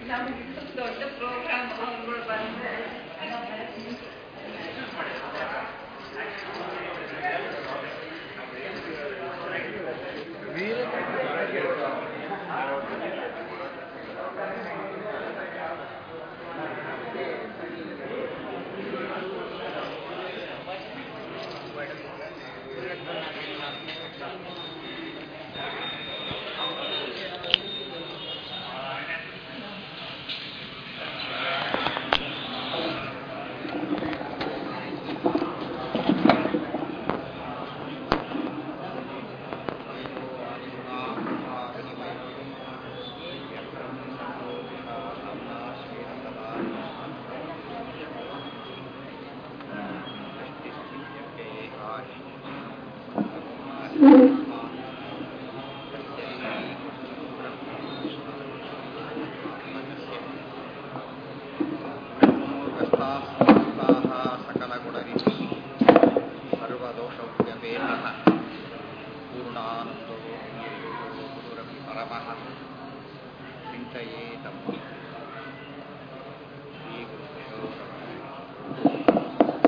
ನಮಗೆ ದೊಡ್ಡ ಪ್ರೋಗ್ರಾಮ್ ಅವ್ರುಗಳು ಬಂದ್ರೆ सकलगुणनिधि सर्वदोषव्यपेतः पूर्णानन्दो गुरुरपि परमः चिन्तयेतं श्रीगुरुभ्यो नमः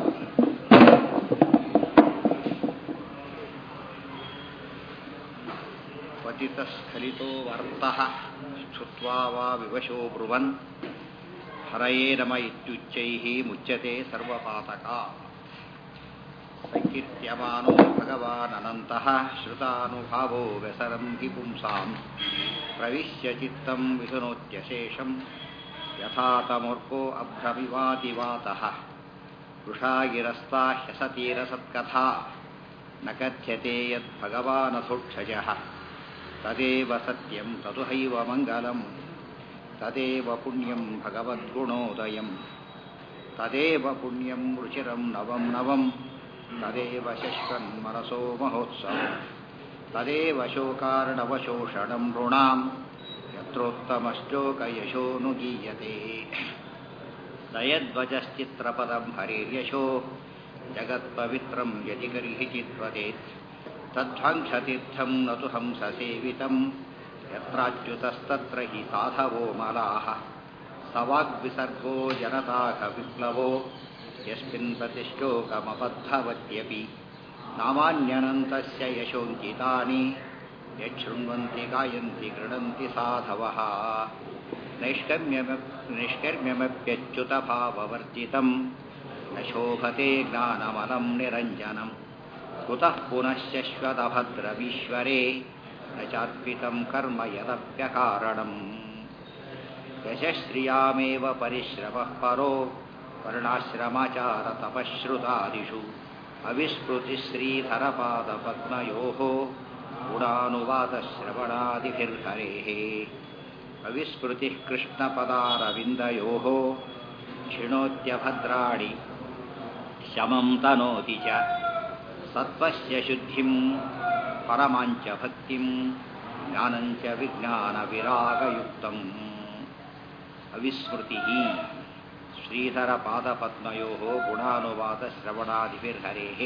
पतितस्खलितो वार्तः श्रुत्वा वा विवशो ब्रुवन् हरये नम इत्युच्चैः मुच्यते सर्वपातका सङ्कीर्त्यमानो भगवाननन्तः श्रुतानुभावो व्यसरं हि पुंसाम् प्रविश्य चित्तं विधुनोत्यशेषं यथा तमूर्को अभ्रमिवातिवातः वृषागिरस्ता ह्यसतीरसत्कथा न कथ्यते यद्भगवानथोक्षजः तदेव सत्यं तदुहैव मङ्गलम् तदेव पुण्यं भगवद्गुणोदयम् तदेव पुण्यं रुचिरं नवं नवं तदेव शश्वन्मनसो महोत्सवम् तदेव शोकार्णवशोषणं नृणां यत्रोत्तमश्लोकयशोऽनुगीयते दयध्वजश्चित्रपदं हरिर्यशो जगत्पवित्रं यदि कर्हि चित्वदेत् तद्ध्वंसतीर्थं न तु हंससेवितं यत्राच्युतस्तत्र हि साधवो मलाः स वाग्विसर्गो जनताघविप्लवो यस्मिन् प्रतिश्लोकमबद्धवत्यपि नामान्यनन्तस्य यशोङ्कितानि यच्छृण्वन्ति गायन्ति गृणन्ति साधवः नैष्कर्म्यम नैष्कर्म्यमप्यच्युतभाववर्जितं न शोभते ज्ञानमलं निरञ्जनम् कुतः पुनश्चश्वतभद्रमीश्वरे न चार्पितं कर्म यदप्यकारणम् यशश्रियामेव परिश्रमः परो वर्णाश्रमाचारतपश्रुतादिषु अविस्मृतिश्रीधरपादपद्मयोः गुणानुवादश्रवणादिभिर्हरेः अविस्मृतिः कृष्णपदारविन्दयोः क्षिणोत्यभद्राणि शमं तनोति च सत्त्वस्य शुद्धिं परमाञ्च भक्तिं ज्ञानञ्च विज्ञानविरागयुक्तम् अविस्मृतिः श्रीधरपादपद्मयोः ಗುಣಾನುವಾದಶ್ರವಣಾದಿಭಿರ್ಹರೇಃ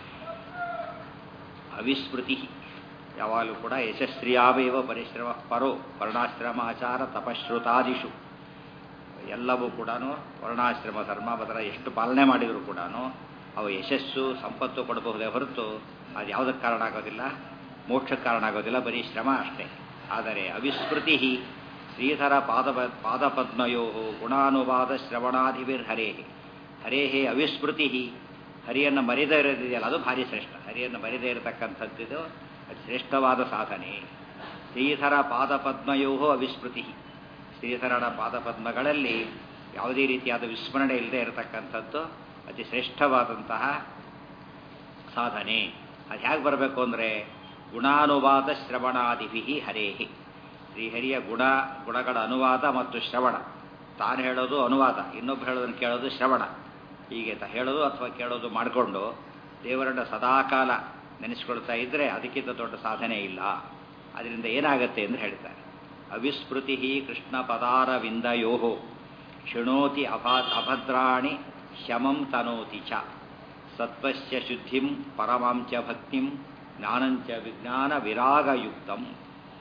ಅವಿಸ್ಮೃತಿ ಯಾವಾಗಲೂ ಕೂಡ ಯಶಸ್ವಿಯಾವೇವ ಪರಿಶ್ರಮ ಪರೋ ವರ್ಣಾಶ್ರಮಾಚಾರ ತಪಶ್ರುತಾದಿಷು ಎಲ್ಲವೂ ಕೂಡ ವರ್ಣಾಶ್ರಮ ಧರ್ಮ ಬದಲ ಎಷ್ಟು ಪಾಲನೆ ಮಾಡಿದರೂ ಕೂಡ ಅವು ಯಶಸ್ಸು ಸಂಪತ್ತು ಕೊಡಬಹುದೇ ಹೊರತು ಅದು ಯಾವುದಕ್ಕೆ ಕಾರಣ ಆಗೋದಿಲ್ಲ ಮೋಕ್ಷಕ್ಕೆ ಕಾರಣ ಆಗೋದಿಲ್ಲ ಬರೀ ಶ್ರಮ ಅಷ್ಟೇ ಆದರೆ ಅವಿಸ್ಮೃತಿ ಶ್ರೀಧರ ಪಾದ ಪಾದಪದ್ಮಯೋ ಗುಣಾನುವಾದ ಶ್ರವಣಾದಿವಿರ್ ಹರೇ ಹರೇ ಅವಿಸ್ಮೃತಿ ಹರಿಯನ್ನು ಮರೆದೇ ಇರೋದಿದೆಯಲ್ಲ ಅದು ಭಾರಿ ಶ್ರೇಷ್ಠ ಹರಿಯನ್ನು ಮರೆದೇ ಇರತಕ್ಕಂಥದ್ದು ಅದು ಶ್ರೇಷ್ಠವಾದ ಸಾಧನೆ ಶ್ರೀಧರ ಪಾದಪದ್ಮಯೋ ಅವಿಸ್ಮೃತಿ ಶ್ರೀಧರನ ಪಾದಪದ್ಮಗಳಲ್ಲಿ ಯಾವುದೇ ರೀತಿಯಾದ ವಿಸ್ಮರಣೆ ಇಲ್ಲದೆ ಇರತಕ್ಕಂಥದ್ದು ಅತಿ ಶ್ರೇಷ್ಠವಾದಂತಹ ಸಾಧನೆ ಅದು ಹೇಗೆ ಬರಬೇಕು ಅಂದರೆ ಗುಣಾನುವಾದ ಶ್ರವಣಾದಿಭಿ ಹರೇಹಿ ಶ್ರೀಹರಿಯ ಗುಣ ಗುಣಗಳ ಅನುವಾದ ಮತ್ತು ಶ್ರವಣ ತಾನು ಹೇಳೋದು ಅನುವಾದ ಇನ್ನೊಬ್ಬರು ಹೇಳೋದನ್ನು ಕೇಳೋದು ಶ್ರವಣ ಹೀಗೆ ತ ಹೇಳೋದು ಅಥವಾ ಕೇಳೋದು ಮಾಡಿಕೊಂಡು ದೇವರನ್ನ ಸದಾಕಾಲ ನೆನೆಸ್ಕೊಳ್ತಾ ಇದ್ದರೆ ಅದಕ್ಕಿಂತ ದೊಡ್ಡ ಸಾಧನೆ ಇಲ್ಲ ಅದರಿಂದ ಏನಾಗತ್ತೆ ಎಂದು ಹೇಳ್ತಾರೆ ಅವಿಸ್ಮೃತಿ ಕೃಷ್ಣ ಪದಾರವಿಂದಯೋ ಶೃಣೋತಿ ಅಭಾ ಅಭದ್ರಾಣಿ ಶಮಂ ತನೋತಿ ಚ ಸತ್ವಸ್ಯ ಶುದ್ಧಿಂ ಪರಮಾಂಚ ಭಕ್ತಿಂ ಜ್ಞಾನಂಚ ವಿಜ್ಞಾನ ವಿರಾಗಯುಕ್ತಂ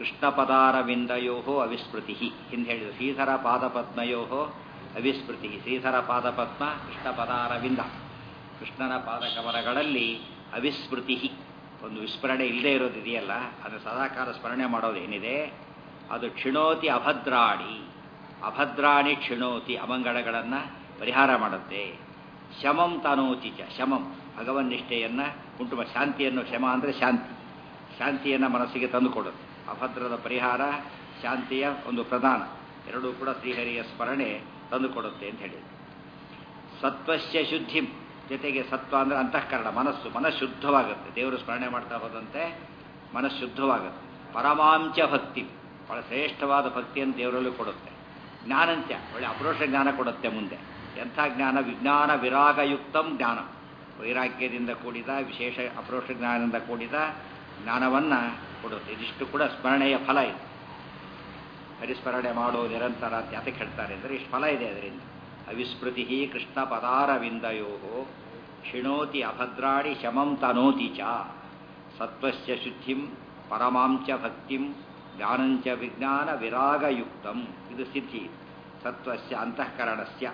ಕೃಷ್ಣಪದಾರವಿಂದಯೋ ಅವಿಸ್ಮೃತಿ ಹಿಂದೆ ಹೇಳಿದ್ರು ಶ್ರೀಧರ ಪಾದಪದ್ಮಯೋ ಅವಿಸ್ಮೃತಿ ಶ್ರೀಧರ ಪಾದಪದ್ಮ ಕೃಷ್ಣಪದಾರವಿಂದ ಕೃಷ್ಣನ ಪಾದಕಮರಗಳಲ್ಲಿ ಅವಿಸ್ಮೃತಿ ಒಂದು ವಿಸ್ಮರಣೆ ಇಲ್ಲದೆ ಇರೋದಿದೆಯಲ್ಲ ಅದು ಸದಾಕಾಲ ಸ್ಮರಣೆ ಮಾಡೋದೇನಿದೆ ಅದು ಕ್ಷಿಣೋತಿ ಅಭದ್ರಾಣಿ ಅಭದ್ರಾಣಿ ಕ್ಷಿಣೋತಿ ಅಮಂಗಳಗಳನ್ನು ಪರಿಹಾರ ಮಾಡುತ್ತೆ ಶಮಂ ತನೋತಿ ಚ ಶಮಂ ಭಗವನ್ನಿಷ್ಠೆಯನ್ನು ಉಂಟು ಮಾ- ಶಾಂತಿಯನ್ನು ಶಮ ಅಂದರೆ ಶಾಂತಿ ಶಾಂತಿಯನ್ನು ಮನಸ್ಸಿಗೆ ತಂದುಕೊಡುತ್ತೆ ಅಭದ್ರದ ಪರಿಹಾರ ಶಾಂತಿಯ ಒಂದು ಪ್ರಧಾನ ಎರಡೂ ಕೂಡ ಶ್ರೀಹರಿಯ ಸ್ಮರಣೆ ತಂದುಕೊಡುತ್ತೆ ಅಂತ ಹೇಳಿದೆ ಸತ್ವಸ್ಯ ಶುದ್ಧಿ ಜೊತೆಗೆ ಸತ್ವ ಅಂದರೆ ಅಂತಃಕರಣ ಮನಸ್ಸು ಮನಸ್ಸು ಶುದ್ಧವಾಗುತ್ತೆ ದೇವರು ಸ್ಮರಣೆ ಮಾಡ್ತಾ ಹೋದಂತೆ ಮನಸ್ಸು ಶುದ್ಧವಾಗುತ್ತೆ ಪರಮಾಂಚ ಭಕ್ತಿ ಬಹಳ ಶ್ರೇಷ್ಠವಾದ ಭಕ್ತಿಯನ್ನು ದೇವರಲ್ಲೂ ಕೊಡುತ್ತೆ ಜ್ಞಾನಂತ್ಯ ಒಳ್ಳೆ ಅಪರೋಷ ಜ್ಞಾನ ಕೊಡುತ್ತೆ ಮುಂದೆ ಎಂಥ ಜ್ಞಾನ ವಿಜ್ಞಾನ ವಿರಾಗಯುಕ್ತಂ ಜ್ಞಾನ ವೈರಾಗ್ಯದಿಂದ ಕೂಡಿದ ವಿಶೇಷ ಅಪರೋಷ ಜ್ಞಾನದಿಂದ ಕೂಡಿದ ಜ್ಞಾನವನ್ನು ಕೊಡುತ್ತೆ ಇದಿಷ್ಟು ಕೂಡ ಸ್ಮರಣೆಯ ಫಲ ಇದೆ ಹರಿಸ್ಮರಣೆ ಮಾಡೋ ನಿರಂತರ ಅಂತ ಯಾತಕ್ಕೆ ಹೇಳ್ತಾರೆ ಅಂದರೆ ಇಷ್ಟು ಫಲ ಇದೆ ಅದರಿಂದ ಅವಿಸ್ಮೃತಿ ಕೃಷ್ಣ ಪದಾರವಿಂದಯೋ ಕ್ಷಿಣೋತಿ ಅಭದ್ರಾಣಿ ಶಮಂ ತನೋತಿ ಚ ಸತ್ವಸ್ಯ ಶುದ್ಧಿಂ ಪರಮಾಂಚ ಭಕ್ತಿಂ ಜ್ಞಾನಂಚ ವಿಜ್ಞಾನ ವಿರಾಗಯುಕ್ತಂ ಇದು ಸಿದ್ಧಿ ಸತ್ವಸ್ಯ ಅಂತಃಕರಣಸ್ಯ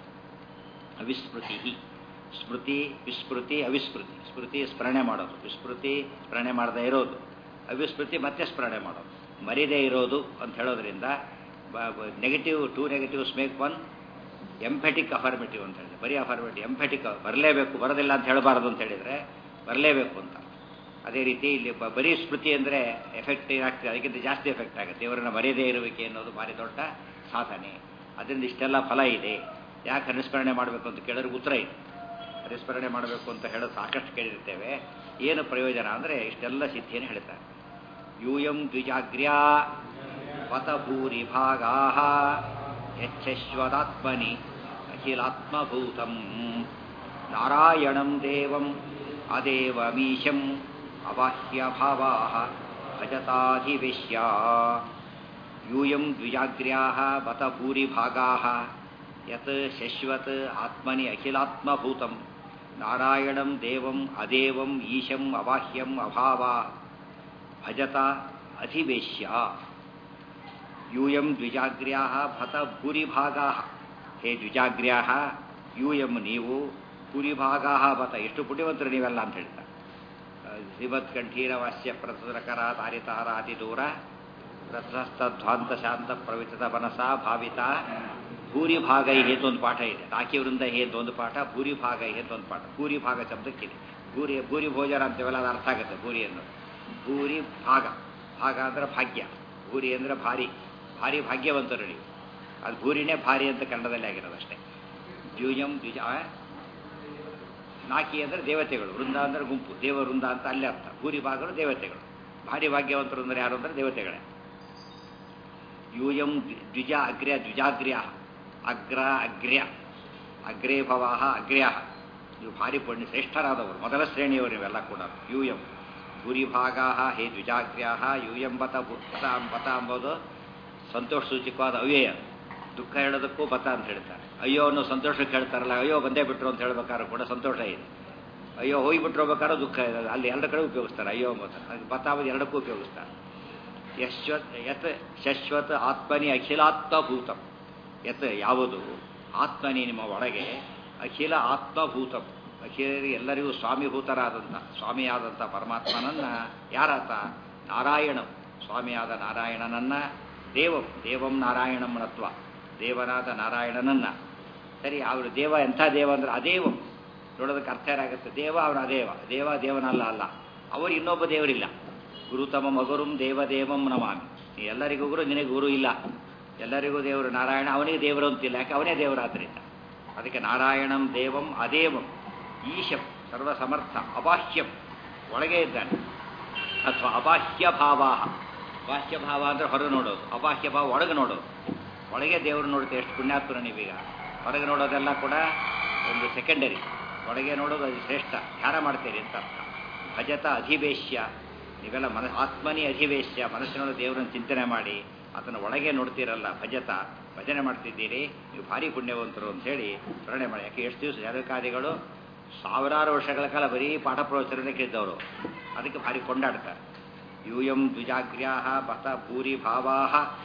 ಅವಿಸ್ಮೃತಿ ಸ್ಮೃತಿ ವಿಸ್ಮೃತಿ ಅವಿಸ್ಮೃತಿ ಸ್ಮೃತಿ ಸ್ಮರಣೆ ಮಾಡೋದು ವಿಸ್ಮೃತಿ ಸ್ಮರಣೆ ಮಾಡದೇ ಇರೋದು ಅವಿಸ್ಮೃತಿ ಮತ್ತೆ ಸ್ಮರಣೆ ಮಾಡೋದು ಮರಿದೇ ಇರೋದು ಅಂತ ಹೇಳೋದ್ರಿಂದ negative two negatives make one emphatic affirmative ಅಂತ ಹೇಳಿದ್ರೆ ಬರೀ ಅಫರ್ಮೇಟಿವ್ ಎಂಫೆಟಿಕ್ ಬರಲೇಬೇಕು ಬರೋದಿಲ್ಲ ಅಂತ ಹೇಳಬಾರದು ಅಂತ ಹೇಳಿದರೆ ಬರಲೇಬೇಕು ಅಂತ ಅದೇ ರೀತಿ ಇಲ್ಲಿ ಬ- ಬರೀ ಸ್ಮೃತಿ ಅಂದರೆ ಎಫೆಕ್ಟ್ ಏನಾಗ್ತದೆ ಅದಕ್ಕಿಂತ ಜಾಸ್ತಿ ಎಫೆಕ್ಟ್ ಆಗುತ್ತೆ ದೇವರನ್ನ ಮರೆಯದೇ ಇರುವಿಕೆ ಅನ್ನೋದು ಭಾರಿ ದೊಡ್ಡ ಸಾಧನೆ ಅದರಿಂದ ಇಷ್ಟೆಲ್ಲ ಫಲ ಇದೆ ಯಾಕೆ ಅನುಸ್ಮರಣೆ ಮಾಡಬೇಕು ಅಂತ ಕೇಳಿದ್ರೆ ಉತ್ತರ ಇದೆ ಹರಿಸ್ಮರಣೆ ಮಾಡಬೇಕು ಅಂತ ಹೇಳೋದು ಸಾಕಷ್ಟು ಕೇಳಿರ್ತೇವೆ ಏನು ಪ್ರಯೋಜನ ಅಂದರೆ ಇಷ್ಟೆಲ್ಲ ಸಿದ್ಧಿಯನ್ನು ಹೇಳ್ತಾರೆ ಯೂಯಂ ದ್ವಿಜಾಗ್ರ್ಯಾ ಪತಭೂರಿ ಭಾಗಾ ಯಚ್ಛಶ್ವದಾತ್ಮನಿ ಅಖಿಲಾತ್ಮಭೂತಂ ನಾರಾಯಣಂ ದೇವಂ ಅದೇವಮೀಶಂ ಅಬಾಹ್ಯಭಾವಾ ಭಜತಾಧಿವೇಶ್ಯ ಯೂಯಂ ದ್ವಿಜಾಗ್ರ್ಯಾ ಬತ ಭೂರಿಭಾಗಾ ಯತ್ ಶಶ್ವತ್ ಆತ್ಮನಿ ಅಖಿಲಾತ್ಮಭೂತಂ ನಾರಾಯಣಂ ದೇವಂ ಅದೇವಂ ಈಶಂ ಅಬಾಹ್ಯಂ ಅಭಾವ ಭಜತ ಅಧಿವೇಶ್ಯ ಯೂಯಂ ದ್ವಿಜಾಗ್ರ್ಯಾ ಭತ ಭೂರಿಭಾಗಾ ಹೇ ದ್ವಿಜಾಗ್ರ್ಯಾ ಯೂಯಂ ನೀವು ಭೂರಿಭಾಗಾ ಬತ ಎಷ್ಟು ಪುಟಿವಂತರು ನೀವೆಲ್ಲ ಅಂತ ಹೇಳ್ತಾರೆ ಶ್ರೀಮತ್ ಕಂಠೀರವಾಸ್ಯ ಪ್ರಸುರಕರ ತಾರಿತಾರ ಅತಿ ದೂರ ರಥಸ್ಥಧ್ವಾಂತ ಶಾಂತ ಪ್ರವಿತದ ಮನಸ ಭಾವಿತ ಭೂರಿಭಾಗೈ ಅಂತ ಒಂದು ಪಾಠ ಇದೆ ತಾಕಿ ವೃಂದ ಹೇ ಅಂತ ಒಂದು ಪಾಠ ಭೂರಿಭಾಗೈ ಅಂತ ಒಂದು ಪಾಠ ಭೂರಿಭಾಗ ಶಬ್ದಕ್ಕಿದೆ ಭೂರಿ ಭೂರಿ ಭೋಜನ ಅಂತೀವಲ್ಲ ಅದು ಅರ್ಥ ಆಗುತ್ತೆ ಭೂರಿ ಅನ್ನೋದು ಭೂರಿ ಭಾಗ ಭಾಗ ಅಂದ್ರೆ ಭಾಗ್ಯ ಭೂರಿ ಅಂದ್ರೆ ಭಾರಿ ಭಾರಿ ಭಾಗ್ಯವಂತರು ನೀವು ಅದು ಭೂರಿನೇ ಭಾರಿ ಅಂತ ಕನ್ನಡದಲ್ಲಿ ಆಗಿರೋದು ಅಷ್ಟೇ ದ್ಯೂಜಂ ದ್ವಿಜ ಆ? ನಾಕಿ ಅಂದರೆ ದೇವತೆಗಳು ವೃಂದ ಅಂದರೆ ಗುಂಪು ದೇವ ವೃಂದ ಅಂತ ಅಲ್ಲೇ ಅರ್ಥ ಭೂರಿ ಭಾಗಗಳು ದೇವತೆಗಳು ಭಾರಿ ಭಾಗ್ಯವಂತರು ಅಂದರೆ ಯಾರು ಅಂದರೆ ದೇವತೆಗಳೇ ಯೂಯಂ ದ್ವಿಜ ಅಗ್ರ್ಯ ದ್ವಿಜಾಗ್ರ್ಯ ಅಗ್ರ ಅಗ್ರ್ಯ ಅಗ್ರೇ ಭವಾಹ ಅಗ್ರ್ಯ ಇವು ಭಾರಿ ಪುಣ್ಯ ಶ್ರೇಷ್ಠರಾದವರು ಮೊದಲ ಶ್ರೇಣಿಯವರು ಇವೆಲ್ಲ ಕೂಡ ಯೂಯಂ ಭೂರಿಭಾಗಾ ಹೇ ದ್ವಿಜಾಗ್ರ್ಯಾ ಯೂಯಂ ಬತ ಭೂ- ಬತ ಬತ ಎಂಬುದು ಸಂತೋಷ ಸೂಚಕವಾದ ಅವ್ಯಯ ದುಃಖ ಹೇಳೋದಕ್ಕೂ ಬತ ಅಂತ ಹೇಳ್ತಾರೆ ಅಯ್ಯೋ ಅನ್ನೋ ಸಂತೋಷಕ್ಕೆ ಹೇಳ್ತಾರಲ್ಲ ಅಯ್ಯೋ ಬಂದೇ ಬಿಟ್ರು ಅಂತ ಹೇಳ್ಬೇಕಾದ್ರೂ ಕೂಡ ಸಂತೋಷ ಇದೆ ಅಯ್ಯೋ ಹೋಗಿಬಿಟ್ರು ಹೋಗ್ಬೇಕಾದ್ರೂ ದುಃಖ ಇದೆ ಅಲ್ಲಿ ಎರಡು ಕಡೆ ಉಪಯೋಗಿಸ್ತಾರೆ ಅಯ್ಯೋ ಎಂಬುದು ಅದು ಬತ ಎಂಬುದು ಎರಡಕ್ಕೂ ಉಪಯೋಗಿಸ್ತಾರೆ ಯಶ್ವತ್ ಯತ್ ಶಶ್ವತ್ ಆತ್ಮನಿ ಅಖಿಲಾತ್ಮಭೂತಂ ಯತ್ ಯಾವುದು ಆತ್ಮನಿ ನಿಮ್ಮ ಒಳಗೆ ಅಖಿಲ ಆತ್ಮಭೂತಂ ಅಖಿಲರಿಗೆ ಎಲ್ಲರಿಗೂ ಸ್ವಾಮಿಭೂತರಾದಂಥ ಸ್ವಾಮಿಯಾದಂಥ ಪರಮಾತ್ಮನನ್ನ ಯಾರಾತ ನಾರಾಯಣಂ ಸ್ವಾಮಿಯಾದ ನಾರಾಯಣನನ್ನ ದೇವಂ ದೇವಂ ನಾರಾಯಣಂ ನತ್ವ ದೇವನಾದ ನಾರಾಯಣನನ್ನ ಸರಿ ಅವರು ದೇವ ಎಂಥ ದೇವ ಅಂದ್ರೆ ಅದೇವಂ ನೋಡೋದಕ್ಕೆ ಅರ್ಥ ಏನಾಗುತ್ತೆ ದೇವ ಅವನ ಅದೇವ ದೇವ ದೇವನಲ್ಲ ಅಲ್ಲ ಅವರು ಇನ್ನೊಬ್ಬ ದೇವರಿಲ್ಲ ಗುರುತಮ ಮಗುರುಂ ದೇವದೇವಂ ನಮಾಮಿ ನೀ ಎಲ್ಲರಿಗೂ ಗುರು ನಿನಗೆ ಗುರು ಇಲ್ಲ ಎಲ್ಲರಿಗೂ ದೇವರು ನಾರಾಯಣ ಅವನಿಗೆ ದೇವರು ಅಂತಿಲ್ಲ ಯಾಕೆ ಅವನೇ ದೇವರಾದ್ರಿಂದ ಅದಕ್ಕೆ ನಾರಾಯಣಂ ದೇವಂ ಅದೇವಂ ಈಶಂ ಸರ್ವಸಮರ್ಥ ಅಬಾಹ್ಯಂ ಒಳಗೆ ಇದ್ದಾನೆ ಅಥವಾ ಅಬಾಹ್ಯ ಭಾವ ಬಾಹ್ಯ ಭಾವ ಅಂದರೆ ಹೊರಗೆ ನೋಡೋದು ಅಬಾಹ್ಯ ಭಾವ ಒಳಗೆ ನೋಡೋದು ಒಳಗೆ ದೇವರು ನೋಡುತ್ತೆ ಎಷ್ಟು ಪುಣ್ಯಾತ್ಮನ ನೀವೀಗ ಹೊರಗೆ ನೋಡೋದೆಲ್ಲ ಕೂಡ ಒಂದು ಸೆಕೆಂಡರಿ ಒಳಗೆ ನೋಡೋದು ಅದು ಶ್ರೇಷ್ಠ ಧ್ಯಾನ ಮಾಡ್ತೀರಿ ಅಂತ ಅರ್ಥ ಭಜತ ಅಧಿವೇಶ್ಯ ನೀವೆಲ್ಲ ಮನ ಆತ್ಮನಿ ಅಧಿವೇಶ್ಯ ಮನಸ್ಸಿನೊಳಗೆ ದೇವರನ್ನು ಚಿಂತನೆ ಮಾಡಿ ಅದನ್ನು ಒಳಗೆ ನೋಡ್ತೀರಲ್ಲ ಭಜತ ಭಜನೆ ಮಾಡ್ತಿದ್ದೀರಿ ನೀವು ಭಾರಿ ಪುಣ್ಯವಂತರು ಅಂತ ಹೇಳಿ ಸ್ಮರಣೆ ಮಾಡಿ ಯಾಕೆ ಎಷ್ಟು ದಿವಸ ಯಾದಕಾದಿಗಳು ಸಾವಿರಾರು ವರ್ಷಗಳ ಕಾಲ ಬರೀ ಪಾಠ ಪ್ರವಚನ ಕೇಳಿದವರು ಅದಕ್ಕೆ ಭಾರಿ ಕೊಂಡಾಡ್ತಾರೆ ಯೂಯಂ ದ್ವಿಜಾಗ್ರ್ಯಾ ಬತ ಭೂರಿಭಾವಾ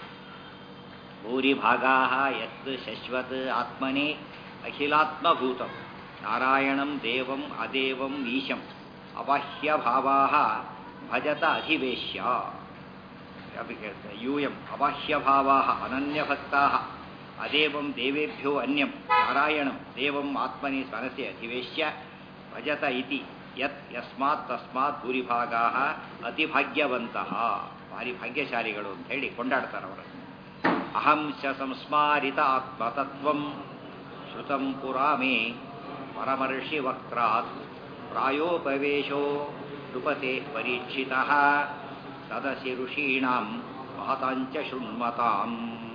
ಭೂರಿಭಾಗಾ ಯತ್ ಶಶ್ವತ್ ಆತ್ಮನೆ ಅಖಿಲಾತ್ಮಭೂತಂ ನಾರಾಯಣಂ ದೇವಂ ಅದೇವಂ ಈಶಂ ಅಬಾಹ್ಯಭಾವಾ ಭಜತ ಅಧಿವೇಶ್ಯ ಅದಕ್ಕೆ ಹೇಳ್ತಾರೆ ಯೂಯಂ ಅಬಾಹ್ಯಭಾವಾ ಅನನ್ಯಭಕ್ತಾ ಅದೇವಂ ದೇವೇಭ್ಯೋ ಅನ್ಯಂ ನಾರಾಯಣಂ ದೇವಂ ಆತ್ಮನಿ ಮನಸಿ ಅಧಿವೇಶ್ಯ ಭಜತ ಇತಿ ಯತ್ ಯಸ್ಮಾತ್ ತಸ್ಮಾತ್ ಭೂರಿಭಾಗಾ ಅತಿಭಾಗ್ಯವಂತಹ ಭಾರಿ ಭಾಗ್ಯಶಾಲಿಗಳು ಅಂತ ಹೇಳಿ ಕೊಂಡಾಡ್ತಾರೆ ಅವರನ್ನು ಅಹಂ ಚ ಸಂಸ್ಮಾರಿತ ಆತ್ಮತತ್ವಂ ಶ್ರುತಂ ಪುರಾ ಮೇ ಪರಮರ್ಷಿ ವಕ್ರಾತ್ ಪ್ರಾಯೋಪವೇಶೋ ನೃಪತೆ ಪರೀಕ್ಷಿತ ಸದಸಿ ಋಷೀಣಾಂ ಮಹತಾಂಚ ಶೃಣ್ಮತಾಂ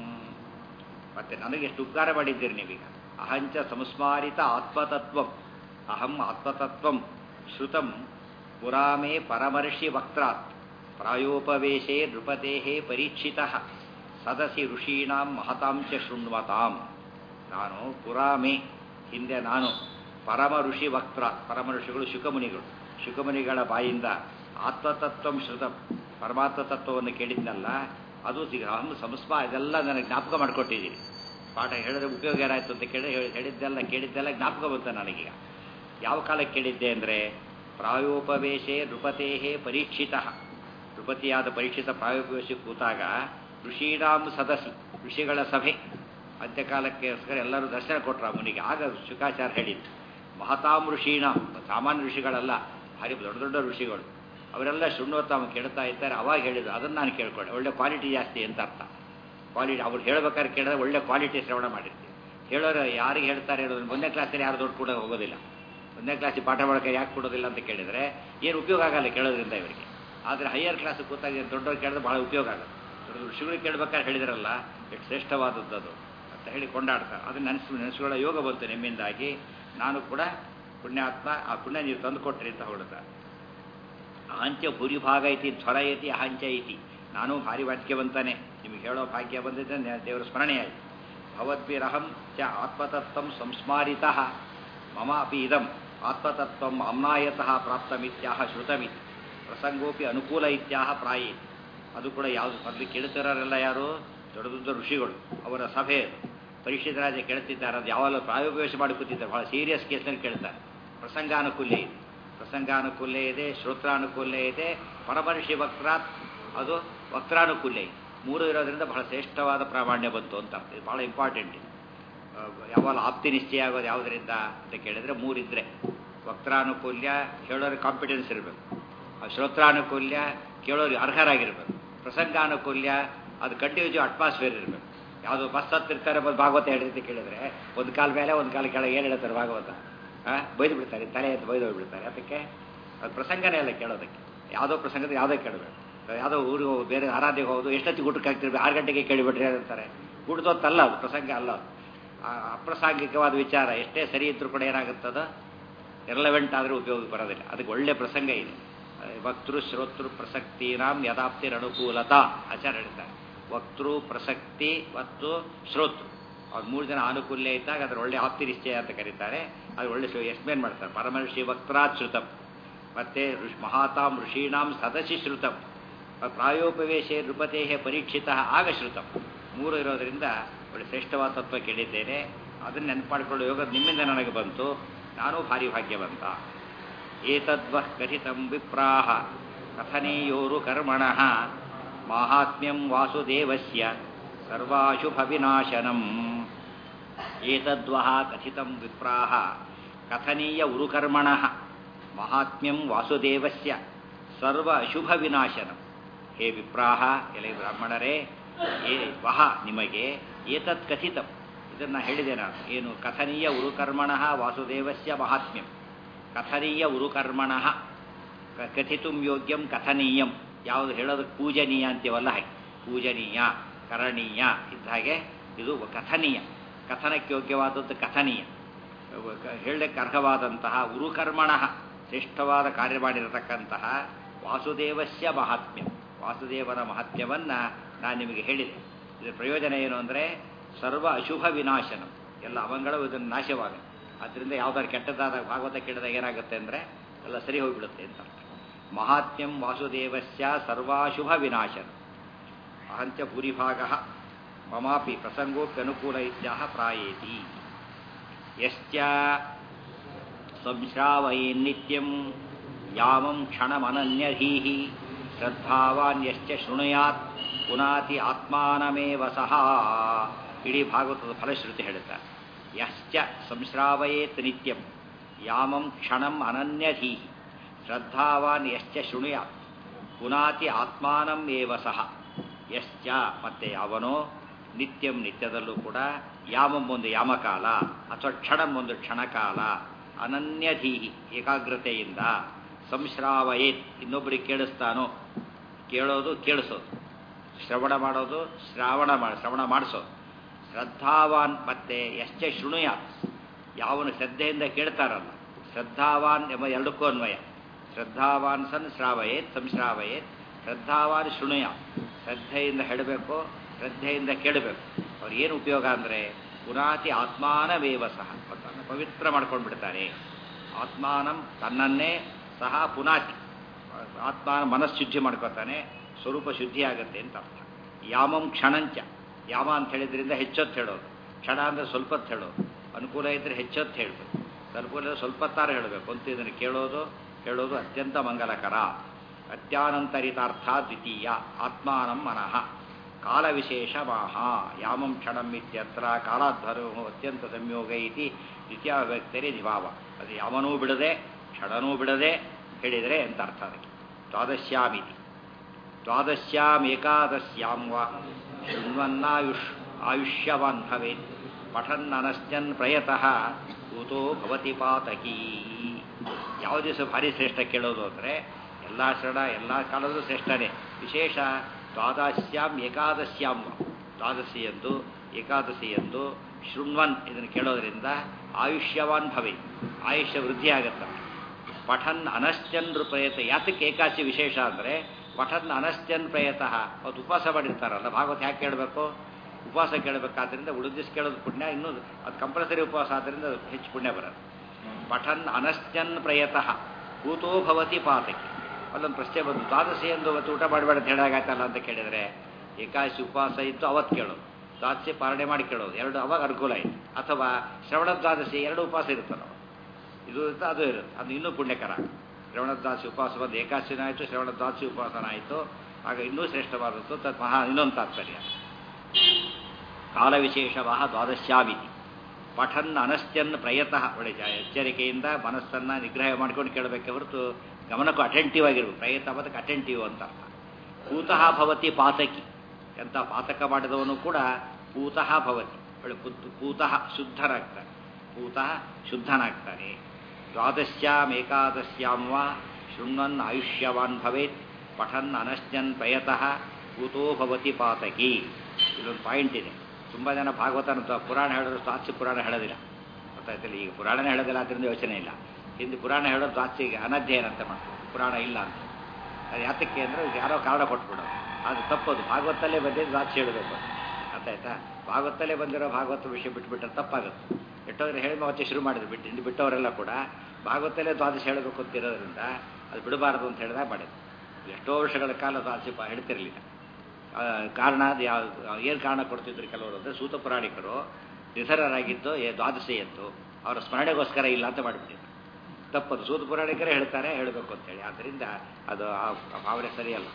ಮತ್ತೆ ನನಗೆಷ್ಟು ಉಪಕಾರ ಮಾಡಿದ್ದೀರಿ ನೀವೀಗ ಅಹಂಚ ಸಂಸ್ಮಾರಿತ ಆತ್ಮತತ್ವಂ ಅಹಂ ಆತ್ಮತತ್ವಂ ಶ್ರುತಂ ಪುರಾಮೇ ಪರಮರ್ಷಿ ವಕ್ರಾತ್ ಪ್ರಾಯೋಪವೇಶೇ ನೃಪತೆ ಪರೀಕ್ಷಿತ ಸದಸಿ ಋಷೀಣಾಂ ಮಹತಾಂಚ ಶೃಣ್ವತಾಂ ನಾನು ಪುರಾಮೆ ಹಿಂದೆ ನಾನು ಪರಮ ಋಷಿ ವಕ್ರ ಪರಮ ಋಷಿಗಳು ಶುಕಮುನಿಗಳು ಶುಕಮುನಿಗಳ ಬಾಯಿಂದ ಆತ್ಮತತ್ವಂ ಶ್ರುತಂ ಪರಮಾತ್ಮ ತತ್ವವನ್ನು ಕೇಳಿದ್ನಲ್ಲ ಅದು ಸಿಗ ಅಹಂ ಸಂಸ್ಮಾ ಇದೆಲ್ಲ ನನಗೆ ಜ್ಞಾಪಕ ಮಾಡಿಕೊಟ್ಟಿದ್ದೀನಿ ಪಾಠ ಹೇಳಿದ್ರೆ ಉಪಯೋಗ ಏನಾಯ್ತು ಅಂತ ಕೇಳಿ ಹೇಳಿದ್ದೆಲ್ಲ ಕೇಳಿದ್ದೆಲ್ಲ ಜ್ಞಾಪಕ ಬಂತ ನನಗೀಗ ಯಾವ ಕಾಲಕ್ಕೆ ಕೇಳಿದ್ದೆ ಅಂದರೆ ಪ್ರಾಯೋಪವೇಶೇ ನೃಪತೇಹೇ ಪರೀಕ್ಷಿತ ನೃಪತಿಯಾದ ಪರೀಕ್ಷಿತ ಪ್ರಾಯೋಪವೇಶ ಕೂತಾಗ ಋಷೀಣಾಂ ಸದಸಿ ಋಷಿಗಳ ಸಭೆ ಅಂತ್ಯಕಾಲಕ್ಕೋಸ್ಕರ ಎಲ್ಲರೂ ದರ್ಶನ ಕೊಟ್ಟರು ಮುನಿಗೆ ಆಗ ಶುಕಾಚಾರ ಹೇಳಿದ್ದು ಮಹತಾಂ ಋಷೀಣಾಂ ಸಾಮಾನ್ಯ ಋಷಿಗಳಲ್ಲ ಭಾರಿ ದೊಡ್ಡ ದೊಡ್ಡ ಋಷಿಗಳು ಅವರೆಲ್ಲ ಶೃಣ್ವತಾಮ ಕೇಳ್ತಾ ಇದ್ದಾರೆ ಅವಾಗ ಹೇಳಿದ್ರು ಅದನ್ನು ನಾನು ಕೇಳ್ಕೊಂಡೆ ಒಳ್ಳೆ ಕ್ವಾಲಿಟಿ ಜಾಸ್ತಿ ಅಂತ ಅರ್ಥ ಕ್ವಾಲಿಟಿ ಅವ್ರು ಹೇಳ್ಬೇಕಾದ್ರೆ ಕೇಳಿದ್ರೆ ಒಳ್ಳೆ ಕ್ವಾಲಿಟಿ ಶ್ರವಣ ಮಾಡಿರ್ತೀವಿ ಹೇಳೋರು ಯಾರಿಗೆ ಹೇಳ್ತಾರೆ ಹೇಳೋದು ಒಂದನೇ ಕ್ಲಾಸಲ್ಲಿ ಯಾರು ದೊಡ್ಡ ಕೂಡ ಹೋಗೋದಿಲ್ಲ ಒಂದನೇ ಕ್ಲಾಸಿಗೆ ಪಾಠ ಮಾಡೋಕೆ ಯಾಕೆ ಕೊಡೋದಿಲ್ಲ ಅಂತ ಕೇಳಿದರೆ ಏನು ಉಪಯೋಗ ಆಗಲ್ಲ ಕೇಳೋದ್ರಿಂದ ಇವರಿಗೆ ಆದರೆ ಹೈಯರ್ ಕ್ಲಾಸ್ ಕೂತಾಗ ದೊಡ್ಡವ್ರು ಕೇಳಿದ್ರೆ ಬಹಳ ಉಪಯೋಗ ಆಗುತ್ತೆ ದೊಡ್ಡ ಋಷಿಗಳು ಕೇಳ್ಬೇಕಾದ್ರೆ ಹೇಳಿದ್ರಲ್ಲ ಎಷ್ಟು ಶ್ರೇಷ್ಠವಾದದ್ದು ಅದು ಅಂತ ಹೇಳಿ ಕೊಂಡಾಡ್ತಾರೆ ಅದನ್ನು ನೆನೆಸ್ ನೆನೆಸ್ಕೊಳ್ಳೋ ಯೋಗ ಬಂತು ನಿಮ್ಮಿಂದಾಗಿ ನಾನು ಕೂಡ ಪುಣ್ಯಾತ್ಮ ಆ ಪುಣ್ಯ ನೀವು ತಂದು ಕೊಟ್ರಿ ಅಂತ ಹೊಡ್ತಾರೆ ಅಹಂಚ ಭೂರಿಭಾಗ ಐತಿ ಧ್ವರ ಐತಿ ಅಹಂಚ ಐತಿ ನಾನು ಭಾರಿ ವಾಕ್ಯವಂತಾನೆ ನಿಮಗೆ ಹೇಳೋ ಭಾಗ್ಯ ಬಂದಿದ್ದರೆ ದೇವರ ಸ್ಮರಣೆ ಆಯಿತು ಭವದ್ಭಿರಹಂ ಚ ಆತ್ಮತತ್ವಂ ಸಂಸ್ಮಾರಿತ ಮಮ ಅಪಿ ಇದಂ ಆತ್ಮತತ್ವಂ ಅಮ್ನಾಯತಃ ಪ್ರಾಪ್ತಮಿತ್ಯಾಹ ಶ್ರುತಮಿತಿ ಪ್ರಸಂಗೋಪಿ ಅನುಕೂಲ ಇತ್ಯಾಹ ಪ್ರಾಯಿ ಅದು ಕೂಡ ಯಾವುದು ಮೊದಲು ಕೇಳುತ್ತಿರೋರೆಲ್ಲ ಯಾರು ದೊಡ್ಡ ದೊಡ್ಡ ಋಷಿಗಳು ಅವರ ಸಭೆ ಪರೀಕ್ಷಿತ ರಾಜ ಕೇಳ್ತಿದ್ದಾರೆ ಅದು ಯಾವಾಗ ಪ್ರಾಯೋಪವೇಶ ಮಾಡಿ ಕೂತಿದ್ದಾರೆ ಬಹಳ ಸೀರಿಯಸ್ ಕೇಸ್ನಲ್ಲಿ ಕೇಳ್ತಾರೆ ಪ್ರಸಂಗಾನುಕೂಲ್ಯ ಇದೆ ಪ್ರಸಂಗಾನುಕೂಲ್ಯ ಇದೆ ಶ್ರೋತ್ರಾನುಕೂಲ್ಯ ಇದೆ ಪರಮರ್ಷಿ ವಕ್ರಾತ್ ಅದು ವಕ್ರಾನುಕೂಲ್ಯ ಇದೆ ಮೂರು ಇರೋದ್ರಿಂದ ಬಹಳ ಶ್ರೇಷ್ಠವಾದ ಪ್ರಾಮಾಣ್ಯ ಬಂತು ಅಂತ ಅರ್ಥ ಇದು ಬಹಳ ಇಂಪಾರ್ಟೆಂಟ್ ಇದು ಯಾವಾಗ ಆಪ್ತಿ ನಿಶ್ಚಯ ಆಗೋದು ಯಾವುದರಿಂದ ಅಂತ ಕೇಳಿದರೆ ಮೂರಿದ್ರೆ ವಕ್ರಾನುಕೂಲ್ಯ ಹೇಳೋರಿಗೆ ಕಾಂಪಿಟೆನ್ಸ್ ಇರಬೇಕು ಶ್ರೋತ್ರಾನುಕೂಲ್ಯ ಕೇಳೋರಿಗೆ ಅರ್ಹರಾಗಿರ್ಬೇಕು ಪ್ರಸಂಗಾನುಕೂಲ್ಯ ಅದು ಕಂಟಿನ್ಯೂಸ್ ಅಟ್ಮಾಸ್ಫಿಯರ್ ಇರಬೇಕು ಯಾವುದು ಬಸ್ ಹತ್ತಿರ್ತಾರೆ ಬಂದು ಭಾಗವತ ಹೇಳಿದ್ರೆ ಕೇಳಿದ್ರೆ ಒಂದು ಕಾಲ ಮೇಲೆ ಒಂದು ಕಾಲ ಕೆಳಗೆ ಏನು ಹೇಳ್ತಾರೆ ಭಾಗವತ ಹಾಂ ಬೈದು ಬಿಡ್ತಾರೆ ತಲೆ ಎತ್ತು ಬೈದು ಹೋಗ್ಬಿಡ್ತಾರೆ ಅದಕ್ಕೆ ಅದು ಪ್ರಸಂಗನೇ ಅಲ್ಲ ಕೇಳೋದಕ್ಕೆ ಯಾವುದೋ ಪ್ರಸಂಗದ ಯಾವುದೋ ಕೇಳಬೇಕು ಯಾವುದೋ ಊರಿಗೆ ಹೋಗೋದು ಬೇರೆ ಆರಾಧ್ಯಗೆ ಹೋಗೋದು ಎಷ್ಟೊತ್ತಿಗೆ ಊಟಕ್ಕೆ ಹಾಕ್ತಿರ್ಬೇಕು ಆರು ಗಂಟೆಗೆ ಕೇಳಿಬಿಟ್ರೆ ಅಂತಾರೆ ಊಟದೊತ್ತಲ್ಲ ಅದು ಪ್ರಸಂಗ ಅಲ್ಲ ಅದು ಅಪ್ರಾಸಂಗಿಕವಾದ ವಿಚಾರ ಎಷ್ಟೇ ಸರಿ ಇದ್ರೂ ಕೂಡ ಏನಾಗುತ್ತದ ಇರಲೆವೆಂಟ್ ಆದರೆ ಉಪಯೋಗ ಬರೋದಿಲ್ಲ ಅದಕ್ಕೆ ಒಳ್ಳೆ ಪ್ರಸಂಗ ಇದೆ ವಕ್ತೃ ಶ್ರೋತೃ ಪ್ರಸಕ್ತಿನಾಂ ಯಥಾಪ್ತಿರ ಅನುಕೂಲತಾ ಆಚಾರ ಹೇಳ್ತಾರೆ ವಕ್ತೃ ಪ್ರಸಕ್ತಿ ಮತ್ತು ಶ್ರೋತೃ ಅವ್ರು ಮೂರು ಜನ ಅನುಕೂಲ್ಯ ಇದ್ದಾಗ ಅದರ ಒಳ್ಳೆ ಆಪ್ತಿ ನಿಶ್ಚಯ ಅಂತ ಕರೀತಾರೆ ಅದು ಒಳ್ಳೆ ಎಕ್ಸ್ಪ್ಲೇನ್ ಮಾಡ್ತಾರೆ ಪರಮರ್ಷಿ ವಕ್ರಾತ್ ಶ್ರುತಂ ಮತ್ತೆ ಮಹಾತಾಂ ಋಷೀಣಾಂ ಸದಸಿ ಶ್ರುತಂ ಪ್ರಾಯೋಪವೇಶೇ ನೃಪತೆ ಪರೀಕ್ಷಿತ ಆಗ ಶ್ರುತಂ ಮೂರು ಇರೋದರಿಂದ ಒಳ್ಳೆ ಶ್ರೇಷ್ಠವಾದ ತತ್ವ ಕೇಳಿದ್ದೇನೆ ಅದನ್ನು ನೆನಪಾಡಿಕೊಳ್ಳೋ ಯೋಗ ನಿಮ್ಮಿಂದ ನನಗೆ ಬಂತು ನಾನು ಭಾರಿ ಭಾಗ್ಯವಂತ ಏತದ್ವಃ ಕಥಿತಂ ವಿಪ್ರಾಹ ಕಥನೇಯೋರು ಕರ್ಮಣಃ ಮಾಹಾತ್ಮ್ಯಂ ವಾಸುದೇವಸ್ಯ ಸರ್ವಾಶುಭ ವಿನಾಶನಂ ಏತದ್ವಃ ಕಥಿತಂ ವಿಪ್ರಾಹ ಕಥನೀಯ ಉರುಕರ್ಮಣಃ ಮಹಾತ್ಮ್ಯಂ ವಾಸುದೇವಸ್ಯ ಸರ್ವ ಅಶುಭ ವಿನಾಶನಂ ಹೇ ವಿಪ್ರಾಹ ಎಲೆ ಬ್ರಾಹ್ಮಣರೇ ಏ ವಹ ನಿಮಗೆ ಏತತ್ ಕಥಿತಂ ಇದನ್ನು ಹೇಳಿದೆ ನಾನು ಏನು ಕಥನೀಯ ಉರುಕರ್ಮಣಃ ವಾಸುದೇವಸ್ಯ ಮಹಾತ್ಮ್ಯಂ ಕಥನೀಯ ಉರುಕರ್ಮಣಃ ಕಥಿತುಂ ಯೋಗ್ಯಂ ಕಥನೀಯಂ ಯಾವುದು ಹೇಳೋದಕ್ಕೆ ಪೂಜನೀಯ ಅಂತೀವಲ್ಲ ಹಾಗೆ ಪೂಜನೀಯ ಕರಣೀಯ ಇದ್ದ ಹಾಗೆ ಇದು ಕಥನೀಯ ಕಥನಕ್ಕೆ ಯೋಗ್ಯವಾದದ್ದು ಕಥನೀಯ ಹೇಳಕ್ಕೆ ಅರ್ಹವಾದಂತಹ ಉರುಕರ್ಮಣ ಶ್ರೇಷ್ಠವಾದ ಕಾರ್ಯ ಮಾಡಿರತಕ್ಕಂತಹ ವಾಸುದೇವಸ್ಯ ಮಹಾತ್ಮ್ಯ ವಾಸುದೇವನ ಮಹಾತ್ಮ್ಯವನ್ನು ನಾನು ನಿಮಗೆ ಹೇಳಿದೆ ಇದರ ಪ್ರಯೋಜನ ಏನು ಅಂದರೆ ಸರ್ವ ಅಶುಭ ವಿನಾಶನ ಎಲ್ಲ ಅವಂಗಳವು ಇದನ್ನು ನಾಶವಾಗುತ್ತೆ ಆದ್ದರಿಂದ ಯಾವ್ದಾದ್ರು ಕೆಟ್ಟದಾದ ಭಾಗವತ ಕೇಳಿದಾಗ ಏನಾಗುತ್ತೆ ಅಂದರೆ ಎಲ್ಲ ಸರಿ ಹೋಗಿಬಿಡುತ್ತೆ ಅಂತ ಮಹಾತ್ಮ್ಯಂ ವಾಸುದೇವಸ್ಯ ಸರ್ವಾಶುಭ ವಿನಾಶನ ಅಹಂಚ ಭೂರಿಭಾಗ ಮಮಾಪಿ ಪ್ರಸಂಗೋಪ್ಯನುಕೂಲ ಇತ್ಯಾಹ ಪ್ರಾಯೇತಿ ಯಶ್ಚ ಸಂಶ್ರಾವಯೇನ್ನಿತ್ಯಂ ಯಾಮಂ ಕ್ಷಣಮನನ್ಯಧೀಃ ಶ್ರದ್ಧಾವಾನ್ ಯಶ್ಚ ಶೃಣುಯಾತ್ ಪುನಾತಿ ಆತ್ಮಾನಮೇವ ಸಹ ಇಡೀ ಭಾಗವತದ ಫಲಶ್ರುತಿ ಹೇಳುತ್ತಾರೆ ಯಶ್ಚ ಸಂಶ್ರಾವಯೇತ್ ನಿತ್ಯಂ ಯಾಮಂ ಕ್ಷಣಂ ಅನನ್ಯಧೀಃ ಶ್ರದ್ಧಾವಾನ್ ಯಶ್ಚ ಶೃಣುಯಾತ್ ಪುನಾತಿ ಆತ್ಮಾನಂ ಏವ ಸಹ ಯಶ್ಚ ಮತ್ತೆ ಅವನೋ ನಿತ್ಯಂ ನಿತ್ಯದಲ್ಲೂ ಕೂಡ ಯಾಮಂ ಒಂದು ಯಾಮಕಾಲ ಅಥವಾ ಕ್ಷಣಂ ಒಂದು ಕ್ಷಣಕಾಲ ಅನನ್ಯಧೀಹಿ ಏಕಾಗ್ರತೆಯಿಂದ ಸಂಶ್ರಾವಯೇತ್ ಇನ್ನೊಬ್ಬರಿಗೆ ಕೇಳಿಸ್ತಾನೋ ಕೇಳೋದು ಕೇಳಿಸೋದು ಶ್ರವಣ ಮಾಡೋದು ಶ್ರಾವಣ ಮಾಡಿ ಶ್ರವಣ ಮಾಡಿಸೋದು ಶ್ರದ್ಧಾವಾನ್ ಮತ್ತೆ ಎಷ್ಟ ಶೃಣುಯ ಯಾವನು ಶ್ರದ್ಧೆಯಿಂದ ಕೇಳ್ತಾರಲ್ಲ ಶ್ರದ್ಧಾವಾನ್ ಎಂಬ ಎರಡಕ್ಕೂ ಅನ್ವಯ ಶ್ರದ್ಧಾವಾನ್ ಸನ್ ಶ್ರಾವಯೇತ್ ಸಂಶ್ರಾವಯೇತ್ ಶ್ರದ್ಧಾವಾನ್ ಶೃಣುಯ ಶ್ರದ್ಧೆಯಿಂದ ಹೇಳಬೇಕು ಶ್ರದ್ಧೆಯಿಂದ ಕೇಳಬೇಕು ಅವ್ರು ಏನು ಉಪಯೋಗ ಅಂದರೆ ಪುನಾತಿ ಆತ್ಮಾನವೇವ ಸಹ ತನ್ನ ಪವಿತ್ರ ಮಾಡ್ಕೊಂಡು ಬಿಡ್ತಾರೆ ಆತ್ಮಾನಂ ತನ್ನನ್ನೇ ಸಹ ಪುನಾತಿ ಆತ್ಮಾನ ಮನಃಶುದ್ಧಿ ಮಾಡ್ಕೋತಾನೆ ಸ್ವರೂಪ ಶುದ್ಧಿ ಆಗುತ್ತೆ ಅಂತ ಅರ್ಥ ಯಾಮಂ ಕ್ಷಣಂಚ ಯಾಮ ಅಂತ ಹೇಳಿದ್ರಿಂದ ಹೆಚ್ಚೊತ್ತು ಹೇಳೋದು ಕ್ಷಣ ಅಂದರೆ ಸ್ವಲ್ಪ ಹೊತ್ತು ಹೇಳೋದು ಅನುಕೂಲ ಇದ್ದರೆ ಹೆಚ್ಚೊತ್ತು ಹೇಳಬೇಕು ಅನುಕೂಲ ಇದ್ದರೆ ಸ್ವಲ್ಪ ಹೊತ್ತಾರು ಹೇಳಬೇಕು ಅಂತ ಇದನ್ನು ಕೇಳೋದು ಹೇಳೋದು ಅತ್ಯಂತ ಮಂಗಲಕರ ಅತ್ಯಾನಂತರಿತಾರ್ಥ ದ್ವಿತೀಯ ಆತ್ಮಾನಂ ಮನಃ ಕಾಲವಿಶೇಷ ಮಾಹ ಯಾಮಂ ಕ್ಷಣಂ ಇತ್ಯತ್ರ ಕಾಲಾಧ್ವರೋ ಅತ್ಯಂತ ಸಂಯೋಗ ಇತಿ ದ್ವಿತೀಯ ವ್ಯಕ್ತರಿ ನಿಭಾವ ಅದು ಯಾವನೂ ಬಿಡದೆ ಕ್ಷಣನೂ ಬಿಡದೆ ಹೇಳಿದರೆ ಅಂತ ಅರ್ಥ ಅದಕ್ಕೆ ದ್ವಾದಶ್ಯಾಮಿತಿ ದ್ವಾದಶ್ಯಾಮೇಕಾದಶ್ಯಾಂ ವಾ ಶೃಣ್ವನ್ನಾಯುಷ್ ಆಯುಷ್ಯವಾನ್ ಭವೇತ್ ಪಠನ್ನನಶ್ಚನ್ ಪ್ರಯತಃ ಕೂತೋ ಭವತಿ ಪಾತಕೀ ಯಾವ ದಿವಸ ಭಾರಿ ಶ್ರೇಷ್ಠ ಕೇಳೋದು ಅಂದರೆ ಎಲ್ಲ ಶ್ರಣ ಎಲ್ಲ ಕಾಲದಲ್ಲೂ ಶ್ರೇಷ್ಠನೇ ವಿಶೇಷ ದ್ವಾದಶ್ಯಾಂ ಏಕಾದಶ್ಯಾಂ ದ್ವಾದಶಿಯಂದು ಏಕಾದಶಿಯಂದು ಶೃಣ್ವನ್ ಇದನ್ನು ಕೇಳೋದ್ರಿಂದ ಆಯುಷ್ಯವಾನ್ ಭವೆ ಆಯುಷ್ಯ ವೃದ್ಧಿ ಆಗುತ್ತೆ ಪಠನ್ ಅನಶ್ಚನ್ ಪ್ರಯತ ಯಾತಕ್ಕೆ ಏಕಾಶಿ ವಿಶೇಷ ಅಂದರೆ ಪಠನ್ ಅನಶ್ಚನ್ ಪ್ರಯತಃ ಅವತ್ತು ಉಪವಾಸ ಮಾಡಿರ್ತಾರಲ್ಲ ಭಾಗವತ ಯಾಕೆ ಕೇಳಬೇಕು ಉಪವಾಸ ಕೇಳಬೇಕಾದ್ರಿಂದ ಉಳಿದ ದಿವಸ ಕೇಳೋದು ಪುಣ್ಯ ಇನ್ನೂ ಅದು ಕಂಪಲ್ಸರಿ ಉಪವಾಸ ಆದ್ದರಿಂದ ಹೆಚ್ಚು ಪುಣ್ಯ ಬರೋದು ಪಠನ್ ಅನಶ್ಚನ್ ಪ್ರಯತಃ ಕೂತೋ ಭವತಿ ಪಾತಕಿ ಅಲ್ಲೊಂದು ಪ್ರಶ್ನೆ ಬಂದು ದ್ವಾದಶಿ ಎಂದು ಅವತ್ತು ಊಟ ಮಾಡಬೇಡ ಅಂತ ಹೇಳಾಗಾಯ್ತಲ್ಲ ಅಂತ ಕೇಳಿದರೆ ಏಕಾದಶಿ ಉಪವಾಸ ಇತ್ತು ಅವತ್ತು ಕೇಳೋದು ದ್ವಾದಶಿ ಪಾಲನೆ ಮಾಡಿ ಕೇಳೋದು ಎರಡು ಅವಾಗ ಅನುಕೂಲ ಆಯಿತು ಅಥವಾ ಶ್ರವಣ ದ್ವಾದಶಿ ಎರಡು ಉಪವಾಸ ಇರುತ್ತಲ್ಲ ಇದು ಇರುತ್ತೆ ಅದು ಇರುತ್ತೆ ಅದು ಇನ್ನೂ ಪುಣ್ಯಕರ ಶ್ರವಣ ದ್ವಾದಶಿ ಉಪವಾಸ ಬಂದು ಏಕಾದಶಿನ ಆಯಿತು ಶ್ರವಣ ದ್ವಾದಶಿ ಉಪವಾಸನ ಆಯಿತು ಆಗ ಇನ್ನೂ ಶ್ರೇಷ್ಠವಾದದ್ದು ತತ್ ಮಹಾ ಇನ್ನೊಂದು ತಾತ್ಪರ್ಯ ಕಾಲವಿಶೇಷವಾಹ ದ್ವಾದಶ್ಯಾಮಿತಿ ಪಠನ್ ಅನಶ್ಚನ್ ಪ್ರಯತಃ ಒಳ್ಳೆ ಎಚ್ಚರಿಕೆಯಿಂದ ಮನಸ್ಸನ್ನು ನಿಗ್ರಹ ಮಾಡ್ಕೊಂಡು ಕೇಳಬೇಕೆ ಹೊರತು ಗಮನಕ್ಕೂ ಅಟೆಂಟಿವ್ ಆಗಿರ್ಬೇಕು ಪ್ರಯತ್ನ ಅದಕ್ಕೆ ಅಟೆಂಟಿವ್ ಅಂತ ಅರ್ಥ ಕೂತಃ ಭವತಿ ಪಾತಕಿ ಎಂಥ ಪಾತಕ ಮಾಡಿದವನು ಕೂಡ ಕೂತಃ ಭವತಿ ಒಳ್ಳೆ ಕೂತಃ ಶುದ್ಧನಾಗ್ತಾನೆ ಕೂತಃ ಶುದ್ಧನಾಗ್ತಾನೆ ದ್ವಾದಶ್ಯಾಂ ಏಕಾದಶ್ಯಾಂ ವಾ ಶೃಣ್ವನ್ ಆಯುಷ್ಯವಾನ್ ಭವೇತ್ ಪಠನ್ ಅನಶ್ಚನ್ ಪ್ರಯತಃ ಕೂತೋ ಭವತಿ ಪಾತಕಿ ಇದೊಂದು ಪಾಯಿಂಟ್ ಇದೆ ತುಂಬ ಜನ ಭಾಗವತನ ಪುರಾಣ ಹೇಳಿದ್ರು ದ್ವಾದಶಿ ಪುರಾಣ ಹೇಳೋದಿಲ್ಲ ಗೊತ್ತಾಯ್ತಿಲ್ಲ ಈಗ ಪುರಾಣನೇ ಹೇಳೋದಿಲ್ಲ ಅದರಿಂದ ಯೋಚನೆ ಇಲ್ಲ ಹಿಂದೆ ಪುರಾಣ ಹೇಳೋದು ದ್ವಾದಶಿಗೆ ಅನಧ್ಯಯನ ಅಂತ ಮಾಡ್ತಾರೆ ಪುರಾಣ ಇಲ್ಲ ಅಂತ ಅದು ಯಾತಕ್ಕೆ ಅಂದರೆ ಯಾರೋ ಕಾರಣ ಕೊಟ್ಬಿಡೋದು ಅದು ತಪ್ಪದು ಭಾಗವತಲ್ಲೇ ಬಂದಿದ್ದು ದ್ವಾದಶಿ ಹೇಳಬೇಕು ಅರ್ಥಾಯ್ತಾ ಭಾಗವತಲ್ಲೇ ಬಂದಿರೋ ಭಾಗವತ ವಿಷಯ ಬಿಟ್ಬಿಟ್ರೆ ತಪ್ಪಾಗುತ್ತೆ ಎಷ್ಟೋದ್ರೆ ಹೇಳಿ ಮತ್ತೆ ಶುರು ಮಾಡಿದ್ರು ಬಿಟ್ಟು ಹಿಂದೆ ಬಿಟ್ಟವರೆಲ್ಲ ಕೂಡ ಭಾಗವತಲ್ಲೇ ದ್ವಾದಶಿ ಹೇಳಬೇಕು ಅಂತಿರೋದ್ರಿಂದ ಅದು ಬಿಡಬಾರದು ಅಂತ ಹೇಳಿದಾಗ ಮಾಡಿದ್ರು ಎಷ್ಟೋ ವರ್ಷಗಳ ಕಾಲ ದ್ವಾದಶಿ ಪ ಹೇಳ್ತಿರಲಿಲ್ಲ ಕಾರಣ ಅದು ಯಾವ ಏನು ಕಾರಣ ಕೊಡ್ತಿದ್ರು ಕೆಲವರು ಅಂದರೆ ಸೂತ ಪುರಾಣಿಕರು ನಿಸರರಾಗಿದ್ದು ಏ ದ್ವಾದಶಿ ಎತ್ತು ಅವರ ಸ್ಮರಣೆಗೋಸ್ಕರ ಇಲ್ಲ ಅಂತ ಮಾಡಿಬಿಟ್ಟಿದ್ರು ತಪ್ಪದು ಸೂತ ಪುರಾಣಿಕರೇ ಹೇಳ್ತಾರೆ ಹೇಳಬೇಕು ಅಂತೇಳಿ ಆದ್ದರಿಂದ ಅದು ಆ ಭಾವನೆ ಸರಿಯಲ್ಲ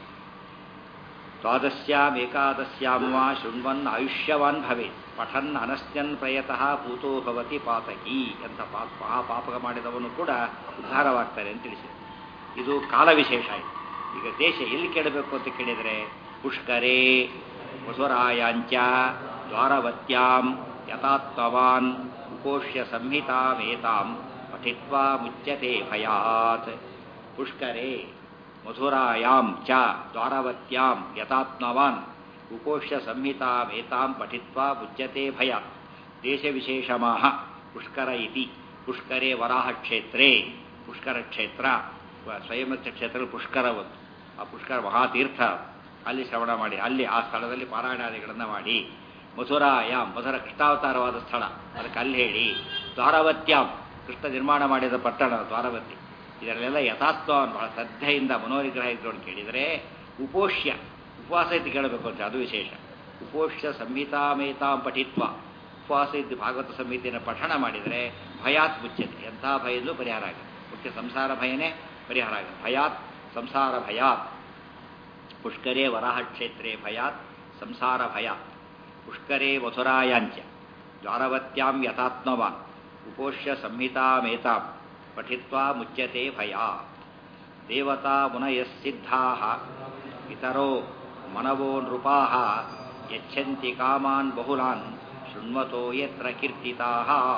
ದ್ವಾದಶ್ಯಾಂ ಏಕಾದಶ್ಯಾಂ ವಾ ಶೃಣ್ವನ್ ಆಯುಷ್ಯವಾನ್ ಭವೆ ಪಠನ್ ಅನಶ್ಯನ್ ಪ್ರಯತಃ ಭೂತೋ ಭವತಿ ಪಾತಕಿ ಅಂತ ಪಾಪ ಮಹಾಪಾಪಕ ಮಾಡಿದವನು ಕೂಡ ಉದ್ಧಾರವಾಗ್ತಾರೆ ಅಂತ ತಿಳಿಸಿದೆ ಇದು ಕಾಲ ವಿಶೇಷ ಆಯಿತು ಈಗ ದೇಶ ಎಲ್ಲಿ ಕೇಳಬೇಕು ಅಂತ ಕೇಳಿದರೆ ಪುಷ್ಕರೇ ವಸುರಾಯಾಂಚ ದ್ವಾರವತ್ಯಾಂ ಯಥಾತ್ಮವಾನ್ ಉಪೋಷ್ಯ ಸಂಹಿತಾಮೇತಾಂ ಪಠಿತ್ವಾ ಮುಚ್ಯತೆ ಭಯಾತ್ ಪುಷ್ಕರೇ ಮಧುರಾಯಾಂ ಚ ದ್ವಾರವತ್ಯಾಂ ಯಥಾತ್ಮವಾನ್ ಉಪೋಷ್ಯ ಸಂಹಿತಾಮೇತಾಂ ಪಠಿತ್ವಾ ಮುಚ್ಯತೆ ಭಯ ದೇಶವಿಶೇಷಮಾಹ ಪುಷ್ಕರ ಇತಿ ಪುಷ್ಕರೇ ವರಾಹ ಕ್ಷೇತ್ರೇ ಪುಷ್ಕರ ಕ್ಷೇತ್ರ ಸ್ವಯಂವೃತ್ತ ಕ್ಷೇತ್ರ ಪುಷ್ಕರ ಒಂದು ಆ ಪುಷ್ಕರ ಮಹಾತೀರ್ಥ ಅಲ್ಲಿ ಶ್ರವಣ ಮಾಡಿ ಅಲ್ಲಿ ಆ ಸ್ಥಳದಲ್ಲಿ ಪಾರಾಯಣಾದಿಗಳನ್ನು ಮಾಡಿ ಮಥುರಾಯಾಂ ಮಧುರ ಕೃಷ್ಣಾವತಾರವಾದ ಸ್ಥಳ ಅದಕ್ಕೆ ಅಲ್ಲಿ ಹೇಳಿ ದ್ವಾರವತ್ಯಾಂ ಕೃಷ್ಣ ನಿರ್ಮಾಣ ಮಾಡಿದ ಪಟ್ಟಣ ದ್ವಾರವತಿ ಇದರಲ್ಲೆಲ್ಲ ಯಥಾತ್ವವನ್ನು ಬಹಳ ಶ್ರದ್ಧೆಯಿಂದ ಮನೋನಿಗ್ರಹ ಇಟ್ಕೊಂಡು ಕೇಳಿದರೆ ಉಪೋಷ್ಯ ಉಪವಾಸ ಇದ್ದು ಕೇಳಬೇಕು ಅಂತ ಅದು ವಿಶೇಷ ಉಪೋಷ್ಯ ಸಂಹಿತಾಮೇತಾಂ ಪಠಿತ್ವ ಉಪವಾಸ ಇದ್ದು ಭಾಗವತ ಸಂಹಿತೆಯನ್ನು ಪಠಣ ಮಾಡಿದರೆ ಭಯಾತ್ ಮುಚ್ಚತೆ ಎಂಥ ಭಯದಲ್ಲೂ ಪರಿಹಾರ ಆಗುತ್ತೆ ಮುಖ್ಯ ಸಂಸಾರ ಭಯನೇ ಪರಿಹಾರ ಆಗುತ್ತೆ ಭಯಾತ್ ಸಂಸಾರ ಭಯಾತ್ ಪುಷ್ಕರೇ ವರಾಹ ಕ್ಷೇತ್ರೇ ಭಯಾತ್ ಸಂಸಾರ ಭಯಾತ್ ಪುಷ್ಕರೇ ಮಥುರಾಯಾಂಚ ದ್ವಾರವತ್ಯಾಂ ಯಥಾತ್ಮವಾನ್ ಉಪೋಷ್ಯ ಸಂಹಿತಾಮೇತಾಂ ಪಠಿತ್ವಾ ಮುಚ್ಯತೆ ಭಯಾತ್ ದೇವತಾ ಮುನಯಸ್ಸಿದ್ಧಾ ಇತರೋ ಮನವೋ ನೃಪಾ ಯಚ್ಛಂತಿ ಕಾಮಾನ್ ಬಹುಲಾನ್ ಶೃಣ್ವತೋ ಯತ್ರ ಕೀರ್ತಿತಾ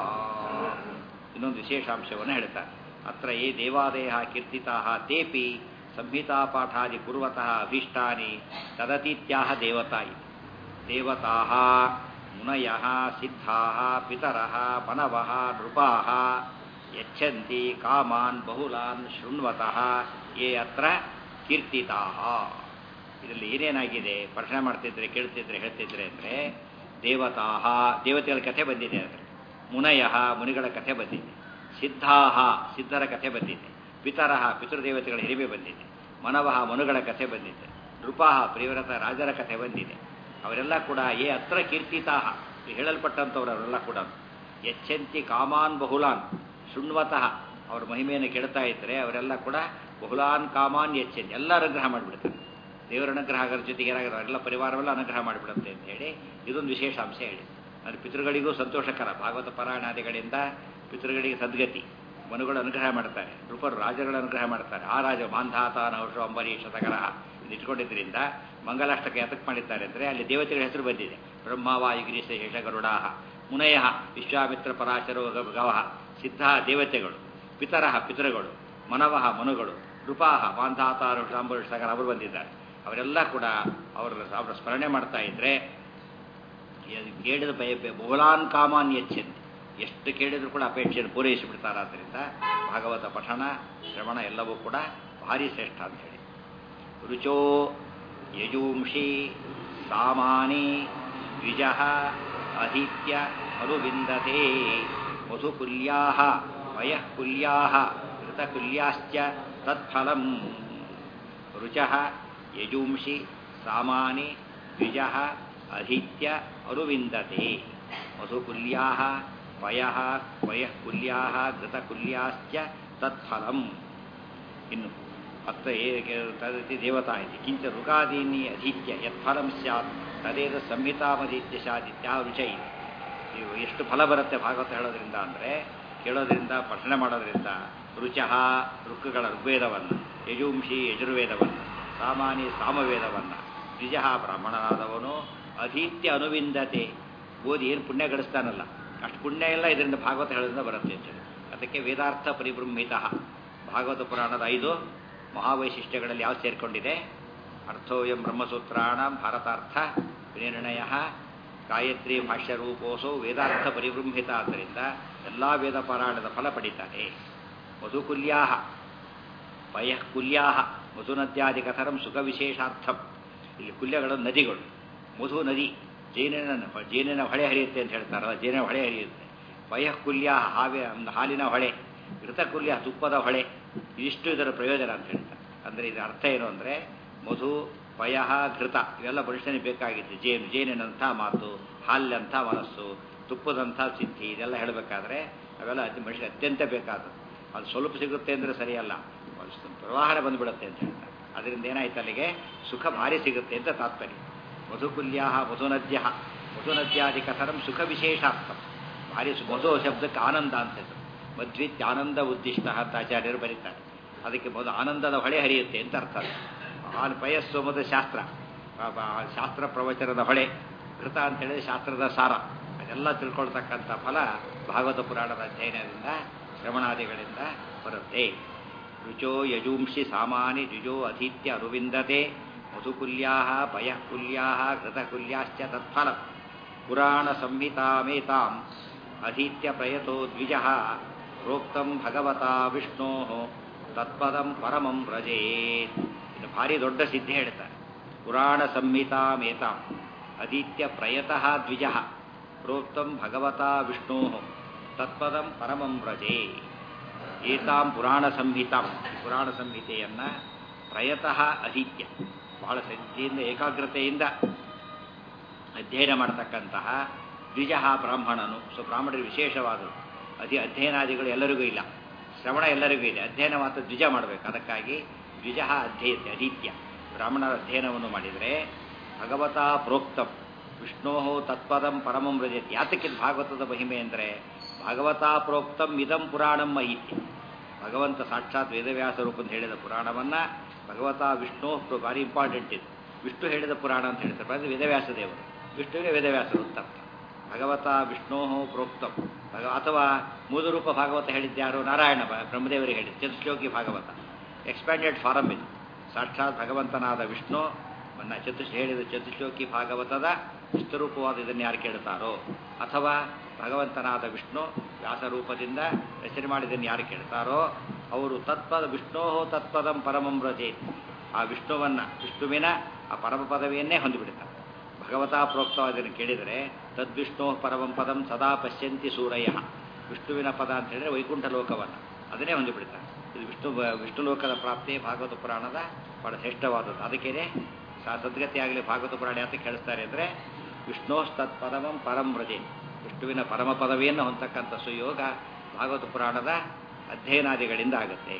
ಇನ್ನೊಂದು ವಿಶೇಷಾಂಶವನ್ನು ಹೇಳ್ತಾರೆ ಅತ್ರ ಯೇ ದೇವಾದಯ ಕೀರ್ತಿತಾ ತೇಪಿ ಸಂಹಿತಾಪಾಠಾದಿ ಕುರ್ವತಃ ಅಭೀಷ್ಟಾನಿ ತದತೀತ್ಯಾಹ ದೇವತಾ ಇತಿ ದೇವತಾ ಮುನಯ ಸಿದ್ಧಾ ಪಿತರ ಮನವ ನೃಪಾ ಯಚ್ಛಂತಿ ಕಾಮಾನ್ ಬಹುಲಾನ್ ಶೃಣ್ವತಃ ಯೇ ಅತ್ರ ಕೀರ್ತಿತಾ ಇದರಲ್ಲಿ ಏನೇನಾಗಿದೆ ಪ್ರಶ್ನೆ ಮಾಡ್ತಿದ್ರೆ ಕೇಳ್ತಿದ್ರೆ ಹೇಳ್ತಿದ್ರೆ ಅಂದರೆ ದೇವತಾಹ ದೇವತೆಗಳ ಕಥೆ ಬಂದಿದೆ ಅದರಲ್ಲಿ ಮುನಯ ಮುನಿಗಳ ಕಥೆ ಬಂದಿದೆ ಸಿದ್ಧಾಹ ಸಿದ್ಧರ ಕಥೆ ಬಂದಿದೆ ಪಿತರಹ ಪಿತೃದೇವತೆಗಳ ಹಿರಿಮೆ ಬಂದಿದೆ ಮನವಹ ಮನುಗಳ ಕಥೆ ಬಂದಿದೆ ನೃಪಾಹ ಪ್ರಿಯವ್ರತ ರಾಜರ ಕಥೆ ಬಂದಿದೆ ಅವರೆಲ್ಲ ಕೂಡ ಏ ಅತ್ರ ಕೀರ್ತಿತಾಹ ಹೇಳಲ್ಪಟ್ಟಂಥವ್ರು ಅವರೆಲ್ಲ ಕೂಡ ಎಚ್ಚಂತಿ ಕಾಮಾನ್ ಬಹುಲಾನ್ ಶೃಣ್ವತಃ ಅವ್ರ ಮಹಿಮೆಯನ್ನು ಕೇಳ್ತಾ ಇದ್ದರೆ ಅವರೆಲ್ಲ ಕೂಡ ಬಹುಲಾನ್ ಕಾಮಾನ್ ಎಚ್ಚಂತಿ ಎಲ್ಲ ಅನುಗ್ರಹ ಮಾಡಿಬಿಡ್ತಾರೆ ದೇವರ ಅನುಗ್ರಹ ಅದರ ಜೊತೆಗೆ ಏನಾಗುತ್ತೆ ಅವರೆಲ್ಲ ಪರಿವಾರವೆಲ್ಲ ಅನುಗ್ರಹ ಮಾಡಿಬಿಡುತ್ತೆ ಅಂತ ಹೇಳಿ ಇದೊಂದು ವಿಶೇಷ ಅಂಶ ಹೇಳಿ ಅದು ಪಿತೃಗಳಿಗೂ ಸಂತೋಷಕರ ಭಾಗವತ ಪರಾಯಣಾದಿಗಳಿಂದ ಪಿತೃಗಳಿಗೆ ಸದ್ಗತಿ ಮನುಗಳು ಅನುಗ್ರಹ ಮಾಡ್ತಾರೆ ನೃಪರು ರಾಜಗಳು ಅನುಗ್ರಹ ಮಾಡ್ತಾರೆ ಆ ರಾಜ ಮಾಂಧಾತ ನೌಷ ಅಂಬರೀಷ ಸಗರ ಇದು ಇಟ್ಕೊಂಡಿದ್ದರಿಂದ ಮಂಗಲಾಷ್ಟಕ ಯಾತಕ್ಕೆ ಮಾಡಿದ್ದಾರೆ ಅಂದರೆ ಅಲ್ಲಿ ದೇವತೆಗಳ ಹೆಸರು ಬಂದಿದೆ ಬ್ರಹ್ಮವಾಯುಗಿರೀಶ ಶೇಷ ಗರುಡಾಹ ಮುನಯ ವಿಶ್ವಾಮಿತ್ರ ಪರಾಶರೋ ಗವಹ ಸಿದ್ಧ ದೇವತೆಗಳು ಪಿತರಹ ಪಿತೃಗಳು ಮನವಹ ಮನುಗಳು ನೃಪಾಹ ಮಾಂಧಾತ ನೌಷ ಅಂಬರೀಷ ಸಗರ ಅವರು ಬಂದಿದ್ದಾರೆ ಅವರೆಲ್ಲ ಕೂಡ ಅವರ ಅವರ ಸ್ಮರಣೆ ಮಾಡ್ತಾ ಇದ್ರೆ ಕೇಳಿದ ಭಯ ಬಹುಲಾನ್ ಕಾಮಾನ್ ಎಚ್ಚಂತೆ ಎಷ್ಟು ಕೇಳಿದ್ರು ಕೂಡ ಅಪೇಕ್ಷೆಯನ್ನು ಪೂರೈಸಿಬಿಡ್ತಾರೆ ಆದ್ದರಿಂದ ಭಾಗವತ ಪಠಣ ಶ್ರವಣ ಎಲ್ಲವೂ ಕೂಡ ಭಾರಿ ಶ್ರೇಷ್ಠ ಅಂತ ಹೇಳಿ ರುಚೋ ಯಜೂಂಷಿ ಸಾಮಾನಿ ದ್ವಿಜ ಅಹಿತ್ಯ ಅನುವಿಂದತೆ ಮಧುಕುಲ್ಯಾ ವಯಃಕುಲ್ಯಾ ಋತಕುಲ್ಯಾಶ್ಚ ತತ್ಫಲಂ ರುಚ ಯಜೂಂಷಿ ಸಾಮಾನಿ ದ್ವಿಜ ಅಧೀತ್ಯ ಅನುವಿಂದತೆ ಮಧುಕುಲ್ಯಾ ಪಯ ಪಯಃಕುಲ್ಯಾ ಘೃತಕುಲ್ಯಾಶ್ಚ ತತ್ಫಲಂ ಇನ್ನು ಅತ್ತ ತದತಿ ದೇವತಾ ಇತಿ ಕಿಂಚ ಋಗಾದೀನಿ ಅಧೀತ್ಯ ಯತ್ಫಲಂ ಸ್ಯಾತ್ ತದೇದ ಸಂಹಿತಾಮಧೀತ್ಯ ಸ್ಯಾದಿತ್ಯ ರುಚ ಇದೆ ನೀವು ಎಷ್ಟು ಫಲ ಬರುತ್ತೆ ಭಾಗವತ ಹೇಳೋದ್ರಿಂದ ಅಂದರೆ ಕೇಳೋದ್ರಿಂದ ಪಠನೆ ಮಾಡೋದ್ರಿಂದ ರುಚಃ ಋಕ್ಕುಗಳ ಋಗ್ವೇದವನ್ನು ಯಜುಂಷಿ ಯಜುರ್ವೇದವನ್ನು ಸಾಮಾನ್ಯ ಸಾಮವೇದವನ್ನು ದ್ವಿಜ ಬ್ರಾಹ್ಮಣನಾದವನು ಅಧೀತ್ಯ ಅನುವಿಂದತೆ ಓದಿ ಏನು ಪುಣ್ಯ ಗಳಿಸ್ತಾನಲ್ಲ ಅಷ್ಟು ಪುಣ್ಯ ಎಲ್ಲ ಇದರಿಂದ ಭಾಗವತ ಹೇಳೋದ್ರಿಂದ ಬರುತ್ತೆ ಅಂತೇಳಿ ಅದಕ್ಕೆ ವೇದಾರ್ಥ ಪರಿಬೃಂಹಿತ ಭಾಗವತ ಪುರಾಣದ ಐದು ಮಹಾವೈಶಿಷ್ಟ್ಯಗಳಲ್ಲಿ ಯಾವ ಸೇರಿಕೊಂಡಿದೆ ಅರ್ಥೋಯಂ ಬ್ರಹ್ಮಸೂತ್ರಾಣ ಭಾರತಾರ್ಥ ವಿನಿರ್ಣಯ ಗಾಯತ್ರಿ ಭಾಷ್ಯ ರೂಪೋಸೋ ವೇದಾರ್ಥ ಪರಿಬೃಂಹಿತ ಆದ್ದರಿಂದ ಎಲ್ಲ ವೇದ ಪಾರಾಯಣದ ಫಲ ಪಡಿತಾರೆ ಮಧುಕುಲ್ಯಾ ಪಯಃಕುಲ್ಯಾ ಮಧುನದ್ಯಾದಿ ಕಥರಂ ಸುಖ ವಿಶೇಷಾರ್ಥಂ ಇಲ್ಲಿ ಕುಲ್ಯಗಳು ನದಿಗಳು ಮಧು ನದಿ ಜೇನಿನ ಜೇನಿನ ಹೊಳೆ ಹರಿಯುತ್ತೆ ಅಂತ ಹೇಳ್ತಾರಲ್ಲ ಜೇನಿನ ಹೊಳೆ ಹರಿಯುತ್ತೆ ಪಯಃಕುಲ್ಯ ಹಾವೆ ಹಾಲಿನ ಹೊಳೆ ಘೃತಕುಲ್ಯ ತುಪ್ಪದ ಹೊಳೆ ಇದಿಷ್ಟು ಇದರ ಪ್ರಯೋಜನ ಅಂತ ಹೇಳ್ತಾರೆ ಅಂದರೆ ಇದರ ಅರ್ಥ ಏನು ಅಂದರೆ ಮಧು ಪಯ ಘೃತ ಇವೆಲ್ಲ ಮನುಷ್ಯನಿಗೆ ಬೇಕಾಗಿತ್ತು ಜೇನು ಜೇನಿನಂಥ ಮಾತು ಹಾಲಿನಂಥ ಮನಸ್ಸು ತುಪ್ಪದಂಥ ಸಿದ್ಧಿ ಇದೆಲ್ಲ ಹೇಳಬೇಕಾದ್ರೆ ಅವೆಲ್ಲ ಅತಿ ಮನುಷ್ಯ ಅತ್ಯಂತ ಬೇಕಾದದ್ದು ಅದು ಸ್ವಲ್ಪ ಸಿಗುತ್ತೆ ಅಂದರೆ ಸರಿಯಲ್ಲ ಪ್ರವಾಹನ ಬಂದುಬಿಡುತ್ತೆ ಅಂತ ಹೇಳ್ತಾರೆ ಅದರಿಂದ ಏನಾಯ್ತು ಅಲ್ಲಿಗೆ ಸುಖ ಭಾರಿ ಸಿಗುತ್ತೆ ಅಂತ ತಾತ್ಪರ್ಯ ಮಧುಕುಲ್ಯಾ ಮಧುನದ್ಯ ಮಧುನದ್ಯಾದಿ ಕಥರಂ ಸುಖ ವಿಶೇಷಾರ್ಥ ಭಾರಿ ಸು ಮಧು ಶಬ್ದಕ್ಕೆ ಆನಂದ ಅಂತ ಹೆಸರು ಮಧ್ವಿತ್ ಆನಂದ ಉದ್ದಿಷ್ಟ ಅಂತ ಆಚಾರ್ಯರು ಬರೀತಾರೆ ಅದಕ್ಕೆ ಮೊದಲು ಆನಂದದ ಹೊಳೆ ಹರಿಯುತ್ತೆ ಅಂತ ಅರ್ಥ ಆನ್ ಪಯಸ್ಸೋಮದ ಶಾಸ್ತ್ರ ಶಾಸ್ತ್ರ ಪ್ರವಚನದ ಹೊಳೆ ಕೃತ ಅಂತ ಹೇಳಿದ್ರೆ ಶಾಸ್ತ್ರದ ಸಾರ ಅದೆಲ್ಲ ತಿಳ್ಕೊಳ್ತಕ್ಕಂಥ ಫಲ ಭಾಗವತ ಪುರಾಣದ ಅಧ್ಯಯನದಿಂದ ಶ್ರವಣಾದಿಗಳಿಂದ ಬರುತ್ತೆ ರುಚೋ ಯಜೂಂಷಿ ಸಾಮಾನಿ ದ್ವಿಜೋ ಅಧೀತ್ಯ ಅನುವಿಂದತೆ ಮಧುಕುಲ್ಯಾ ಪಯಃಕುಲ್ಯಾ ಘೃತಕುಲ್ಯಾಶ್ಚ ತತ್ಫಲ ಪುರಾಣ ಸಂಹಿತಾಮೇತಾಂ ಅಧೀತ್ಯ ಪ್ರಯತೋ ದ್ವಿಜ ಪ್ರೋಕ್ತಂ ಭಗವತಾ ವಿಷ್ಣೋ ತತ್ಪದಂ ಪರಮಂ ವ್ರಜೇತ್ ಇದು ಭಾರಿ ದೊಡ್ಡ ಸಿದ್ಧಿ ಹೇಳ್ತಾರೆ ಪುರಾಣ ಸಂಹಿತಾಮೇತಾಂ ಅಧೀತ್ಯ ಪ್ರಯತಃ ದ್ವಿಜ ಪ್ರೋಕ್ತಂ ಭಗವತಾ ವಿಷ್ಣೋ ತತ್ಪದಂ ಪರಮಂ ವ್ರಜೇ ಏತಾಂ ಪುರಾಣ ಸಂಹಿತಾಂ ಈ ಪುರಾಣ ಸಂಹಿತೆಯನ್ನು ಪ್ರಯತಃ ಅಧೀತ್ಯ ಬಹಳ ಶ್ರದ್ಧೆಯಿಂದ ಏಕಾಗ್ರತೆಯಿಂದ ಅಧ್ಯಯನ ಮಾಡತಕ್ಕಂತಹ ದ್ವಿಜ ಬ್ರಾಹ್ಮಣನು ಸೊ ಬ್ರಾಹ್ಮಣರು ವಿಶೇಷವಾದದ್ದು ಅಧಿ ಅಧ್ಯಯನಾದಿಗಳು ಎಲ್ಲರಿಗೂ ಇಲ್ಲ ಶ್ರವಣ ಎಲ್ಲರಿಗೂ ಇದೆ ಅಧ್ಯಯನ ಮಾತ್ರ ದ್ವಿಜ ಮಾಡಬೇಕು ಅದಕ್ಕಾಗಿ ದ್ವಿಜ ಅಧ್ಯಯತೆ ಅಧೀತ್ಯ ಬ್ರಾಹ್ಮಣರ ಅಧ್ಯಯನವನ್ನು ಮಾಡಿದರೆ ಭಗವತಾ ಪ್ರೋಕ್ತಂ ವಿಷ್ಣೋ ತತ್ಪದಂ ಪರಮಂ ರಜತಿ ಯಾತಕ್ಕಿದ್ ಭಾಗವತದ ಮಹಿಮೆ ಅಂದರೆ ಭಗವತಾ ಪ್ರೋಕ್ತಂ ಇದಂ ಪುರಾಣಂ ಮಹಿತ್ಯ ಭಗವಂತ ಸಾಕ್ಷಾತ್ ವೇದವ್ಯಾಸ ರೂಪಂತ ಹೇಳಿದ ಪುರಾಣವನ್ನು ಭಗವತ ವಿಷ್ಣು ಭಾರಿ ಇಂಪಾರ್ಟೆಂಟ್ ಇದು ವಿಷ್ಣು ಹೇಳಿದ ಪುರಾಣ ಅಂತ ಹೇಳ್ತಾರೆ ಅದು ವೇದವ್ಯಾಸ ದೇವರು ವಿಷ್ಣುವಿಗೆ ವೇದವ್ಯಾಸರು ಅಂತ ಅರ್ಥ ಭಗವತ ವಿಷ್ಣೋ ಪ್ರೋಕ್ತಂ ಭಗ ಅಥವಾ ಮೂಲರೂಪ ಭಾಗವತ ಹೇಳಿದ್ಯಾರು ನಾರಾಯಣ ಬ- ಬ್ರಹ್ಮದೇವರಿಗೆ ಹೇಳಿದ್ದು ಚತುಶ್ಲೋಕಿ ಭಾಗವತ ಎಕ್ಸ್ಪ್ಯಾಂಡೆಡ್ ಫಾರಮ್ ಇದು ಸಾಕ್ಷಾತ್ ಭಗವಂತನಾದ ವಿಷ್ಣು ಮನ್ನ ಚತುಶ್ ಹೇಳಿದ ಚತುಶ್ಲೋಕಿ ಭಾಗವತದ ವಿಸ್ತರೂಪವಾದ ಇದನ್ನು ಯಾರು ಕೇಳ್ತಾರೋ ಅಥವಾ ಭಗವಂತನಾದ ವಿಷ್ಣು ವ್ಯಾಸರೂಪದಿಂದ ರಚನೆ ಮಾಡಿದ್ದನ್ನು ಯಾರು ಕೇಳ್ತಾರೋ ಅವರು ತತ್ಪದ ವಿಷ್ಣೋ ತತ್ಪದಂ ಪರಮಂ ರಚೇತ್ ಆ ವಿಷ್ಣುವನ್ನ ವಿಷ್ಣುವಿನ ಆ ಪರಮ ಪದವಿಯನ್ನೇ ಹೊಂದಿಬಿಡ್ತಾರೆ ಭಗವತಾ ಪ್ರೋಕ್ತವಾದನ್ನು ಕೇಳಿದರೆ ತದ್ವಿಷ್ಣು ಪರಮಂ ಪದಂ ಸದಾ ಪಶ್ಯಂತಿ ಸೂರಯ ವಿಷ್ಣುವಿನ ಪದ ಅಂತ ಹೇಳಿದ್ರೆ ವೈಕುಂಠ ಲೋಕವನ್ನು ಅದನ್ನೇ ಹೊಂದಿಬಿಡ್ತಾರೆ ಇದು ವಿಷ್ಣು ವಿಷ್ಣು ಲೋಕದ ಪ್ರಾಪ್ತಿ ಭಾಗವತ ಪುರಾಣದ ಬಹಳ ಶ್ರೇಷ್ಠವಾದದ್ದು ಅದಕ್ಕೇನೆ ಸಾ ಸದ್ಗತಿ ಆಗಲಿ ಭಾಗವತ ಪುರಾಣ ಯಾತಕ್ಕೆ ಹೇಳ್ತಾರೆ ಅಂದರೆ ವಿಷ್ಣು ತತ್ಪದಮಂ ಪರಂ ವ್ರಜೆ ವಿಷ್ಣುವಿನ ಪರಮ ಪದವಿಯನ್ನು ಹೊಂದತಕ್ಕಂಥ ಸುಯೋಗ ಭಾಗವತ ಪುರಾಣದ ಅಧ್ಯಯನಾದಿಗಳಿಂದ ಆಗುತ್ತೆ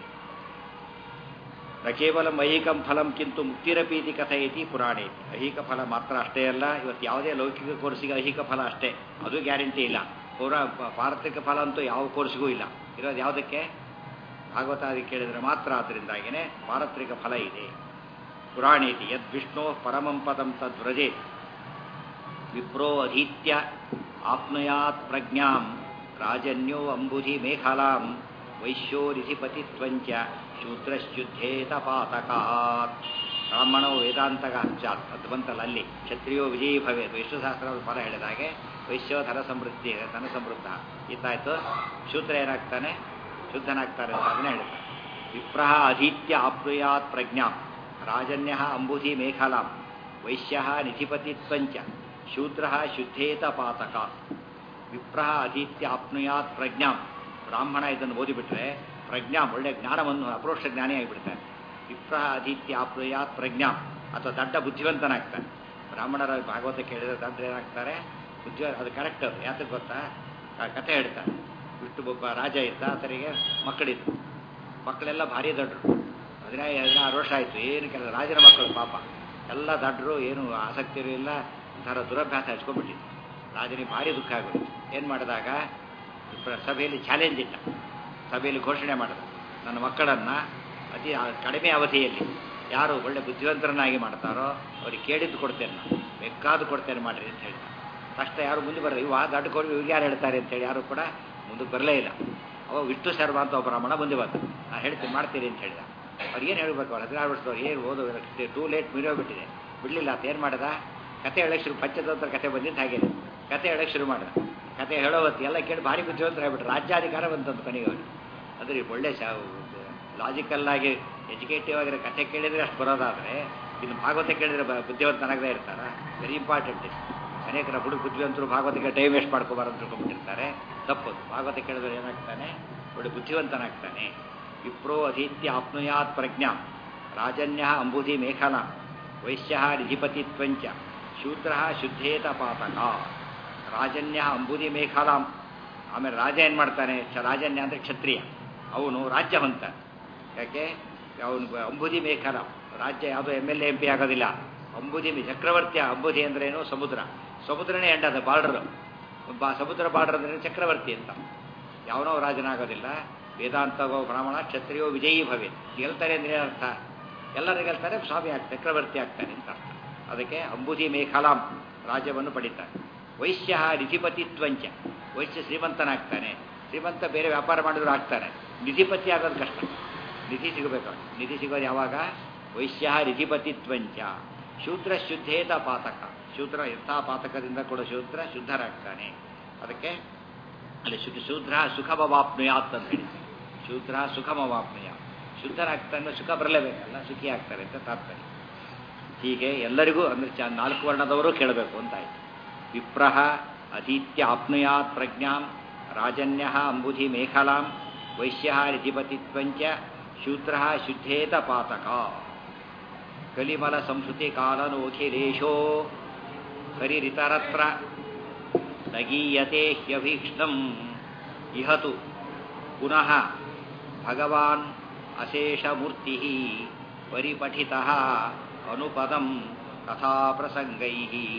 ನ ಕೇವಲ ಐಹಿಕಂ ಫಲಂ ಕಿಂತು ಮುಕ್ತಿರಪೀತಿ ಕಥಯತಿ ಪುರಾಣೇತಿ ಐಹಿಕ ಫಲ ಮಾತ್ರ ಅಷ್ಟೇ ಅಲ್ಲ ಇವತ್ತು ಯಾವುದೇ ಲೌಕಿಕ ಕೋರ್ಸಿಗೆ ಐಹಿಕ ಫಲ ಅಷ್ಟೇ ಅದು ಗ್ಯಾರಂಟಿ ಇಲ್ಲ ಪೌರ ಪಾರ್ಥಿಕ ಫಲ ಅಂತೂ ಯಾವ ಕೋರ್ಸ್ಗೂ ಇಲ್ಲ ಇರೋದು ಯಾವುದಕ್ಕೆ ಭಾಗವತಾದಿ ಕೇಳಿದರೆ ಮಾತ್ರ ಆದ್ದರಿಂದಾಗಿಯೇ ಪಾರತ್ರಿಕ ಫಲ ಇದೆ ಪುರಾಣೇತಿ ಯದ್ ವಿಷ್ಣು ಪರಮಂ ಪದಂ ತದ್ವ್ರಜೆ ವಿಪ್ರೋ ಅಧೀತ್ಯ ಆಪ್ನುಯಾತ್ ಪ್ರಜ್ಞಾಂ ರಾಜನ್ಯೋ ಅಂಬುಧಿ ಮೇಖಲಾಂ ವೈಶ್ಯೋರಿಧಿಪತಿತ್ವಂಚ ಶೂದ್ರಶ್ಯುದ್ಧೇತ ಪಾತಕಾತ್ ಬ್ರಾಹ್ಮಣೋ ವೇದಾಂತಗ ಸ್ಯಾತ್ ಅದು ಬಂತಲ್ಲ ಅಲ್ಲಿ ಕ್ಷತ್ರಿಯೋ ವಿಜಯೀ ಭವೆ ವಿಷ್ಣುಶಾಸ್ತ್ರದ ಫಲ ಹೇಳಿದ ಹಾಗೆ ವೈಶ್ಯೋ ಧನ ಸಮೃದ್ಧಿ ಧನ ಸಮೃದ್ಧ ಇತ್ತಾಯ್ತು ಶೂದ್ರ ಏನಾಗ್ತಾನೆ ಶುದ್ಧನಾಗ್ತಾರೆ ಅಂತ ಅದನ್ನೇ ಹೇಳ್ತಾರೆ ವಿಪ್ರಹ ಅಧೀತ್ಯ ಆಪ್ನುಯಾತ್ ಪ್ರಜ್ಞಾಂ ರಾಜನ್ಯ ಅಂಬುಧಿ ಮೇಖಲಾಂ ವೈಶ್ಯ ನಿಧಿಪತಿತ್ವಂಚ ಶೂದ್ರ ಶುದ್ಧೇತ ಪಾತಕ ವಿಪ್ರಹ ಅಧೀತ್ಯ ಆಪ್ನುಯಾತ್ ಪ್ರಜ್ಞಾಂ ಬ್ರಾಹ್ಮಣ ಇದನ್ನು ಓದಿಬಿಟ್ರೆ ಪ್ರಜ್ಞಾಂ ಒಳ್ಳೆ ಜ್ಞಾನವನ್ನು ಅಪ್ರೋಕ್ಷ ಜ್ಞಾನಿ ಆಗಿಬಿಡ್ತಾನೆ ವಿಪ್ರಹ ಅಧೀತ್ಯ ಆಪ್ನುಯಾತ್ ಪ್ರಜ್ಞಾಂ ಅಥವಾ ದಡ್ಡ ಬುದ್ಧಿವಂತನಾಗ್ತಾನೆ ಬ್ರಾಹ್ಮಣರ ಭಾಗವತ ಕೇಳಿದ್ರೆ ದಡ್ಡ ಏನಾಗ್ತಾರೆ ಬುದ್ಧಿ ಅದು ಕರೆಕ್ಟ್ ಅದು ಯಾತಕ್ಕೆ ಗೊತ್ತಾ ಆ ಕಥೆ ಹೇಳ್ತಾರೆ ವಿಷ್ಣು ಒಬ್ಬ ರಾಜ ಇದ್ದ ಆತನಿಗೆ ಮಕ್ಕಳಿದ್ರು ಮಕ್ಕಳೆಲ್ಲ ಭಾರಿ ದಡ್ರು ಹದಿನೈದು ಹದಿನಾರು ವರ್ಷ ಆಯಿತು ಏನು ಕೆಲಸ ರಾಜನ ಮಕ್ಕಳು ಪಾಪ ಎಲ್ಲ ದಡ್ರು ಏನು ಆಸಕ್ತಿಯೂ ಇಲ್ಲ ಒಂಥರ ದುರಭ್ಯಾಸ ಹಚ್ಕೊಂಡ್ಬಿಟ್ಟಿತ್ತು ರಾಜನಿಗೆ ಭಾರಿ ದುಃಖ ಆಗೋದು ಏನು ಮಾಡಿದಾಗ ಪ್ರ- ಸಭೆಯಲ್ಲಿ ಚಾಲೆಂಜ್ ಇಟ್ಟ ಸಭೆಯಲ್ಲಿ ಘೋಷಣೆ ಮಾಡಿದ ನನ್ನ ಮಕ್ಕಳನ್ನು ಅತಿ ಆ- ಕಡಿಮೆ ಅವಧಿಯಲ್ಲಿ ಯಾರು ಒಳ್ಳೆ ಬುದ್ಧಿವಂತರನ್ನಾಗಿ ಮಾಡ್ತಾರೋ ಅವ್ರಿಗೆ ಕೇಳಿದ್ದು ಕೊಡ್ತೇನೆ ನಾನು ಬೇಕಾದ್ದು ಕೊಡ್ತೇನೆ ಮಾಡಿರಿ ಅಂತ ಹೇಳಿದ ಕಷ್ಟ ಯಾರು ಮುಂದೆ ಬರಲ್ಲ ಇವು ದಡ್ಡ ಕೊಡಿ ಇವ್ರಿಗೆ ಯಾರು ಹೇಳ್ತಾರೆ ಅಂತೇಳಿ ಯಾರು ಕೂಡ ಮುಂದಕ್ಕೆ ಬರಲೇ ಇಲ್ಲ ಅವ ವಿಷ್ಣು ಶರ್ಮ ಅಂತ ಒಬ್ಬ ಬ್ರಾಹ್ಮಣ ಮುಂದೆ ಬಂದ ನಾನು ಹೇಳ್ತೀನಿ ಮಾಡ್ತೀರಿ ಅಂತ ಹೇಳಿದ ಅವ್ರು ಏನು ಹೇಳ್ಬೇಕು ಅವ್ರು ಹದಿನಾರು ವರ್ಷದವ್ರು ಏನು ಓದೋ ಟೂ ಲೇಟ್ ಮೀರೋಗ್ಬಿಟ್ಟಿದೆ ಬಿಡಲಿಲ್ಲ ಅಂತ ಏನು ಮಾಡಿದ ಕತೆ ಹೇಳಕ್ಕೆ ಶುರು ಪಂಚತಂತ್ರ ಕತೆ ಬಂದಿದ್ದು ಹಾಗೆ ಕತೆ ಹೇಳಕ್ಕೆ ಶುರು ಮಾಡಿದ ಕತೆ ಹೇಳೋ ಹೊತ್ತು ಎಲ್ಲ ಕೇಳಿ ಭಾರಿ ಬುದ್ಧಿವಂತರ ಆಗ್ಬಿಟ್ರು ರಾಜ್ಯಾಧಿಕಾರ ಬಂತಂತ ಕೊನೆಗೆ ಅವ್ರಿಗೆ ಅದ್ರ ಒಳ್ಳೆ ಶಾ ಲಾಜಿಕಲ್ ಆಗಿ ಎಜುಕೇಟಿವ್ ಆಗಿರೋ ಕಥೆ ಕೇಳಿದರೆ ಅಷ್ಟು ಬರೋದಾದರೆ ಇನ್ನು ಭಾಗವತ ಕೇಳಿದರೆ ಬ- ಬುದ್ಧಿವಂತನಾಗದೇ ಇರ್ತಾರ ವೆರಿ ಇಂಪಾರ್ಟೆಂಟ್ ಅನೇಕರ ಹುಡುಗ ಬುದ್ಧಿವಂತರು ಭಾಗವತಕ್ಕೆ ಟೈಮ್ ವೇಸ್ಟ್ ಮಾಡ್ಕೋಬಾರ್ದು ತಿಳ್ಕೊಂಡ್ಬಿಟ್ಟಿರ್ತಾರೆ ತಪ್ಪದು ಭಾಗವತ ಕೇಳಿದ್ರೆ ಏನಾಗ್ತಾನೆ ಒಳ್ಳೆ ಬುದ್ಧಿವಂತನಾಗ್ತಾನೆ ವಿಪ್ರೋ ಅಧೀತ್ಯ ಆಪ್ನುಯಾತ್ ಪ್ರಜ್ಞಾ ರಾಜನ್ಯ ಅಂಬುಧಿ ಮೇಖಲ ವೈಶ್ಯ ನಿಧಿಪತಿತ್ವಂಚ ಶೂದ್ರ ಶುದ್ಧೇತ ಪಾತಕ ರಾಜನ್ಯ ಅಂಬುದಿ ಮೇಖಲಾಂ ಆಮೇಲೆ ರಾಜ ಏನು ಮಾಡ್ತಾನೆ ಚ- ರಾಜನ್ಯ ಅಂದರೆ ಕ್ಷತ್ರಿಯ ಅವನು ರಾಜ್ಯ ಹೊಂತಾನೆ ಯಾಕೆ ಅವನು ಅಂಬುದಿ ಮೇಖಲ ರಾಜ್ಯ ಯಾವುದೋ M L A M P ಆಗೋದಿಲ್ಲ ಅಂಬುದಿ ಮೇ- ಚಕ್ರವರ್ತಿ ಅಂಬುದಿ ಅಂದ್ರೆ ಏನು ಸಮುದ್ರ ಸಮುದ್ರನೇ ಎಂಡದ ಬಾರ್ಡರ್ ಬಾ ಸಮುದ್ರ ಬಾರ್ಡರ್ ಅಂದ್ರೆ ಚಕ್ರವರ್ತಿ ಅಂತ ಯಾವನೋ ರಾಜನಾಗೋದಿಲ್ಲ ವೇದಾಂತಗೋ ಬ್ರಾಹ್ಮಣ ಕ್ಷತ್ರಿಯೋ ವಿಜಯೀ ಭವೆ ಗೆಲ್ತಾರೆ ಅಂದ್ರೆ ಅರ್ಥ ಎಲ್ಲರೂ ಗೆಲ್ತಾರೆ ಸ್ವಾಮಿ ಆಗ್ತಾರೆ ಚಕ್ರವರ್ತಿ ಆಗ್ತಾನೆ ಅಂತ ಅರ್ಥ ಅದಕ್ಕೆ ಅಂಬುದಿ ಮೇಖಲಾಂ ರಾಜ್ಯವನ್ನು ಪಡಿತಾನೆ ವೈಶ್ಯ ನಿಧಿಪತಿತ್ವಂಚ ವೈಶ್ಯ ಶ್ರೀಮಂತನಾಗ್ತಾನೆ ಶ್ರೀಮಂತ ಬೇರೆ ವ್ಯಾಪಾರ ಮಾಡಿದ್ರು ಆಗ್ತಾನೆ ನಿಧಿಪತಿ ಆಗೋದು ಕಷ್ಟ ನಿಧಿ ಸಿಗಬೇಕು ನಿಧಿ ಸಿಗೋದು ಯಾವಾಗ ವೈಶ್ಯ ನಿಧಿಪತಿತ್ವಂಚ ಶೂದ್ರ ಶುದ್ಧೇತ ಪಾತಕ ಶೂದ್ರ ಎಂಥ ಪಾತಕದಿಂದ ಕೂಡ ಶೂದ್ರ ಶುದ್ಧರಾಗ್ತಾನೆ ಅದಕ್ಕೆ ಅಲ್ಲಿ ಶುದ್ಧ ಶೂದ್ರ ಸುಖಮವಾಪ್ನುಯಾತ್ ಅಂತ ಹೇಳಿ ಶೂದ್ರ ಸುಖಮವಾಪ್ನುಯ ಶುದ್ಧರಾಗ್ತಾನೆ ಸುಖ ಬರಲೇಬೇಕಲ್ಲ ಸುಖಿ ಆಗ್ತಾರೆ ಅಂತ ತಾತ್ಪರ್ಯ ಹೀಗೆ ಎಲ್ಲರಿಗೂ ಅಂದ್ರೆ ಚ ನಾಲ್ಕು ವರ್ಣದವರು ಕೇಳಬೇಕು ಅಂತ ಆಯ್ತು ವಿಪ್ರಹ ಅಧೀತ್ಯ ಆಪ್ನುಯಾತ್ ಪ್ರಜ್ಞಾಂ ರಾಜನ್ಯ ಅಂಬುಧಿ ಮೇಖಲಾಂ ವೈಶ್ಯ ನಿಧಿಪತಿತ್ವಂಚ ಶೂದ್ರ ಶುದ್ಧೇತ ಪಾತಕ ಕಲಿಮಲ ಸಂಸ್ಕೃತಿ ಕಾಲನೋಖಿಲೇಶೋ ಹರಿರಿತರತ್ರ ನಗೀಯತೆ ಹ್ಯಭೀಕ್ಷ್ಣಂ ಇಹತು ಪುನಃ ಭಗವಾನ್ ಅಶೇಷಮೂರ್ತಿ ಪರಿಪಠಿತಃ ಅನುಪದಂ ಕಥಾಪ್ರಸಂಗೈ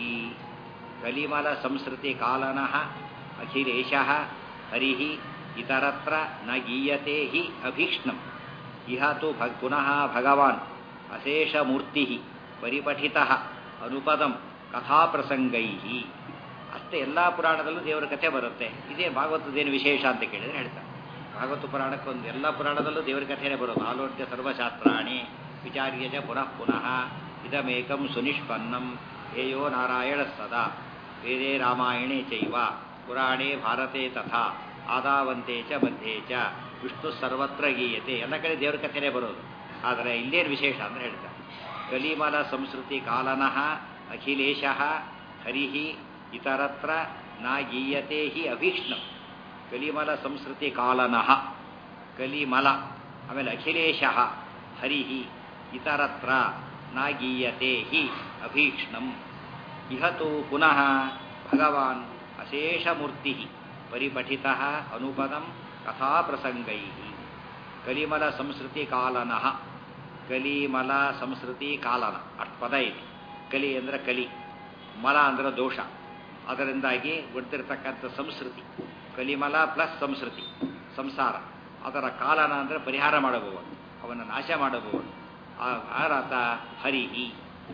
ಕಲಿಮಲ ಸಂಸ್ಕೃತಿ ಕಾಲನಃ ಅಖಿಲೇಶಃ ಹರಿ ಇತರತ್ರ ನ ಗೀಯತೆ ಹಿ ಅಭೀಕ್ಷ್ಣಂ ಇಹ ತು ಭ ಪುನಃ ಭಗವಾನ್ ಅಶೇಷಮೂರ್ತಿ ಪರಿಪಠಿತಃ ಅನುಪದಂ ಕಥಾಪ್ರಸಂಗೈ ಅಷ್ಟೇ ಎಲ್ಲ ಪುರಾಣದಲ್ಲೂ ದೇವರ ಕಥೆ ಬರುತ್ತೆ ಇದೇ ಭಾಗವತದೇನು ವಿಶೇಷ ಅಂತ ಕೇಳಿದ್ರೆ ಹೇಳ್ತಾರೆ ಭಾಗವತ ಪುರಾಣಕ್ಕೊಂದು ಎಲ್ಲ ಪುರಾಣದಲ್ಲೂ ದೇವರ ಕಥೆನೇ ಬರೋದು ಆಲೋಚ್ಯ ಸರ್ವಶಾಸ್ತ್ರಾಣಿ ವಿಚಾರ್ಯಜ ಪುನಃ ಪುನಃ ಇದಮೇಕಂ ಸುನಿಷ್ಪನ್ನಂ ಹೇಯೋ ನಾರಾಯಣ ಸದಾ ವೇದೇ ರಾಮಾಯಣೇ ಚೈವ ಪುರಾಣೇ ಭಾರತೆ ತಥಾ ಆದಾವಂತೆ ಚ ಮಧ್ಯೆ ಚ ವಿಷ್ಣು ಸರ್ವತ್ರ ಗೀಯತೆ ಎಲ್ಲ ಕಡೆ ದೇವರ ಕಥೆನೇ ಬರೋದು ಆದರೆ ಇಲ್ಲೇನು ವಿಶೇಷ ಅಂದ್ರೆ ಹೇಳ್ತಾರೆ ಕಲಿಮಲ ಸಂಸ್ಕೃತಿ ಕಾಲನಃ ಅಖಿಲೇಶ ಹರಿ ಇತರತ್ರ ನ ಗೀಯತೆ ಹಿ ಅಭೀಕ್ಷ್ಣಂ ಕಲಿಮಲ ಸಂಸ್ಕೃತಿ ಕಾಲನಃ ಕಲಿಮಲ ಆಮೇಲೆ ಅಖಿಲೇಶ ಹರಿ ಇತರತ್ರ ನ ಗೀಯತೆ ಹಿ ಅಭೀಕ್ಷ್ಣಂ ಇಹತು ಪುನಃ ಭಗವಾನ್ ಅಶೇಷಮೂರ್ತಿ ಪರಿಪಠಿತ ಅನುಪದಂ ಕಥಾಪ್ರಸಂಗೈ ಕಲಿಮಲ ಸಂಸ್ಕೃತಿ ಕಾಲನಃ ಕಲಿಮಲ ಸಂಸ್ಕೃತಿ ಕಾಲನ ಅಷ್ಟು ಪದ ಇದೆ ಕಲಿ ಅಂದರೆ ಕಲಿ ಮಲ ಅಂದರೆ ದೋಷ ಅದರಿಂದಾಗಿ ಗೊತ್ತಿರತಕ್ಕಂಥ ಸಂಸ್ಕೃತಿ ಕಲಿಮಲ ಪ್ಲಸ್ ಸಂಸ್ಕೃತಿ ಸಂಸಾರ ಅದರ ಕಾಲನ ಅಂದರೆ ಪರಿಹಾರ ಮಾಡಬಹುದು ಅವನ ನಾಶ ಮಾಡಬಹುದು ಆರಾತ ಹರಿಹಿ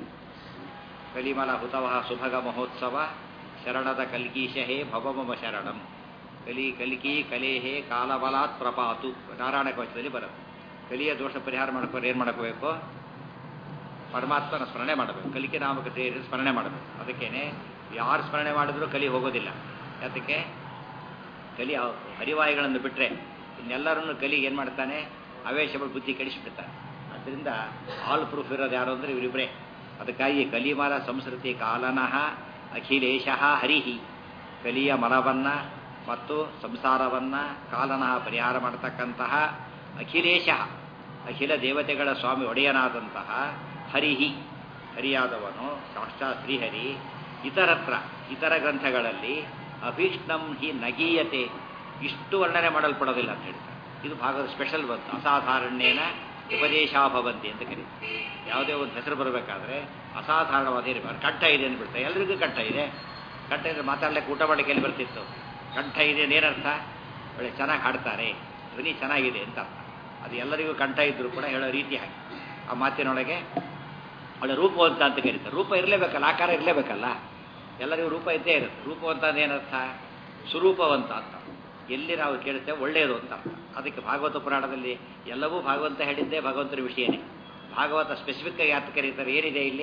ಕಲಿಮಲ ಹುತವಃ ಸುಭಗ ಮಹೋತ್ಸವ ಶರಣದ ಕಲ್ಕೀಶಹೇ ಭವಮಮ ಶರಣಂ ಕಲಿ ಕಲಿಕಿ ಕಲೇಹೇ ಕಾಲಬಲಾತ್ ಪ್ರಪಾತು ನಾರಾಯಣ ಕವಚದಲ್ಲಿ ಬರುತ್ತೆ ಕಲಿಯ ದೋಷ ಪರಿಹಾರ ಮಾಡ್ಕೊಂಡು ಏನು ಮಾಡಬೇಕು ಪರಮಾತ್ಮನ ಸ್ಮರಣೆ ಮಾಡಬೇಕು ಕಲಿಕೆ ನಾಮಕ ಸೇರಿ ಸ್ಮರಣೆ ಮಾಡಬೇಕು ಅದಕ್ಕೇನೆ ಯಾರು ಸ್ಮರಣೆ ಮಾಡಿದ್ರೂ ಕಲಿ ಹೋಗೋದಿಲ್ಲ ಯಾತಕ್ಕೆ ಕಲಿ ಹರಿವಾಯುಗಳನ್ನು ಬಿಟ್ಟರೆ ಇನ್ನೆಲ್ಲರನ್ನು ಕಲಿ ಏನು ಮಾಡ್ತಾನೆ ಅವೇಶಗಳು ಬುದ್ಧಿ ಕೆಡಿಸಿಬಿಡ್ತಾನೆ ಅದರಿಂದ ಆಲ್ ಪ್ರೂಫ್ ಇರೋದು ಯಾರು ಅಂದರೆ ಇವರಿಬ್ಬರೇ ಅದಕ್ಕಾಗಿ ಕಲಿಮಲ ಸಂಸ್ಕೃತಿ ಕಾಲನಃ ಅಖಿಲೇಶ ಹರಿಹಿ ಕಲಿಯ ಮಲವನ್ನ ಮತ್ತು ಸಂಸಾರವನ್ನ ಕಾಲನಃ ಪರಿಹಾರ ಮಾಡತಕ್ಕಂತಹ ಅಖಿಲೇಶ ಅಖಿಲ ದೇವತೆಗಳ ಸ್ವಾಮಿ ಒಡೆಯನಾದಂತಹ ಹರಿಹಿ ಹರಿಯಾದವನು ಸಾಕ್ಷಾತ್ ಶ್ರೀಹರಿ ಇತರತ್ರ ಇತರ ಗ್ರಂಥಗಳಲ್ಲಿ ಅಭೀಷ್ಣಂ ಹಿ ನಗೀಯತೆ ಇಷ್ಟು ವರ್ಣನೆ ಮಾಡಲ್ಪಡೋದಿಲ್ಲ ಅಂತ ಹೇಳ್ತಾರೆ ಇದು ಭಾಗದ ಸ್ಪೆಷಲ್ ಬಂತು ಅಸಾಧಾರಣ್ಯೇನ ಉಪದೇಶಾಭವಂತಿ ಅಂತ ಕರೀತಾರೆ ಯಾವುದೇ ಒಂದು ಹೆಸರು ಬರಬೇಕಾದ್ರೆ ಅಸಾಧಾರಣವಾದ ಇರಬಾರ್ದು ಕಂಠ ಇದೆ ಅಂದ್ಬಿಡ್ತಾರೆ ಎಲ್ರಿಗೂ ಕಂಠ ಇದೆ ಕಂಠ ಇದ್ರೆ ಮಾತಾಡ್ಲಿಕ್ಕೆ ಊಟ ಮಾಡಲಿಕ್ಕೆ ಎಲ್ಲಿ ಬರ್ತಿತ್ತು ಕಂಠ ಇದೆ ಏನರ್ಥ ಒಳ್ಳೆ ಚೆನ್ನಾಗಿ ಹಾಡ್ತಾರೆ ಧ್ವನಿ ಚೆನ್ನಾಗಿದೆ ಅಂತ ಅರ್ಥ ಅದು ಎಲ್ಲರಿಗೂ ಕಂಠ ಇದ್ದರೂ ಕೂಡ ಹೇಳೋ ರೀತಿ ಹಾಗೆ ಆ ಮಾತಿನೊಳಗೆ ಒಳ್ಳೆ ರೂಪವಂತ ಅಂತ ಕರೀತಾರೆ ರೂಪ ಇರಲೇಬೇಕಲ್ಲ ಆಕಾರ ಇರಲೇಬೇಕಲ್ಲ ಎಲ್ಲರಿಗೂ ರೂಪ ಇದ್ದೇ ಇರುತ್ತೆ ರೂಪವಂತ ಏನರ್ಥ ಸ್ವರೂಪವಂತ ಅಂತ ಎಲ್ಲಿ ನಾವು ಕೇಳುತ್ತೇವೆ ಒಳ್ಳೆಯದು ಅಂತ ಅರ್ಥ ಅದಕ್ಕೆ ಭಾಗವತ ಪುರಾಣದಲ್ಲಿ ಎಲ್ಲವೂ ಭಾಗವಂತ ಹೇಳಿದ್ದೇ ಭಗವಂತನ ವಿಷಯನೇ ಭಾಗವತ ಸ್ಪೆಸಿಫಿಕ್ ಆಗಿ ಯಾಕೆ ಕರೀತಾರೆ ಏನಿದೆ ಇಲ್ಲಿ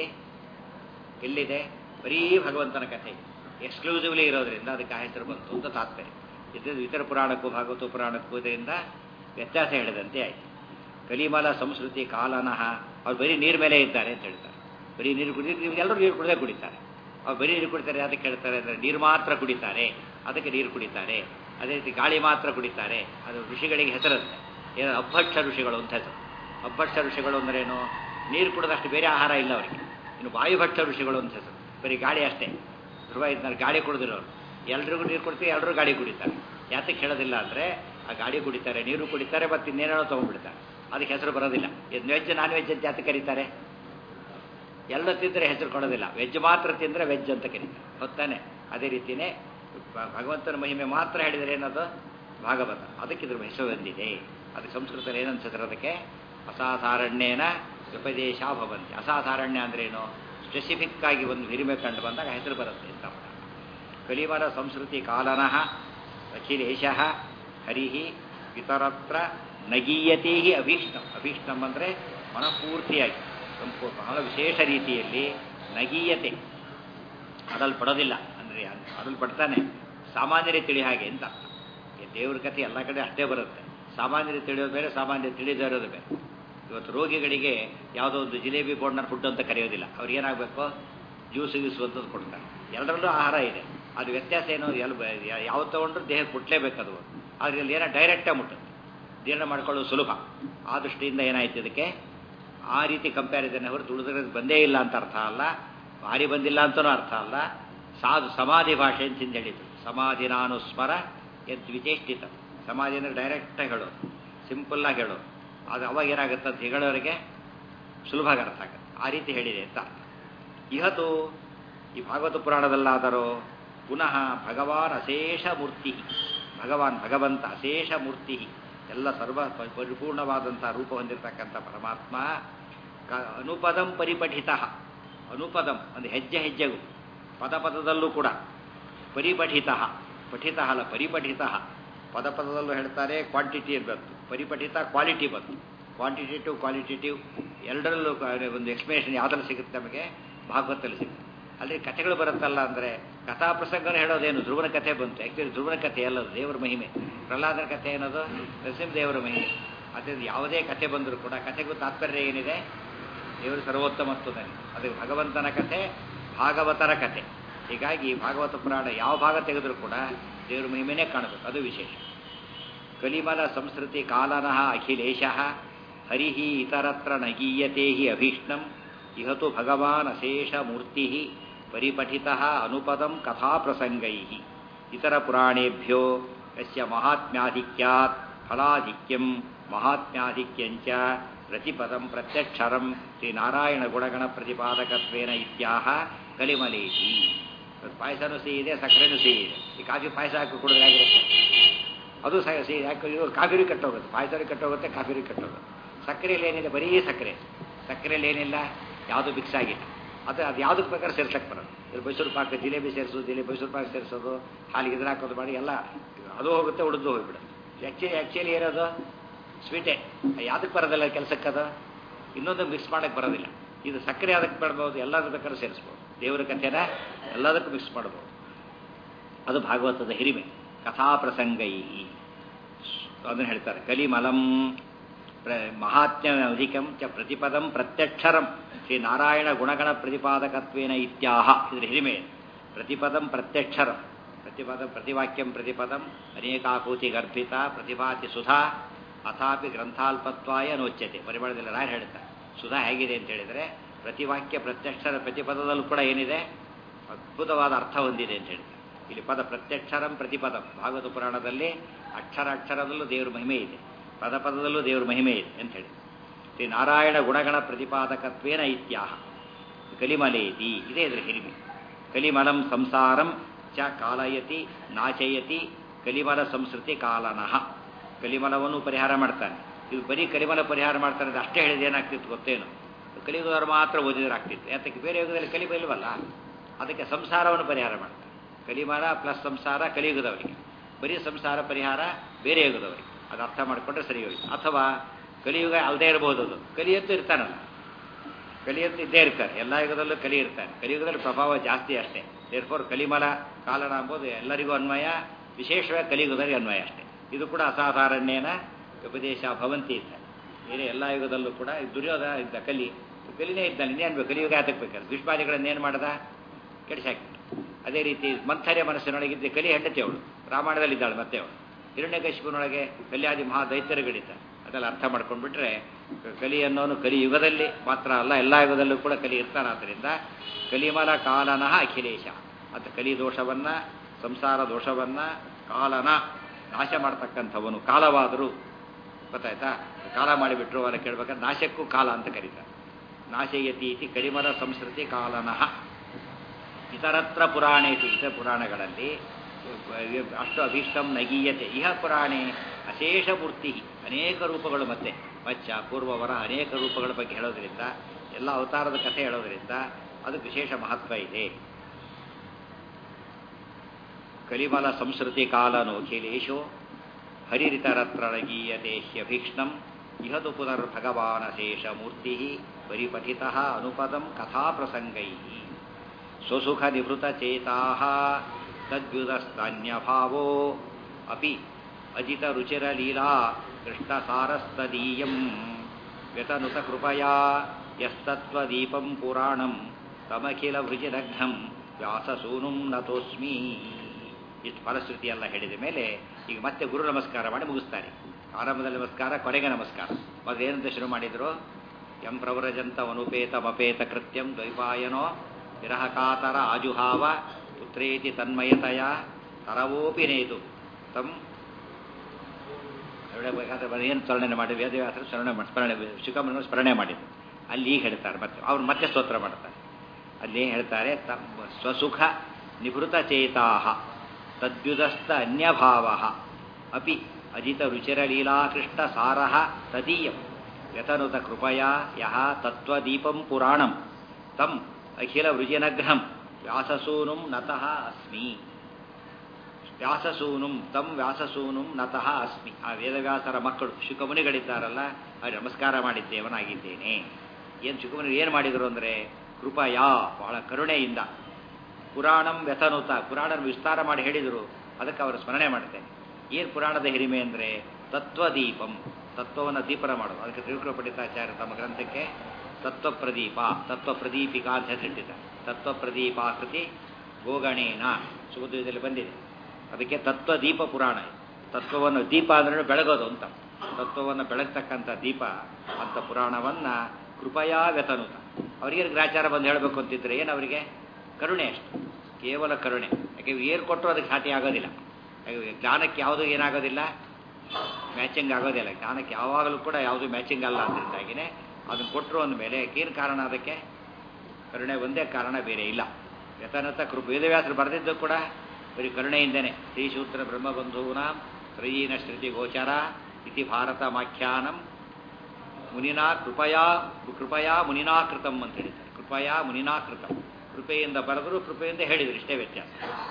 ಎಲ್ಲಿದೆ ಬರೀ ಭಗವಂತನ ಕಥೆ ಎಕ್ಸ್ಕ್ಲೂಸಿವ್ಲಿ ಇರೋದ್ರಿಂದ ಅದಕ್ಕೆ ಆ ಹೆಸರು ಬಂತು ಅಂತ ತಾತ್ಪರ್ಯ ಇದು ಇತರ ಪುರಾಣಕ್ಕೂ ಭಾಗವತ ಪುರಾಣಕ್ಕೂ ಇದರಿಂದ ವ್ಯತ್ಯಾಸ ಹೇಳಿದಂತೆ ಆಯಿತು ಕಲಿಮಲ ಸಂಸ್ಕೃತಿ ಕಾಲನಃ ಅವ್ರು ಬರೀ ನೀರು ಮೇಲೆ ಇದ್ದಾರೆ ಅಂತ ಹೇಳ್ತಾರೆ ಬರೀ ನೀರು ಕುಡಿ ಎಲ್ಲರೂ ನೀರು ಕುಡಿದೇ ಕುಡಿತಾರೆ ಅವ್ರು ಬರೀ ನೀರು ಕುಡಿತಾರೆ ಅದಕ್ಕೆ ಹೇಳ್ತಾರೆ ಅಂದರೆ ನೀರು ಮಾತ್ರ ಕುಡಿತಾರೆ ಅದಕ್ಕೆ ನೀರು ಕುಡಿತಾರೆ ಅದೇ ರೀತಿ ಗಾಳಿ ಮಾತ್ರ ಕುಡಿತಾರೆ ಅದು ಋಷಿಗಳಿಗೆ ಹೆಸರಂತೆ ಏನೋ ಅಭಕ್ಷ ಋಷಿಗಳು ಅಂತ ಹೆಸರು ಅಭಕ್ಷ ಋಷಿಗಳು ಅಂದ್ರೇನು ನೀರು ಕುಡಿದಷ್ಟು ಬೇರೆ ಆಹಾರ ಇಲ್ಲ ಅವರಿಗೆ ಇನ್ನು ವಾಯುಭಕ್ಷ ಋಷಿಗಳು ಅಂತ ಹೆಸರು ಬರೀ ಗಾಳಿ ಅಷ್ಟೇ ಧ್ರುವ ಇದ್ನಲ್ಲಿ ಗಾಳಿ ಕುಡಿದಿರೋರು ಎಲ್ರಿಗೂ ನೀರು ಕುಡಿತೀವಿ ಎಲ್ಲರೂ ಗಾಳಿ ಕುಡಿತಾರೆ ಯಾತಕ್ಕೆ ಹೇಳೋದಿಲ್ಲ ಅಂದರೆ ಆ ಗಾಳಿ ಕುಡಿತಾರೆ ನೀರು ಕುಡಿತಾರೆ ಮತ್ತು ಇನ್ನೇನೋ ತೊಗೊಂಡ್ಬಿಡ್ತಾರೆ ಅದಕ್ಕೆ ಹೆಸರು ಬರೋದಿಲ್ಲ ಇದು ವೆಜ್ ನಾನ್ ವೆಜ್ ಅಂತ ಯಾತಕ್ಕೆ ಕರೀತಾರೆ ಎಲ್ಲ ತಿಂದರೆ ಹೆಸರು ಕೊಡೋದಿಲ್ಲ ವೆಜ್ ಮಾತ್ರ ತಿಂದರೆ ವೆಜ್ ಅಂತ ಕರೀತಾರೆ ಹೊತ್ತಾನೆ ಅದೇ ರೀತಿಯೇ ಭಗವಂತನ ಮಹಿಮೆ ಮಾತ್ರ ಹೇಳಿದರೆ ಏನದು ಭಾಗವತ ಅದಕ್ಕೆ ಇದ್ರ ಹೆಸರು ಬಂದಿದೆ ಅದಕ್ಕೆ ಸಂಸ್ಕೃತದಲ್ಲಿ ಏನನ್ಸಿದ್ರೆ ಅದಕ್ಕೆ ಅಸಾಧಾರಣ್ಯೇನ ಉಪದೇಶ ಭವಂತಿ ಅಸಾಧಾರಣ್ಯ ಅಂದ್ರೇನು ಸ್ಪೆಸಿಫಿಕ್ ಆಗಿ ಒಂದು ಹಿರಿಮೆ ಕಂಡು ಬಂದಾಗ ಹೆಸರು ಬರುತ್ತೆ ಅಂತ ಕಲಿಮಲ ಸಂಸ್ಕೃತಿ ಕಾಲನಃ ಅಖಿಲೇಶ ಹರಿ ಇತರತ್ರ ನಗೀಯತೆ ಅಭೀಷ್ಟಂ ಅಭೀಷ್ಟಂ ಅಂದರೆ ಮನಪೂರ್ತಿಯಾಗಿ ಸಂಪೂರ್ಣ ಬಹಳ ವಿಶೇಷ ರೀತಿಯಲ್ಲಿ ನಗೀಯತೆ ಅದಲ್ಲಿ ಪಡೋದಿಲ್ಲ ಅಂದರೆ ಅದಲ್ಲಿ ಪಡ್ತಾನೆ ಸಾಮಾನ್ಯರೇ ತಿಳಿ ಹಾಗೆ ಅಂತ ದೇವ್ರ ಕಥೆ ಎಲ್ಲ ಕಡೆ ಅಷ್ಟೇ ಬರುತ್ತೆ ಸಾಮಾನ್ಯರು ತಿಳಿಯೋದು ಬೇರೆ ಸಾಮಾನ್ಯರು ತಿಳಿದೇ ಇರೋದು ಬೇರೆ ಇವತ್ತು ರೋಗಿಗಳಿಗೆ ಯಾವುದೋ ಒಂದು ಜಿಲೇಬಿ ಬೋರ್ಡ್ನ ಫುಡ್ ಅಂತ ಕರೆಯೋದಿಲ್ಲ ಅವ್ರು ಏನಾಗಬೇಕು ಜ್ಯೂಸ್ ಗೀಸು ಅಂತದ್ದು ಕೊಡ್ತಾರೆ ಎಲ್ಲರಲ್ಲೂ ಆಹಾರ ಇದೆ ಅದು ವ್ಯತ್ಯಾಸ ಏನು ಎಲ್ಲಿ ಯಾವ ತಗೊಂಡ್ರು ದೇಹಕ್ಕೆ ಮುಟ್ಲೇಬೇಕು ಅದು ಆದರೆ ಇಲ್ಲಿ ಏನೋ ಡೈರೆಕ್ಟಾಗಿ ಮುಟ್ಟುತ್ತೆ ಜೀರ್ಣ ಮಾಡ್ಕೊಳ್ಳೋದು ಸುಲಭ ಆ ದೃಷ್ಟಿಯಿಂದ ಏನಾಯ್ತು ಇದಕ್ಕೆ ಆ ರೀತಿ ಕಂಪ್ಯಾರಿಸನ್ ಹೊರತು ಉಳಿದ್ರೆ ಬಂದೇ ಇಲ್ಲ ಅಂತ ಅರ್ಥ ಅಲ್ಲ ಭಾರಿ ಬಂದಿಲ್ಲ ಅಂತನೂ ಅರ್ಥ ಅಲ್ಲ ಸಾಧು ಸಮಾಧಿ ಭಾಷೆ ಅಂತ ಹೇಳಿದ್ರು ಸಮಾಧಿ ನಾನು ಸ್ಮರ ಎದ್ ವಿಚೇಷ್ಟಿತ ಸಮಾಧಿ ಅಂದರೆ ಡೈರೆಕ್ಟಾಗಿ ಹೇಳೋದು ಸಿಂಪಲ್ಲಾಗಿ ಹೇಳೋದು ಅದು ಅವಾಗ ಏನಾಗುತ್ತೆ ಅಂತ ಹೇಳೋರಿಗೆ ಸುಲಭವಾಗಿ ಅರ್ಥ ಆಗುತ್ತೆ ಆ ರೀತಿ ಹೇಳಿದೆ ಅಂತ ಇಹತು ಈ ಭಾಗವತ ಪುರಾಣದಲ್ಲಾದರೂ ಪುನಃ ಭಗವಾನ್ ಅಶೇಷ ಮೂರ್ತಿ ಭಗವಾನ್ ಭಗವಂತ ಅಶೇಷ ಮೂರ್ತಿ ಎಲ್ಲ ಸರ್ವ ಪ- ಪರಿಪೂರ್ಣವಾದಂಥ ರೂಪ ಹೊಂದಿರತಕ್ಕಂಥ ಪರಮಾತ್ಮ ಕ ಅನುಪದಂ ಪರಿಪಠಿತ ಅನುಪದಂ ಒಂದು ಹೆಜ್ಜೆ ಹೆಜ್ಜೆಗೂ ಪದ ಪದದಲ್ಲೂ ಕೂಡ ಪರಿಪಠಿತ ಪಠಿತ ಅಲ್ಲ ಪರಿಪಠಿತ ಪದ ಪದದಲ್ಲೂ ಹೇಳ್ತಾರೆ ಕ್ವಾಂಟಿಟಿ ಬಂತು ಪರಿಪಠಿತ ಕ್ವಾಲಿಟಿ ಬಂತು ಕ್ವಾಂಟಿಟೇಟಿವ್ ಕ್ವಾಲಿಟೇಟಿವ್ ಎರಡರಲ್ಲೂ ಕ- ಒಂದು ಎಕ್ಸ್ಪ್ಲನೇಷನ್ ಯಾವ್ದ್ರಲ್ಲಿ ಸಿಗುತ್ತೆ ನಮಗೆ ಭಾಗವತದಲ್ಲಿ ಸಿಗುತ್ತೆ ಅಲ್ಲಿ ಕಥೆಗಳು ಬರುತ್ತಲ್ಲ ಅಂದರೆ ಕಥಾ ಪ್ರಸಂಗನ ಹೇಳೋದೇನು ಧ್ರುವನ ಕಥೆ ಬಂತು ಆ್ಯಕ್ಚುಲಿ ಧ್ರುವನ ಕಥೆ ಅಲ್ಲದು ದೇವರ ಮಹಿಮೆ ಪ್ರಹ್ಲಾದನ ಕಥೆ ಏನದು ನರಸಿಂಹದೇವರ ಮಹಿಮೆ ಅದರಿಂದ ಯಾವುದೇ ಕಥೆ ಬಂದರೂ ಕೂಡ ಕಥೆಗೂ ತಾತ್ಪರ್ಯ ಏನಿದೆ ದೇವರು ಸರ್ವೋತ್ತಮತ್ವದಲ್ಲಿ ಅದು ಭಗವಂತನ ಕಥೆ ಭಾಗವತರ ಕಥೆ ಹೀಗಾಗಿ ಭಾಗವತ ಪುರಾಣ ಯಾವ ಭಾಗ ತೆಗೆದರೂ ಕೂಡ ದೇವರ ಮಹಿಮೆನೇ ಕಾಣಬೇಕು ಅದು ವಿಶೇಷ ಕಲಿಮಲ ಸಂಸ್ಕೃತಿ ಕಾಲನಃ ಅಖಿಲೇಶ ಹರಿ ಇತರತ್ರ ನಗೀಯತೆ ಹಿ ಅಭೀಷ್ಣಂ ಇಹತು ಭಗವಾನ್ ಅಶೇಷ ಮೂರ್ತಿ ಪರಿಪಠಿತ ಅನುಪದಂ ಕಥಾಪ್ರಸಂಗೈ ಇತರ ಪುರಾಣೇಭ್ಯೋ ಯಸ್ಯ ಮಹಾತ್ಮ್ಯಾಧಿಕ್ಯಾತ್ ಫಲಾಧಿಕ್ಯಂ ಮಹಾತ್ಮ್ಯಾಧಿಕ್ಯಂಚ ಪ್ರತಿಪದಂ ಪ್ರತ್ಯಕ್ಷರಂ ಶ್ರೀನಾರಾಯಣ ಗುಣಗಣ ಪ್ರತಿಪಾದಕತ್ವೇನ ಇತ್ಯಾಹ ಕಲಿಮಲೇತಿ ಪಾಯಸನೂ ಸಿಹಿ ಇದೆ ಸಕ್ಕರೆನೂ ಸಿಹಿ ಇದೆ ಈ ಕಾಫಿ ಪಾಯಸ ಹಾಕಿ ಕುಡಿದ್ರೆ ಆಗಿರುತ್ತೆ ಅದು ಸಹ ಸಿಹಿ ಯಾಕೆ ಇದು ಕಾಫಿರಿ ಕಟ್ಟೋಗುತ್ತೆ ಪಾಯಸರಿ ಕಟ್ಟೋಗುತ್ತೆ ಕಾಫಿರಿ ಕಟ್ಟೋಗುತ್ತೆ ಸಕ್ಕರೆಯಲ್ಲಿ ಏನಿದೆ ಬರೀ ಸಕ್ಕರೆ ಸಕ್ಕರೆಯಲ್ಲಿ ಏನಿಲ್ಲ ಯಾವುದು ಮಿಕ್ಸ್ ಆಗಿಲ್ಲ ಅದು ಅದು ಯಾವುದಕ್ಕೆ ಬೇಕಾದ್ರೆ ಸೇರ್ಸಕ್ಕೆ ಬರೋದು ಇದು ಮೈಸೂರು ಪಾಕ ಜಿಲೇಬಿ ಸೇರಿಸೋದು ಜಿಲೇಬಿ ಮೈಸೂರು ಪಾಕ ಸೇರಿಸೋದು ಹಾಲಿಗೆ ಇದ್ರ ಹಾಕೋದು ಮಾಡಿ ಎಲ್ಲ ಅದು ಹೋಗುತ್ತೆ ಉಳಿದು ಹೋಗ್ಬಿಡುತ್ತೆ ಆ್ಯಕ್ಚುಲಿ ಆ್ಯಕ್ಚುಲಿ ಇರೋದು ಸ್ವೀಟೇ ಯಾವುದಕ್ಕೆ ಬರೋದಿಲ್ಲ ಕೆಲಸಕ್ಕದು ಇನ್ನೊಂದು ಮಿಕ್ಸ್ ಮಾಡೋಕ್ಕೆ ಬರೋದಿಲ್ಲ ಇದು ಸಕ್ಕರೆ ಅದಕ್ಕೆ ಮಾಡ್ಬೋದು ಎಲ್ಲದಕ್ಕೆ ಬೇಕಾದ್ರೂ ಸೇರಿಸ್ಬೋದು ದೇವರ ಕಥೆನ ಎಲ್ಲದಕ್ಕೂ ಮಿಕ್ಸ್ ಮಾಡ್ಬೋದು ಅದು ಭಾಗವತದ ಹಿರಿಮೆ ಕಥಾಪ್ರಸಂಗೈ ಅದನ್ನು ಹೇಳ್ತಾರೆ ಕಲಿಮಲಂ ಪ್ರ ಮಹಾತ್ಮ್ಯ ಅಧಿಕಂ ಚ ಪ್ರತಿಪದಂ ಪ್ರತ್ಯಕ್ಷರಂ ಶ್ರೀ ನಾರಾಯಣ ಗುಣಗಣ ಪ್ರತಿಪಾದಕತ್ವೇನ ಇತ್ಯಾಹ ಇದ್ರ ಹಿರಿಮೆ ಪ್ರತಿಪದಂ ಪ್ರತ್ಯಕ್ಷರಂ ಪ್ರತಿಪದಂ ಪ್ರತಿವಾಕ್ಯಂ ಪ್ರತಿಪದಂ ಅನೇಕಾಕೂತಿ ಗರ್ಭಿತ ಪ್ರತಿಭಾತಿ ಸುಧಾ ಅಥಾಪಿ ಗ್ರಂಥಾಲ್ಪತ್ವಾಯ ನೋಚ್ಯತೆ ಪರಿಮಳದಲ್ಲಿ ರಾಯರು ಹೇಳ್ತಾರೆ ಸುಧಾ ಹೇಗಿದೆ ಅಂತ ಹೇಳಿದರೆ ಪ್ರತಿವಾಕ್ಯ ಪ್ರತ್ಯಕ್ಷರ ಪ್ರತಿಪದದಲ್ಲೂ ಕೂಡ ಏನಿದೆ ಅದ್ಭುತವಾದ ಅರ್ಥ ಹೊಂದಿದೆ ಅಂತ ಹೇಳ್ತಾರೆ ಇಲ್ಲಿ ಪದ ಪ್ರತ್ಯಕ್ಷರಂ ಪ್ರತಿಪದಂ ಭಾಗವತ ಪುರಾಣದಲ್ಲಿ ಅಕ್ಷರ ಅಕ್ಷರದಲ್ಲೂ ದೇವರ ಮಹಿಮೆ ಇದೆ ಪದ ಪದದಲ್ಲೂ ದೇವರ ಮಹಿಮೆ ಇದೆ ಅಂತ ಹೇಳಿ ಶ್ರೀ ನಾರಾಯಣ ಗುಣಗಣ ಪ್ರತಿಪಾದಕತ್ವೇನ ಇತ್ಯಾಹ ಕಲಿಮಲೇತಿ ಇದೇ ಇದರ ಹಿರಿಮೆ ಕಲಿಮಲಂ ಸಂಸಾರಂ ಚ ಕಾಲಯತಿ ನಾಚಯತಿ ಕಲಿಮಲ ಸಂಸ್ಕೃತಿ ಕಾಲನಃ ಕಲಿಮಲವನ್ನು ಪರಿಹಾರ ಮಾಡ್ತಾನೆ ಇದು ಬರೀ ಕಲಿಮಲ ಪರಿಹಾರ ಮಾಡ್ತಾನೆ ಅಂತ ಅಷ್ಟೇ ಹೇಳಿದ್ರೆ ಏನಾಗ್ತಿತ್ತು ಗೊತ್ತೇನು ಕಲಿಯುಗದವರು ಮಾತ್ರ ಓದಿದ್ರೆ ಆಗ್ತಿತ್ತು ಯಾತಕ್ಕೆ ಬೇರೆ ಯುಗದಲ್ಲಿ ಕಲಿಮ ಇಲ್ವಲ್ಲ ಅದಕ್ಕೆ ಸಂಸಾರವನ್ನು ಪರಿಹಾರ ಮಾಡ್ತಾರೆ ಕಲಿಮಲ ಪ್ಲಸ್ ಸಂಸಾರ ಕಲಿಯುಗದವರಿಗೆ ಬರೀ ಸಂಸಾರ ಪರಿಹಾರ ಬೇರೆ ಯುಗದವರಿಗೆ ಅದು ಅರ್ಥ ಮಾಡಿಕೊಂಡ್ರೆ ಸರಿ ಹೋಯ್ತು ಅಥವಾ ಕಲಿಯುಗ ಅಲ್ಲದೆ ಇರಬಹುದು ಅದು ಕಲಿಯಂತೂ ಇರ್ತಾನಲ್ಲ ಕಲಿಯಂತೂ ಇದ್ದೇ ಇರ್ತಾರೆ ಎಲ್ಲ ಯುಗದಲ್ಲೂ ಕಲಿ ಇರ್ತಾರೆ ಕಲಿಯುಗದಲ್ಲಿ ಪ್ರಭಾವ ಜಾಸ್ತಿ ಅಷ್ಟೇ ದೇರ್ಫೋರ್ ಕಲಿಮಲ ಕಾಲನ ಅಂಬೋದು ಎಲ್ಲರಿಗೂ ಅನ್ವಯ ವಿಶೇಷವಾಗಿ ಕಲಿಯುಗದಲ್ಲಿ ಅನ್ವಯ ಅಷ್ಟೇ ಇದು ಕೂಡ ಅಸಾಧಾರಣ್ಯನ ಉಪದೇಶ ಭವಂತಿ ಇದ್ದ ಬೇರೆ ಎಲ್ಲ ಯುಗದಲ್ಲೂ ಕೂಡ ಈ ದುರ್ಯೋಧನ ಇದ್ದ ಕಲಿ ಕಲಿನೇ ಇದ್ದಾನೆ ಇನ್ನೇನು ಬೇಕು ಕಲಿಯುಗ ಯಾತಕ್ಕೆ ಬೇಕಾದ್ರೆ ಭೀಷ್ಮಾದಿಗಳನ್ನು ಏನು ಮಾಡ್ದ ಕೆಡಿಸಾಕ್ಬಿಟ್ಟು ಅದೇ ರೀತಿ ಮಂಥರ್ಯ ಮನಸ್ಸಿನೊಳಗಿದ್ದ ಕಲಿ ಹೆಂಡತಿ ಅವಳು ರಾಮಾಯಣದಲ್ಲಿದ್ದಾಳೆ ಮತ್ತೆ ಅವಳು ಹಿರಣ್ಯಕಶಿಪುನೊಳಗೆ ಕಲ್ಯಾದಿ ಮಹಾ ದೈತ್ಯರುಗಳಿದ್ದ ಅದೆಲ್ಲ ಅರ್ಥ ಮಾಡ್ಕೊಂಡ್ಬಿಟ್ರೆ ಕಲಿ ಅನ್ನೋನು ಕಲಿ ಯುಗದಲ್ಲಿ ಮಾತ್ರ ಅಲ್ಲ ಎಲ್ಲ ಯುಗದಲ್ಲೂ ಕೂಡ ಕಲಿ ಇರ್ತಾನೆ ಆದ್ದರಿಂದ ಕಲಿಮಲ ಕಾಲನಃ ಅಖಿಲೇಶ ಅಂತ ಕಲಿ ದೋಷವನ್ನ ಸಂಸಾರ ದೋಷವನ್ನ ಕಾಲನ ನಾಶ ಮಾಡ್ತಕ್ಕಂಥವನು ಕಾಲವಾದರೂ ಗೊತ್ತಾಯ್ತಾ ಕಾಲ ಮಾಡಿಬಿಟ್ರು ಅವರ ಕೇಳ್ಬೇಕಾದ್ರೆ ನಾಶಕ್ಕೂ ಕಾಲ ಅಂತ ಕರೀತಾರೆ ನಾಶಯತಿ ಇತಿ ಕಲಿಮಲ ಸಂಸ್ಕೃತಿ ಕಾಲನಃ ಇತರತ್ರ ಪುರಾಣೇಶು ಇತರ ಪುರಾಣಗಳಲ್ಲಿ ಅಷ್ಟು ಅಭೀಷ್ಟಂ ನಗೀಯತೆ ಇಹ ಪುರಾಣೆ ಅಶೇಷ ಮೂರ್ತಿ ಅನೇಕ ರೂಪಗಳು ಮತ್ತೆ ಮಚ್ಚ ಪೂರ್ವವರ ಅನೇಕ ರೂಪಗಳ ಬಗ್ಗೆ ಹೇಳೋದ್ರಿಂದ ಎಲ್ಲ ಅವತಾರದ ಕಥೆ ಹೇಳೋದ್ರಿಂದ ಅದಕ್ಕೆ ವಿಶೇಷ ಮಹತ್ವ ಇದೆ ಕಲಿಮಲ ಸಂಸ್ಕೃತಿ ಕಾಲನೋಖಿಲೇಶೋ ಹರಿರಿತರತ್ರ ನಗೀಯತೆ ಹ್ಯಭೀಕ್ಷ್ಣಂ ಇಹದು ಪುನರ್ಭಗವಾನಶೇಷ ಮೂರ್ತಿ ಪರಿಪಠಿತ ಅನುಪದಂ ಕಥಾಪ್ರಸಂಗೈ ಸ್ವಸುಖ ನಿವೃತ ಚೇತಾ ತದ್ಯುದಸ್ತಾನ್ಯಭಾವೋ ಅಪಿ ಅಜಿತ ರುಚಿರ ಲೀಲಾ ಕೃಷ್ಣಸಾರಸ್ತದೀಯಂ ವ್ಯತನುತ ಕೃಪಯಾ ಯಸ್ತತ್ವದೀಪಂ ಪುರಾಣಂ ತಮಖಿಲ ಭೃಜಿರಘ್ನಂ ವ್ಯಾಸಸೂನುಂ ನತೋಸ್ಮಿ ಇಷ್ಟು ಫಲಶ್ರುತಿ ಎಲ್ಲ ಹೇಳಿದ ಮೇಲೆ ಈಗ ಮತ್ತೆ ಗುರು ನಮಸ್ಕಾರ ಮಾಡಿ ಮುಗಿಸ್ತಾರೆ ಆರಂಭದಲ್ಲಿ ನಮಸ್ಕಾರ ಕೊನೆಗೆ ನಮಸ್ಕಾರ ಮೊದಲು ಏನಂತ ಶುರು ಮಾಡಿದ್ರು ಎಂ ಪ್ರವ್ರಜಂತ ಅನುಪೇತ ಮಪೇತ ಕೃತ್ಯಂ ದ್ವೈಪಾಯನೋ ವಿರಹಕಾತರ ಆಜುಹಾವ ಪುತ್ರೇತಿ ತನ್ಮಯತಯ ತರವೋಪಿ ನೇತು ತಂ ಬೇಕಾದ್ರೆ ಏನು ಸ್ಮರಣೆ ಮಾಡಿ ವೇದವ್ಯಾಸರು ಸ್ಮರಣೆ ಮಾಡಿ ಸ್ಮರಣೆ ಶಿಖಮನ ಸ್ಮರಣೆ ಮಾಡಿದ್ರು ಅಲ್ಲಿ ಈಗ ಹೇಳ್ತಾರೆ ಮತ್ತೆ ಅವ್ರು ಮತ್ತೆ ಸ್ತೋತ್ರ ಮಾಡ್ತಾರೆ ಅಲ್ಲಿ ಹೇಳ್ತಾರೆ ತಮ್ಮ ಸ್ವಸುಖ ನಿಭೃತ ಚೇತಾಹ ತದ್ಯುದಸ್ತ ಅನ್ಯಭಾವ ಅಪಿ ಅಜಿತ ರುಚಿರಲೀಲಾಕೃಷ್ಟ ಸಾರಃ ತದೀಯಂ ವ್ಯತನುತ ಕೃಪಯಾ ಯಹ ತತ್ವದೀಪಂ ಪುರಾಣಂ ತಂ ಅಖಿಲ ವೃಜಿನಗ್ರಹಂ ವ್ಯಾಸಸೂನುಂ ನತಃ ಅಸ್ಮಿ ವ್ಯಾಸಸೂನುಂ ತಂ ವ್ಯಾಸಸೂನುಂ ನತಃ ಅಸ್ಮಿ ಆ ವೇದವ್ಯಾಸರ ಮಕ್ಕಳು ಶುಕಮುನಿಗಳಿದ್ದಾರಲ್ಲ ಅವ್ರು ನಮಸ್ಕಾರ ಮಾಡಿದ್ದೇವನಾಗಿದ್ದೇನೆ ಏನು ಶುಕಮುನಿ ಏನು ಮಾಡಿದರು ಅಂದರೆ ಕೃಪಯಾ ಬಹಳ ಕರುಣೆಯಿಂದ ಪುರಾಣಂ ವ್ಯತನುತ ಪುರಾಣನ ವಿಸ್ತಾರ ಮಾಡಿ ಹೇಳಿದರು ಅದಕ್ಕೆ ಅವರು ಸ್ಮರಣೆ ಮಾಡ್ತೇನೆ ಏನು ಪುರಾಣದ ಹಿರಿಮೆ ಅಂದರೆ ತತ್ವದೀಪಂ ತತ್ವವನ್ನು ದೀಪನ ಮಾಡೋದು ಅದಕ್ಕೆ ತ್ರಿವಿಕ್ರಮ ಪಂಡಿತಾಚಾರ್ಯ ತಮ್ಮ ಗ್ರಂಥಕ್ಕೆ ತತ್ವಪ್ರದೀಪ ತತ್ವಪ್ರದೀಪಿಕಾ ಅಂತ ಹೆಸರಿಟ್ಟಿದ್ದಾರೆ ತತ್ವಪ್ರದೀಪಾಕೃತಿ ಗೋಗಣೇನ ಸುಬುದ್ಧದಲ್ಲಿ ಬಂದಿದೆ ಅದಕ್ಕೆ ತತ್ವದೀಪ ಪುರಾಣ ತತ್ವವನ್ನು ದೀಪ ಅಂದ್ರೆ ಬೆಳಗೋದು ಅಂತ ತತ್ವವನ್ನು ಬೆಳಗ್ತಕ್ಕಂಥ ದೀಪ ಅಂತ ಪುರಾಣವನ್ನು ಕೃಪಯಾ ವ್ಯತನುತ ಅವರಿಗೆ ಗ್ರಾಚಾರ ಬಂದು ಹೇಳಬೇಕು ಅಂತಿದ್ರೆ ಏನು ಅವರಿಗೆ ಕರುಣೆ ಅಷ್ಟು ಕೇವಲ ಕರುಣೆ ಯಾಕೆ ಏನು ಕೊಟ್ಟರು ಅದಕ್ಕೆ ಸಾಟಿ ಆಗೋದಿಲ್ಲ ಯಾಕೆ ಜ್ಞಾನಕ್ಕೆ ಯಾವುದು ಏನಾಗೋದಿಲ್ಲ ಮ್ಯಾಚಿಂಗ್ ಆಗೋದಿಲ್ಲ ಜ್ಞಾನಕ್ಕೆ ಯಾವಾಗಲೂ ಕೂಡ ಯಾವುದು ಮ್ಯಾಚಿಂಗ್ ಅಲ್ಲ ಅದರಿಂದಾಗಿನೇ ಅದನ್ನು ಕೊಟ್ಟರು ಅಂದಮೇಲೆ ಏನು ಕಾರಣ ಅದಕ್ಕೆ ಕರುಣೆ ಒಂದೇ ಕಾರಣ ಬೇರೆ ಇಲ್ಲ ಯಥನತ ಕೃಪ ವೇದವ್ಯಾಸರು ಬರೆದಿದ್ದು ಕೂಡ ಬರೀ ಕರುಣೆಯಿಂದನೇ ಶ್ರೀಶೂತ್ರ ಬ್ರಹ್ಮಬಂಧೂನ ತ್ರಯೀನ ಶ್ರುತಿ ಗೋಚರ ಇತಿ ಭಾರತ ಮಾಖ್ಯಾನಂ ಮುನಿನಾ ಕೃಪಯಾ ಕೃಪಯಾ ಮುನಿನಾಕೃತಂ ಅಂತ ಹೇಳಿದ್ದಾರೆ ಕೃಪಯಾ ಮುನಿನಾಕೃತಂ ಕೃಪೆಯಿಂದ ಬರೆದರು ಕೃಪೆಯಿಂದ ಹೇಳಿದರು ಇಷ್ಟೇ ವ್ಯತ್ಯಾಸ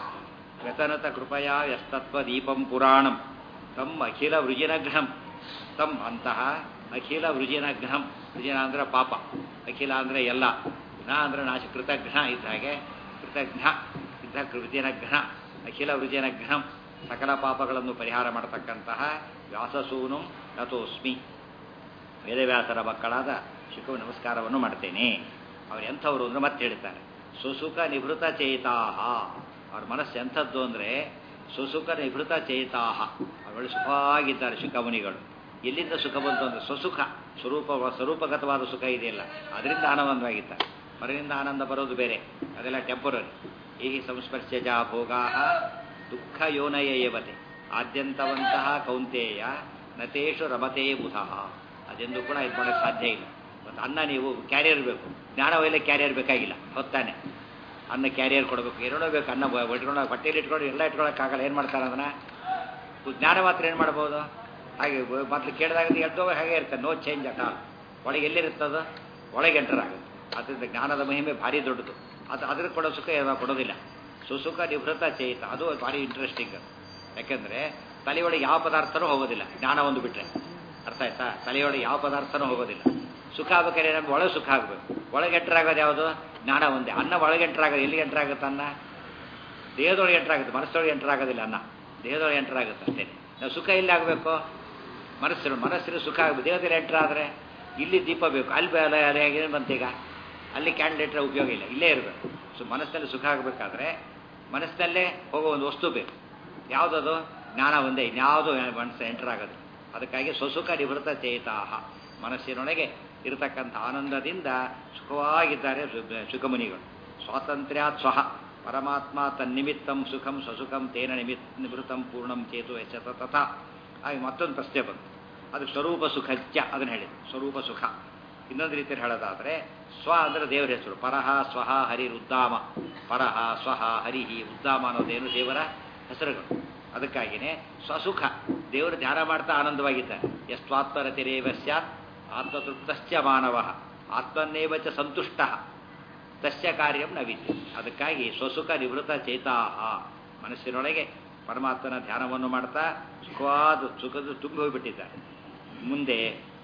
ವ್ಯತನತ ಕೃಪಯಾ ವ್ಯಸ್ತತ್ವ ದೀಪಂ ಪುರಾಣಂ ತಮ್ ಅಖಿಲ ವೃಜಿನಗ್ರಹಂ ತಮ್ ಅಂತಹ ಅಖಿಲ ವೃಜಿನಗ್ರಹಂ ವೃಜಿನ ಅಂದ್ರೆ ಪಾಪ ಅಖಿಲ ಅಂದ್ರೆ ಎಲ್ಲ ಘ್ನ ಅಂದ್ರೆ ನಾಶ ಕೃತಘ್ನ ಇದ್ದ ಹಾಗೆ ಕೃತಘ್ನ ಇದ್ದ ವೃಜಿನಗ್ರಹ ಅಖಿಲ ವೃಜಿನಗ್ರಹಂ ಸಕಲ ಪಾಪಗಳನ್ನು ಪರಿಹಾರ ಮಾಡತಕ್ಕಂತಹ ವ್ಯಾಸಸೂನು ನತೋಸ್ಮಿ ವೇದವ್ಯಾಸರ ಮಕ್ಕಳಾದ ಶಿಖು ನಮಸ್ಕಾರವನ್ನು ಮಾಡ್ತೇನೆ ಅವ್ರು ಎಂಥವ್ರು ಅಂದ್ರೆ ಮತ್ತೆ ಹೇಳ್ತಾರೆ ಸುಸುಖ ನಿಭೃತ ಚೇತಾಹ ಅವ್ರ ಮನಸ್ಸು ಎಂಥದ್ದು ಅಂದರೆ ಸುಸುಖ ನಿಭೃತ ಚೇತಾಹ ಅವಳು ಸುಖವಾಗಿದ್ದಾರೆ ಸುಖಮುನಿಗಳು ಎಲ್ಲಿಂದ ಸುಖ ಬಂತು ಅಂದರೆ ಸ್ವಸುಖ ಸ್ವರೂಪ ಸ್ವರೂಪಗತವಾದ ಸುಖ ಇದೆಯಲ್ಲ ಅದರಿಂದ ಆನಂದವಾಗಿದ್ದಾರೆ ಹೊರಗಿಂದ ಆನಂದ ಬರೋದು ಬೇರೆ ಅದೆಲ್ಲ ಟೆಂಪರರಿ ಈ ಸಂಸ್ಪರ್ಶಜ ಭೋಗಾ ದುಃಖ ಯೋನಯ ಏವತೆ ಆದ್ಯಂತವಂತಹ ಕೌಂತೇಯ ನತೇಶು ರಮತೇ ಬುಧಃ ಅದೆಂದು ಕೂಡ ಇದು ಮಾಡೋಕ್ಕೆ ಸಾಧ್ಯ ಇಲ್ಲ ಮತ್ತು ಅನ್ನ ನೀವು ಕ್ಯಾರಿಯರ್ ಬೇಕು ಜ್ಞಾನ ಒಯ್ಲೆ ಕ್ಯಾರಿಯರ್ ಬೇಕಾಗಿಲ್ಲ ಹೊತ್ತಾನೆ ಅನ್ನ ಕ್ಯಾರಿಯರ್ ಕೊಡಬೇಕು ಎರಡೂ ಬೇಕು ಅನ್ನ ಇಟ್ಕೊಂಡು ಬಟ್ಟೆಯಲ್ಲಿ ಇಟ್ಕೊಂಡು ಎಲ್ಲ ಇಟ್ಕೊಳ್ಳೋಕ್ಕಾಗಲ್ಲ ಏನು ಮಾಡ್ತಾರೆ ಅದನ್ನು ಜ್ಞಾನ ಮಾತ್ರ ಏನು ಮಾಡ್ಬೋದು ಹಾಗೆ ಮೊದಲು ಕೇಳಿದಾಗ ಎದ್ದೋ ಹಾಗೆ ಇರ್ತಾರೆ ನೋ ಚೇಂಜ್ ಅಟ ಒಳಗೆ ಎಲ್ಲಿರುತ್ತದು ಒಳಗೆ ಎಂಟರ್ ಆಗುತ್ತೆ ಅದರಿಂದ ಜ್ಞಾನದ ಮಹಿಮೆ ಭಾರಿ ದೊಡ್ಡದು ಅದು ಅದ್ರ ಕೊಡೋ ಸುಖ ಯಾವಾಗ ಕೊಡೋದಿಲ್ಲ ಸುಸುಖ ನಿವೃತ್ತ ಚೇತ ಅದು ಭಾರಿ ಇಂಟ್ರೆಸ್ಟಿಂಗ್ ಯಾಕೆಂದರೆ ತಲೆಯೊಳಗೆ ಯಾವ ಪದಾರ್ಥನೂ ಹೋಗೋದಿಲ್ಲ ಜ್ಞಾನ ಒಂದು ಬಿಟ್ಟರೆ ಅರ್ಥ ಆಯ್ತಾ ತಲೆಯೊಳಗೆ ಯಾವ ಪದಾರ್ಥನೂ ಹೋಗೋದಿಲ್ಲ ಸುಖ ಆಗ್ಬೇಕಾದ್ರೆ ನಮ್ಗೆ ಒಳಗೆ ಸುಖ ಆಗಬೇಕು ಒಳಗೆ ಎಂಟ್ರಾಗೋದು ಯಾವುದು ಜ್ಞಾನ ಒಂದೇ ಅನ್ನ ಒಳಗೆ ಎಂಟ್ರಾಗೋದು ಎಲ್ಲಿ ಎಂಟ್ರಾಗುತ್ತೆ ಅನ್ನ ದೇಹದೊಳಗೆ ಎಂಟ್ರಾಗುತ್ತೆ ಮನಸ್ಸೊಳಗೆ ಎಂಟ್ರಾಗೋದಿಲ್ಲ ಅನ್ನ ದೇಹದೊಳಗೆ ಎಂಟ್ರಾಗುತ್ತೆ ಅಷ್ಟೇ ನಾವು ಸುಖ ಎಲ್ಲಿ ಆಗಬೇಕು ಮನಸ್ಸಿನ ಮನಸ್ಸಿನ ಸುಖ ಆಗಬೇಕು ದೇಹದಲ್ಲಿ ಎಂಟ್ರ್ ಆದರೆ ಇಲ್ಲಿ ದೀಪ ಬೇಕು ಅಲ್ಲಿ ಅಲ್ಲ ಅಲ್ಲಿ ಹೇಗೆ ಬಂತೀಗ ಅಲ್ಲಿ ಕ್ಯಾಂಡಲ್ ಇಟ್ಟರೆ ಉಪಯೋಗ ಇಲ್ಲ ಇಲ್ಲೇ ಇರಬೇಕು ಸೊ ಮನಸ್ಸಿನಲ್ಲಿ ಸುಖ ಆಗಬೇಕಾದ್ರೆ ಮನಸ್ಸಿನಲ್ಲೇ ಹೋಗೋ ಒಂದು ವಸ್ತು ಬೇಕು ಯಾವುದದು ಜ್ಞಾನ ಒಂದೇ ಇನ್ಯಾವುದು ಮನಸ್ಸು ಎಂಟರ್ ಆಗೋದು ಅದಕ್ಕಾಗಿ ಸ್ವಸುಖ ನಿವೃತ್ತ ಚೇತಾಹ ಮನಸ್ಸಿನೊಳಗೆ ಇರತಕ್ಕಂಥ ಆನಂದದಿಂದ ಸುಖವಾಗಿದ್ದಾರೆ ಸುಖಮುನಿಗಳು ಸ್ವಾತಂತ್ರ್ಯಾತ್ ಸ್ವಹ ಪರಮಾತ್ಮ ತನ್ನಿಮಿತ್ತಂ ಸುಖಂ ಸ್ವಸುಖಂ ತೇನ ನಿಮಿತ್ ನಿವೃತ್ತಂ ಪೂರ್ಣಂ ಚೇತು ಎಚ್ಚತ ತಥಾ ಹಾಗೆ ಮತ್ತೊಂದು ಪ್ರಶ್ನೆ ಬಂತು ಅದು ಸ್ವರೂಪ ಸುಖತ್ಯ ಅದನ್ನು ಹೇಳಿದೆ ಸ್ವರೂಪ ಸುಖ ಇನ್ನೊಂದು ರೀತಿಯಲ್ಲಿ ಹೇಳೋದಾದರೆ ಸ್ವ ಅಂದರೆ ದೇವರ ಹೆಸರು ಪರಹ ಸ್ವಹ ಹರಿ ಉದ್ದಾಮ ಪರಹ ಸ್ವಹ ಹರಿಹಿ ಉದ್ದಾಮ ಅನ್ನೋದೇನು ದೇವರ ಹೆಸರುಗಳು ಅದಕ್ಕಾಗಿಯೇ ಸ್ವಸುಖ ದೇವರು ಧ್ಯಾನ ಮಾಡ್ತಾ ಆನಂದವಾಗಿದ್ದಾರೆ ಎಸ್ವಾತ್ಮರತಿರೇವ ಸ್ಯಾತ್ ಆತ್ಮತೃಪ್ತಶ್ಚ ಮಾನವ ಆತ್ಮನ್ನೇವ ಚ ಸಂತುಷ್ಟ ತಸ್ಯ ಕಾರ್ಯಂ ನ ವಿದ್ಯೆ ಅದಕ್ಕಾಗಿ ಸ್ವಸುಖ ನಿವೃತ್ತ ಚೇತಾಹ ಮನಸ್ಸಿನೊಳಗೆ ಪರಮಾತ್ಮನ ಧ್ಯಾನವನ್ನು ಮಾಡ್ತಾ ಸುಖವಾದ ಸುಖದ ತುಂಬಿ ಹೋಗಿಬಿಟ್ಟಿದ್ದಾರೆ ಮುಂದೆ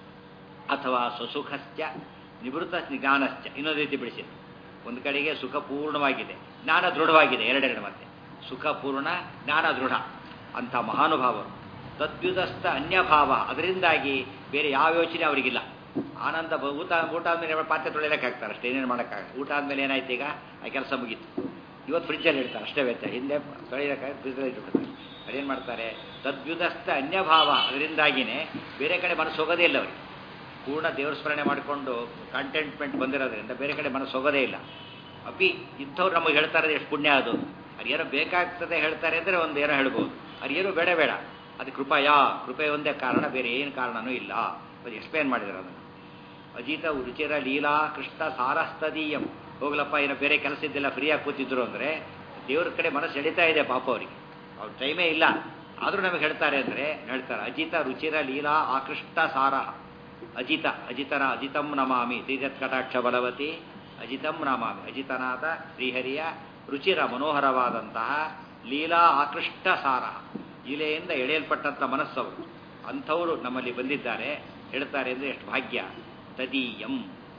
ಅಥವಾ ಸ್ವಸುಖಶ್ಚ ನಿವೃತ್ತ ಜ್ಞಾನಶ್ಚ ಇನ್ನೊಂದು ರೀತಿ ಬಿಡಿಸಿದೆ ಒಂದು ಕಡೆಗೆ ಸುಖ ಪೂರ್ಣವಾಗಿದೆ ಜ್ಞಾನ ದೃಢವಾಗಿದೆ ಎರಡೆರಡು ಮತ್ತೆ ಸುಖ ಪೂರ್ಣ ಜ್ಞಾನ ದೃಢ ಅಂಥ ಮಹಾನುಭಾವರು ತದ್ಯುತಸ್ಥ ಅನ್ಯಭಾವ ಅದರಿಂದಾಗಿ ಬೇರೆ ಯಾವ ಯೋಚನೆ ಅವರಿಗಿಲ್ಲ ಆನಂದ ಊಟ ಊಟ ಆದಮೇಲೆ ಪಾತ್ರೆ ತೊಳಿಲಕ್ಕೆ ಆಗ್ತಾರೆ ಅಷ್ಟೇ ಏನೇನು ಮಾಡೋಕ್ಕಾಗಲ್ಲ ಊಟ ಆದಮೇಲೆ ಏನಾಯ್ತು ಈಗ ಆ ಕೆಲಸ ಮುಗೀತು ಇವತ್ತು ಫ್ರಿಜ್ಜಲ್ಲಿ ಇಡ್ತಾರೆ ಅಷ್ಟೇ ವ್ಯತ್ಯಾಸ ಹಿಂದೆ ತೊಳೆಯೋಕ್ಕಾಗಿ ಫ್ರಿಜ್ಜಲ್ಲಿ ಇಟ್ಬಿಡ್ತಾರೆ ಅದೇನು ಮಾಡ್ತಾರೆ ತದ್ವ್ಯುದಸ್ಥ ಅನ್ಯಭಾವ ಅದರಿಂದಾಗಿನೇ ಬೇರೆ ಕಡೆ ಮನಸ್ಸು ಹೋಗೋದೇ ಇಲ್ಲ ಅವರಿಗೆ ಪೂರ್ಣ ದೇವ್ರ ಸ್ಮರಣೆ ಮಾಡಿಕೊಂಡು ಕಂಟೆಂಟ್ಮೆಂಟ್ ಬಂದಿರೋದ್ರಿಂದ ಬೇರೆ ಕಡೆ ಮನಸ್ಸು ಹೋಗೋದೇ ಇಲ್ಲ ಅಪಿ ಇಂಥವ್ರು ನಮಗೆ ಹೇಳ್ತಾರೆ ಎಷ್ಟು ಪುಣ್ಯ ಅದು ಅದು ಏನೋ ಬೇಕಾಗ್ತದೆ ಹೇಳ್ತಾರೆ ಅಂದರೆ ಒಂದು ಏನೋ ಹೇಳ್ಬೋದು ಅದು ಏನೂ ಬೇಡ ಬೇಡ ಅದು ಕೃಪಯ ಕೃಪೆ ಒಂದೇ ಕಾರಣ ಬೇರೆ ಏನು ಕಾರಣನೂ ಇಲ್ಲ ಅದು ಎಕ್ಸ್ಪ್ಲೇನ್ ಮಾಡಿದ್ದಾರೆ ಅದನ್ನು ಅಜಿತ ರುಚಿರ ಲೀಲಾ ಕೃಷ್ಣ ಸಾರಸ್ತದೀಯಂ ಹೋಗ್ಲಪ್ಪ ಏನೋ ಬೇರೆ ಕೆಲಸ ಇದ್ದಿಲ್ಲ ಫ್ರೀಯಾಗಿ ಕೂತಿದ್ರು ಅಂದರೆ ದೇವ್ರ ಕಡೆ ಮನಸ್ಸು ಎಳಿತಾ ಇದೆ ಪಾಪ ಅವರಿಗೆ ಅವ್ರ ಟೈಮೇ ಇಲ್ಲ ಆದರೂ ನಮಗೆ ಹೇಳ್ತಾರೆ ಅಂದರೆ ಹೇಳ್ತಾರೆ ಅಜಿತ ರುಚಿರ ಲೀಲಾ ಆಕೃಷ್ಟ ಸಾರ ಅಜಿತ ಅಜಿತನ ಅಜಿತಂ ನಮಾಮಿ ಶ್ರೀಜತ್ ಕಟಾಕ್ಷ ಬಲವತಿ ಅಜಿತಂ ನಮಾಮಿ ಅಜಿತನಾದ ಶ್ರೀಹರಿಯ ರುಚಿರ ಮನೋಹರವಾದಂತಹ ಲೀಲಾ ಆಕೃಷ್ಟ ಸಾರ ಲೀಲೆಯಿಂದ ಎಳೆಯಲ್ಪಟ್ಟಂಥ ಮನಸ್ಸವರು ಅಂಥವರು ನಮ್ಮಲ್ಲಿ ಬಂದಿದ್ದಾರೆ ಹೇಳ್ತಾರೆ ಅಂದರೆ ಎಷ್ಟು ಭಾಗ್ಯ ತದೀಯಂ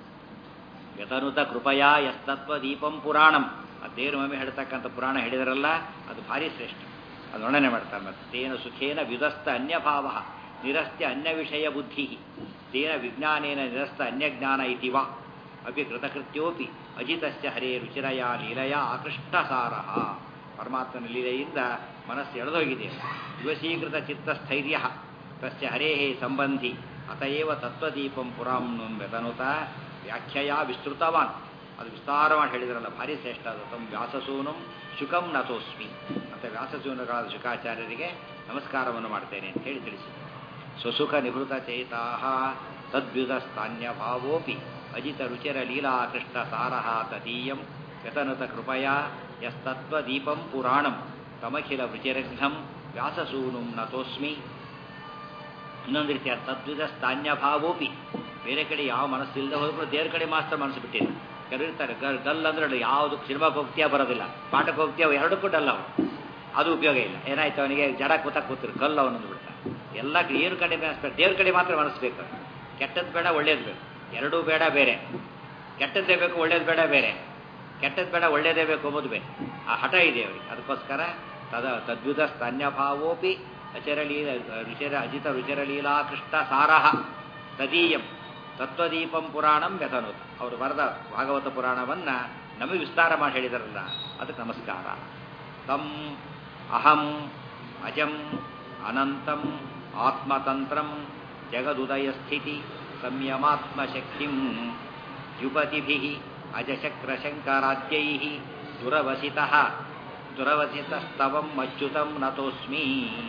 ಯತನುತ ಕೃಪಯಾ ಯಸ್ತತ್ವ ದೀಪಂ ಪುರಾಣಂ ಅದೇನು ಒಮ್ಮೆ ಹೇಳ್ತಕ್ಕಂಥ ಪುರಾಣ ಹೇಳಿದರಲ್ಲ ಅದು ಭಾರಿ ಶ್ರೇಷ್ಠ ಅದು ವರ್ಣನೆ ಮಾಡ್ತಾರೆ ಮತ್ತೆ ತೇನ ಸುಖೇನ ವಿದಸ್ತ ಅನ್ಯಭಾವ ನಿರಸ್ತ್ಯ ಅನ್ಯ ವಿಷಯ ಬುದ್ಧಿ ತೇನ ವಿಜ್ಞಾನೇನ ನಿರಸ್ತ ಅನ್ಯಜ್ಞಾನ ಇತಿ ವಾ ಅಪಿ ಕೃತಕೃತ್ಯೋಪಿ ಅಜಿತಸ್ಯ ಹರೇ ರುಚಿರಯ ಲೀಲೆಯ ಆಕೃಷ್ಟ ಸಾರ ಪರಮಾತ್ಮನ ಲೀಲೆಯಿಂದ ಮನಸ್ಸು ಎಳೆದೋಗಿದೆ ಯುವಸೀಕೃತ ಚಿತ್ತಸ್ಥೈರ್ಯ ತಸ್ಯ ಹರೇ ಸಂಬಂಧಿ ಅತಯೇವ ತತ್ವದೀಪಂ ಪುರಾಂ ವ್ಯತನುತ ವ್ಯಾಖ್ಯೆಯ ವಿಸ್ತೃತವಾನ್ ಅದು ವಿಸ್ತಾರ ಮಾಡಿ ಹೇಳಿದ್ರಲ್ಲ ಭಾರಿ ಶ್ರೇಷ್ಠ ಅದು ತಮ್ಮ ವ್ಯಾಸಸೂನಂ ಶುಕಂ ನತೋಸ್ಮಿ ಮತ್ತು ವ್ಯಾಸಸೂನಗಳಾದ ಶುಕಾಚಾರ್ಯರಿಗೆ ನಮಸ್ಕಾರವನ್ನು ಮಾಡ್ತೇನೆ ಅಂತ ಹೇಳಿ ತಿಳಿಸಿ ಸ್ವಸುಖ ನಿವೃತ ಚೇತಾ ತದ್ವ್ಯುತಸ್ಥಾನ್ಯ ಭಾವೋಪಿ ಅಜಿತ ರುಚಿರ ಲೀಲಾ ಕೃಷ್ಣ ಸಾರಃ ತದೀಯಂ ಯತನುತ ಕೃಪಯ ಯಸ್ತತ್ವದೀಪಂ ಪುರಾಣಂ ತಮಖಿಲ ರುಚಿರಘ್ನಂ ವ್ಯಾಸಸೂನುಂ ನತೋಸ್ಮಿ ಇನ್ನೊಂದು ರೀತಿಯ ತದ್ವಿಧ ಸ್ಥಾನ್ಯಭಾವೋಪಿ ಬೇರೆ ಕಡೆ ಯಾವ ಮನಸ್ಸು ಇಲ್ಲದೆ ಹೋದ್ರು ದೇವ್ರ ಕಡೆ ಮಾತ್ರ ಮನಸ್ಸು ಬಿಟ್ಟಿಲ್ಲ ಕೆಲವರು ಇರ್ತಾರೆ ಗಲ್ ಗಲ್ ಅಂದ್ರೆ ಯಾವುದು ಸಿನಿಮಾಕ್ಕೆ ಹೋಗ್ತೀಯ ಬರೋದಿಲ್ಲ ಪಾಠಕ್ಕೆ ಹೋಗ್ತೀಯ ಎರಡಕ್ಕೂ ಡಲ್ಲ ಅವನು ಅದು ಉಪಯೋಗ ಇಲ್ಲ ಏನಾಯ್ತು ಅವನಿಗೆ ಜಡ ಕೂತ ಕೂತಿರು ಕಲ್ಲು ಅವನನ್ನು ಬಿಡ್ತಾನೆ ಎಲ್ಲ ಏನು ಕಡೆ ಮನಸ್ಬೇಕು ದೇವ್ರ ಕಡೆ ಮಾತ್ರ ಮನಸ್ಬೇಕು ಕೆಟ್ಟದ್ದು ಬೇಡ ಒಳ್ಳೇದು ಬೇಕು ಎರಡೂ ಬೇಡ ಬೇರೆ ಕೆಟ್ಟದ್ದೇ ಬೇಕು ಒಳ್ಳೇದು ಬೇಡ ಬೇರೆ ಕೆಟ್ಟದ್ದು ಬೇಡ ಒಳ್ಳೇದೇ ಬೇಕು ಎಂಬುದು ಬೇಕು ಆ ಹಠ ಇದೆ ಅವರಿಗೆ ಅದಕ್ಕೋಸ್ಕರ ತದ ತದ್ವಿಧ ಸ್ತನ್ಯಭಾವೋಪಿ ಅಚರಲೀಲ ರುಚಿರ ಅಜಿತ ರುಚಿರಲೀಲಾ ಕೃಷ್ಣ ಸಾರಹ ತದೀಯಂ ತತ್ವದೀಪಂ ಪುರಾಣಂ ವ್ಯತನುತ ಅವರು ಬರೆದ ಭಾಗವತ ಪುರಾಣವನ್ನ ನಮಗೆ ವಿಸ್ತಾರ ಮಾಡಿ ಹೇಳಿದಾರಲ್ಲ ಅದಕ್ಕೆ ನಮಸ್ಕಾರ ತಂ ಅಹಂ ಅಜಂ ಅನಂತಂ ಆತ್ಮತಂತ್ರಂ ಜಗದುದಯ ಸ್ಥಿತಿ ಸಂಯಮಾತ್ಮಶಕ್ತಿಂ ಯುಪತಿಭಿ ಅಜಶಕ್ರಶಂಕರಾದ್ಯೈ ದುರವಸಿತಃ ದುರವಸಿತಸ್ತವಂ ಅಚ್ಯುತಂ ನತೋಸ್ಮಿ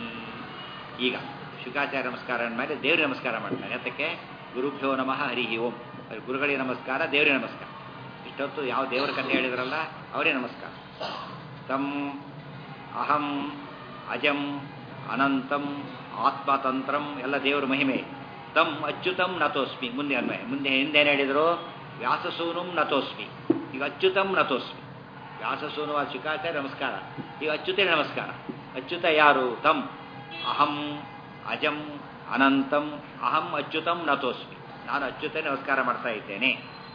ಈಗ ಶುಕಾಚಾರ್ಯ ನಮಸ್ಕಾರ ಮೇಲೆ ದೇವ್ರ ನಮಸ್ಕಾರ ಮಾಡ್ತಾರೆ ಅದಕ್ಕೆ ಗುರುಭ್ಯೋ ನಮಃ ಹರಿ ಓಂ ಗುರುಗಳಿಗೆ ನಮಸ್ಕಾರ ದೇವ್ರಿಗೆ ನಮಸ್ಕಾರ ಇಷ್ಟೊತ್ತು ಯಾವ ದೇವರ ಕಥೆ ಹೇಳಿದ್ರಲ್ಲ ಅವರೇ ನಮಸ್ಕಾರ ತಂ ಅಹಂ ಅಜಂ ಅನಂತಂ ಆತ್ಮತಂತ್ರಂ ಎಲ್ಲ ದೇವರ ಮಹಿಮೆ ತಂ ಅಚ್ಯುತಂ ನತೋಸ್ಮಿ ಮುಂದೆ ಅನ್ವಯ ಮುಂದೆ ಹಿಂದೇನು ಹೇಳಿದರು ವ್ಯಾಸಸೂನುಂ ನತೋಸ್ಮಿ ಈಗ ಅಚ್ಯುತಂ ನತೋಸ್ಮಿ ವ್ಯಾಸಸೂನು ಶುಕಾಚಾರ್ಯ ನಮಸ್ಕಾರ ಈಗ ಅಚ್ಯುತೇ ನಮಸ್ಕಾರ ಅಚ್ಯುತ ಯಾರು ತಂ ಅಹಂ ಅಜಂ ಅನಂತಂ ಅಹಂ ಅಚ್ಯುತಂ ನತೋಸ್ಮಿ ನಾನು ಅಚ್ಯುತ ನಮಸ್ಕಾರ ಮಾಡ್ತಾ ಇದ್ದೇನೆ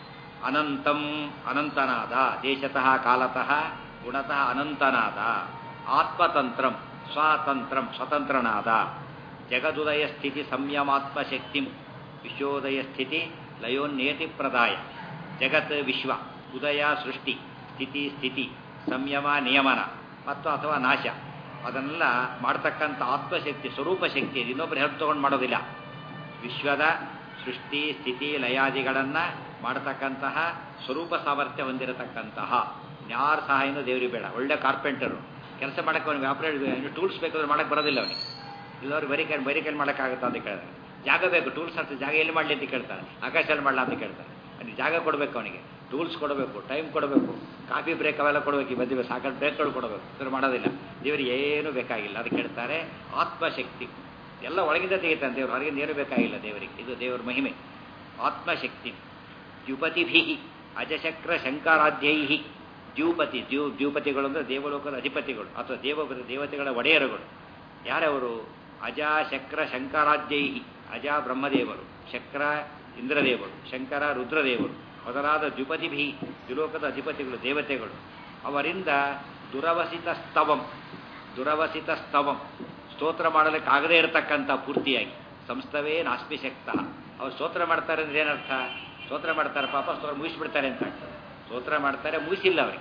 ಅನಂತಂ ಅನಂತನಾದ ದೇಶತಃ ಕಾಲತಃ ಗುಣತಃ ಅನಂತನಾದ ಆತ್ಮತಂತ್ರಂ ಸ್ವಾತಂತ್ರಂ ಸ್ವತಂತ್ರನಾದ ಜಗದುದಯ ಸ್ಥಿತಿ ಸಂಯಮಾತ್ಮ ಶಕ್ತಿಂ ವಿಶ್ವೋದಯ ಸ್ಥಿತಿ ಲಯೋನ್ನೇತಿ ಪ್ರದಾಯ ಜಗತ್ ವಿಶ್ವ ಉದಯ ಸೃಷ್ಟಿ ಸ್ಥಿತಿ ಸ್ಥಿತಿ ಸಂಯಮ ನಿಯಮನ ಮತ್ತು ಅಥವಾ ನಾಶ ಅದನ್ನೆಲ್ಲ ಮಾಡ್ತಕ್ಕಂಥ ಆತ್ಮಶಕ್ತಿ ಸ್ವರೂಪ ಶಕ್ತಿ ಇನ್ನೊಬ್ಬರು ಹೆಲ್ಪ್ ತೊಗೊಂಡು ಮಾಡೋದಿಲ್ಲ ವಿಶ್ವದ ಸೃಷ್ಟಿ ಸ್ಥಿತಿ ಲಯಾದಿಗಳನ್ನು ಮಾಡತಕ್ಕಂತಹ ಸ್ವರೂಪ ಸಾಮರ್ಥ್ಯ ಹೊಂದಿರತಕ್ಕಂತಹ ಯಾರ ಸಹಾಯನೂ ದೇವರಿಗೆ ಬೇಡ ಒಳ್ಳೆ ಕಾರ್ಪೆಂಟರು ಕೆಲಸ ಮಾಡಕ್ಕೆ ಅವನಿಗೆ ಆಪರೇಟ್ ಟೂಲ್ಸ್ ಬೇಕಾದ್ರೆ ಮಾಡಕ್ಕೆ ಬರೋದಿಲ್ಲ ಅವನಿಗೆ ಇಲ್ಲವ್ರು ಬರೀ ಕೈ ಬರೀ ಕೈ ಮಾಡೋಕ್ಕಾಗುತ್ತಾ ಅಂತ ಕೇಳ್ತಾರೆ ಜಾಗ ಬೇಕು ಟೂಲ್ಸ್ ಅಂತ ಜಾಗ ಎಲ್ಲಿ ಮಾಡಲಿ ಅಂತ ಕೇಳ್ತಾರೆ ಆಕಾಶದಲ್ಲಿ ಮಾಡಲ ಅಂತ ಕೇಳ್ತಾರೆ ಅಲ್ಲಿ ಜಾಗ ಕೊಡಬೇಕು ಅವನಿಗೆ ಟೂಲ್ಸ್ ಕೊಡಬೇಕು ಟೈಮ್ ಕೊಡಬೇಕು ಕಾಫಿ ಬ್ರೇಕ್ ಅವೆಲ್ಲ ಕೊಡಬೇಕು ಈ ಮಧ್ಯೆ ಸಾಕಷ್ಟು ಬ್ರೇಕ್ಗಳು ಕೊಡಬೇಕು ಇವರು ಮಾಡೋದಿಲ್ಲ ದೇವರಿಗೆ ಏನೂ ಬೇಕಾಗಿಲ್ಲ ಅದಕ್ಕೆ ಹೇಳ್ತಾರೆ ಆತ್ಮಶಕ್ತಿ ಎಲ್ಲ ಒಳಗಿಂದ ತೆಗಿತಾನೆ ದೇವರು ಹೊರಗಿಂದ ಏನೂ ಬೇಕಾಗಿಲ್ಲ ದೇವರಿಗೆ ಇದು ದೇವರ ಮಹಿಮೆ ಆತ್ಮಶಕ್ತಿ ದ್ಯುಪತಿಭಿ ಅಜಶಕ್ರ ಶಂಕರಾಧ್ಯೈ ದ್ಯೂಪತಿ ದ್ಯೂ ದ್ಯೂಪತಿಗಳು ಅಂದರೆ ದೇವಲೋಕದ ಅಧಿಪತಿಗಳು ಅಥವಾ ದೇವ ದೇವತೆಗಳ ಒಡೆಯರುಗಳು ಯಾರವರು ಅಜ ಶಕ್ರ ಶಂಕರಾಧ್ಯೈ ಅಜ ಬ್ರಹ್ಮದೇವರು ಶಕ್ರ ಇಂದ್ರದೇವರು ಶಂಕರ ರುದ್ರದೇವರು ಮೊದಲಾದ ದ್ಯುಪತಿಭಿ ದ್ಯುಲೋಕದ ಅಧಿಪತಿಗಳು ದೇವತೆಗಳು ಅವರಿಂದ ದುರವಸಿತ ಸ್ತವಂ ದುರವಸಿತ ಸ್ತವಂ ಸ್ತೋತ್ರ ಮಾಡಲಿಕ್ಕಾಗದೇ ಇರತಕ್ಕಂಥ ಪೂರ್ತಿಯಾಗಿ ಸಂಸ್ಥವೇ ನಾಸ್ಮಿ ಶಕ್ತ ಅವ್ರು ಸ್ತೋತ್ರ ಮಾಡ್ತಾರೆ ಅಂದ್ರೆ ಏನರ್ಥ ಸ್ತೋತ್ರ ಮಾಡ್ತಾರೆ ಪಾಪ ಸ್ತೋತ್ರ ಮುಗಿಸ್ಬಿಡ್ತಾರೆ ಅಂತ ಸ್ತೋತ್ರ ಮಾಡ್ತಾರೆ ಮುಗಿಸಿಲ್ಲ ಅವರಿಗೆ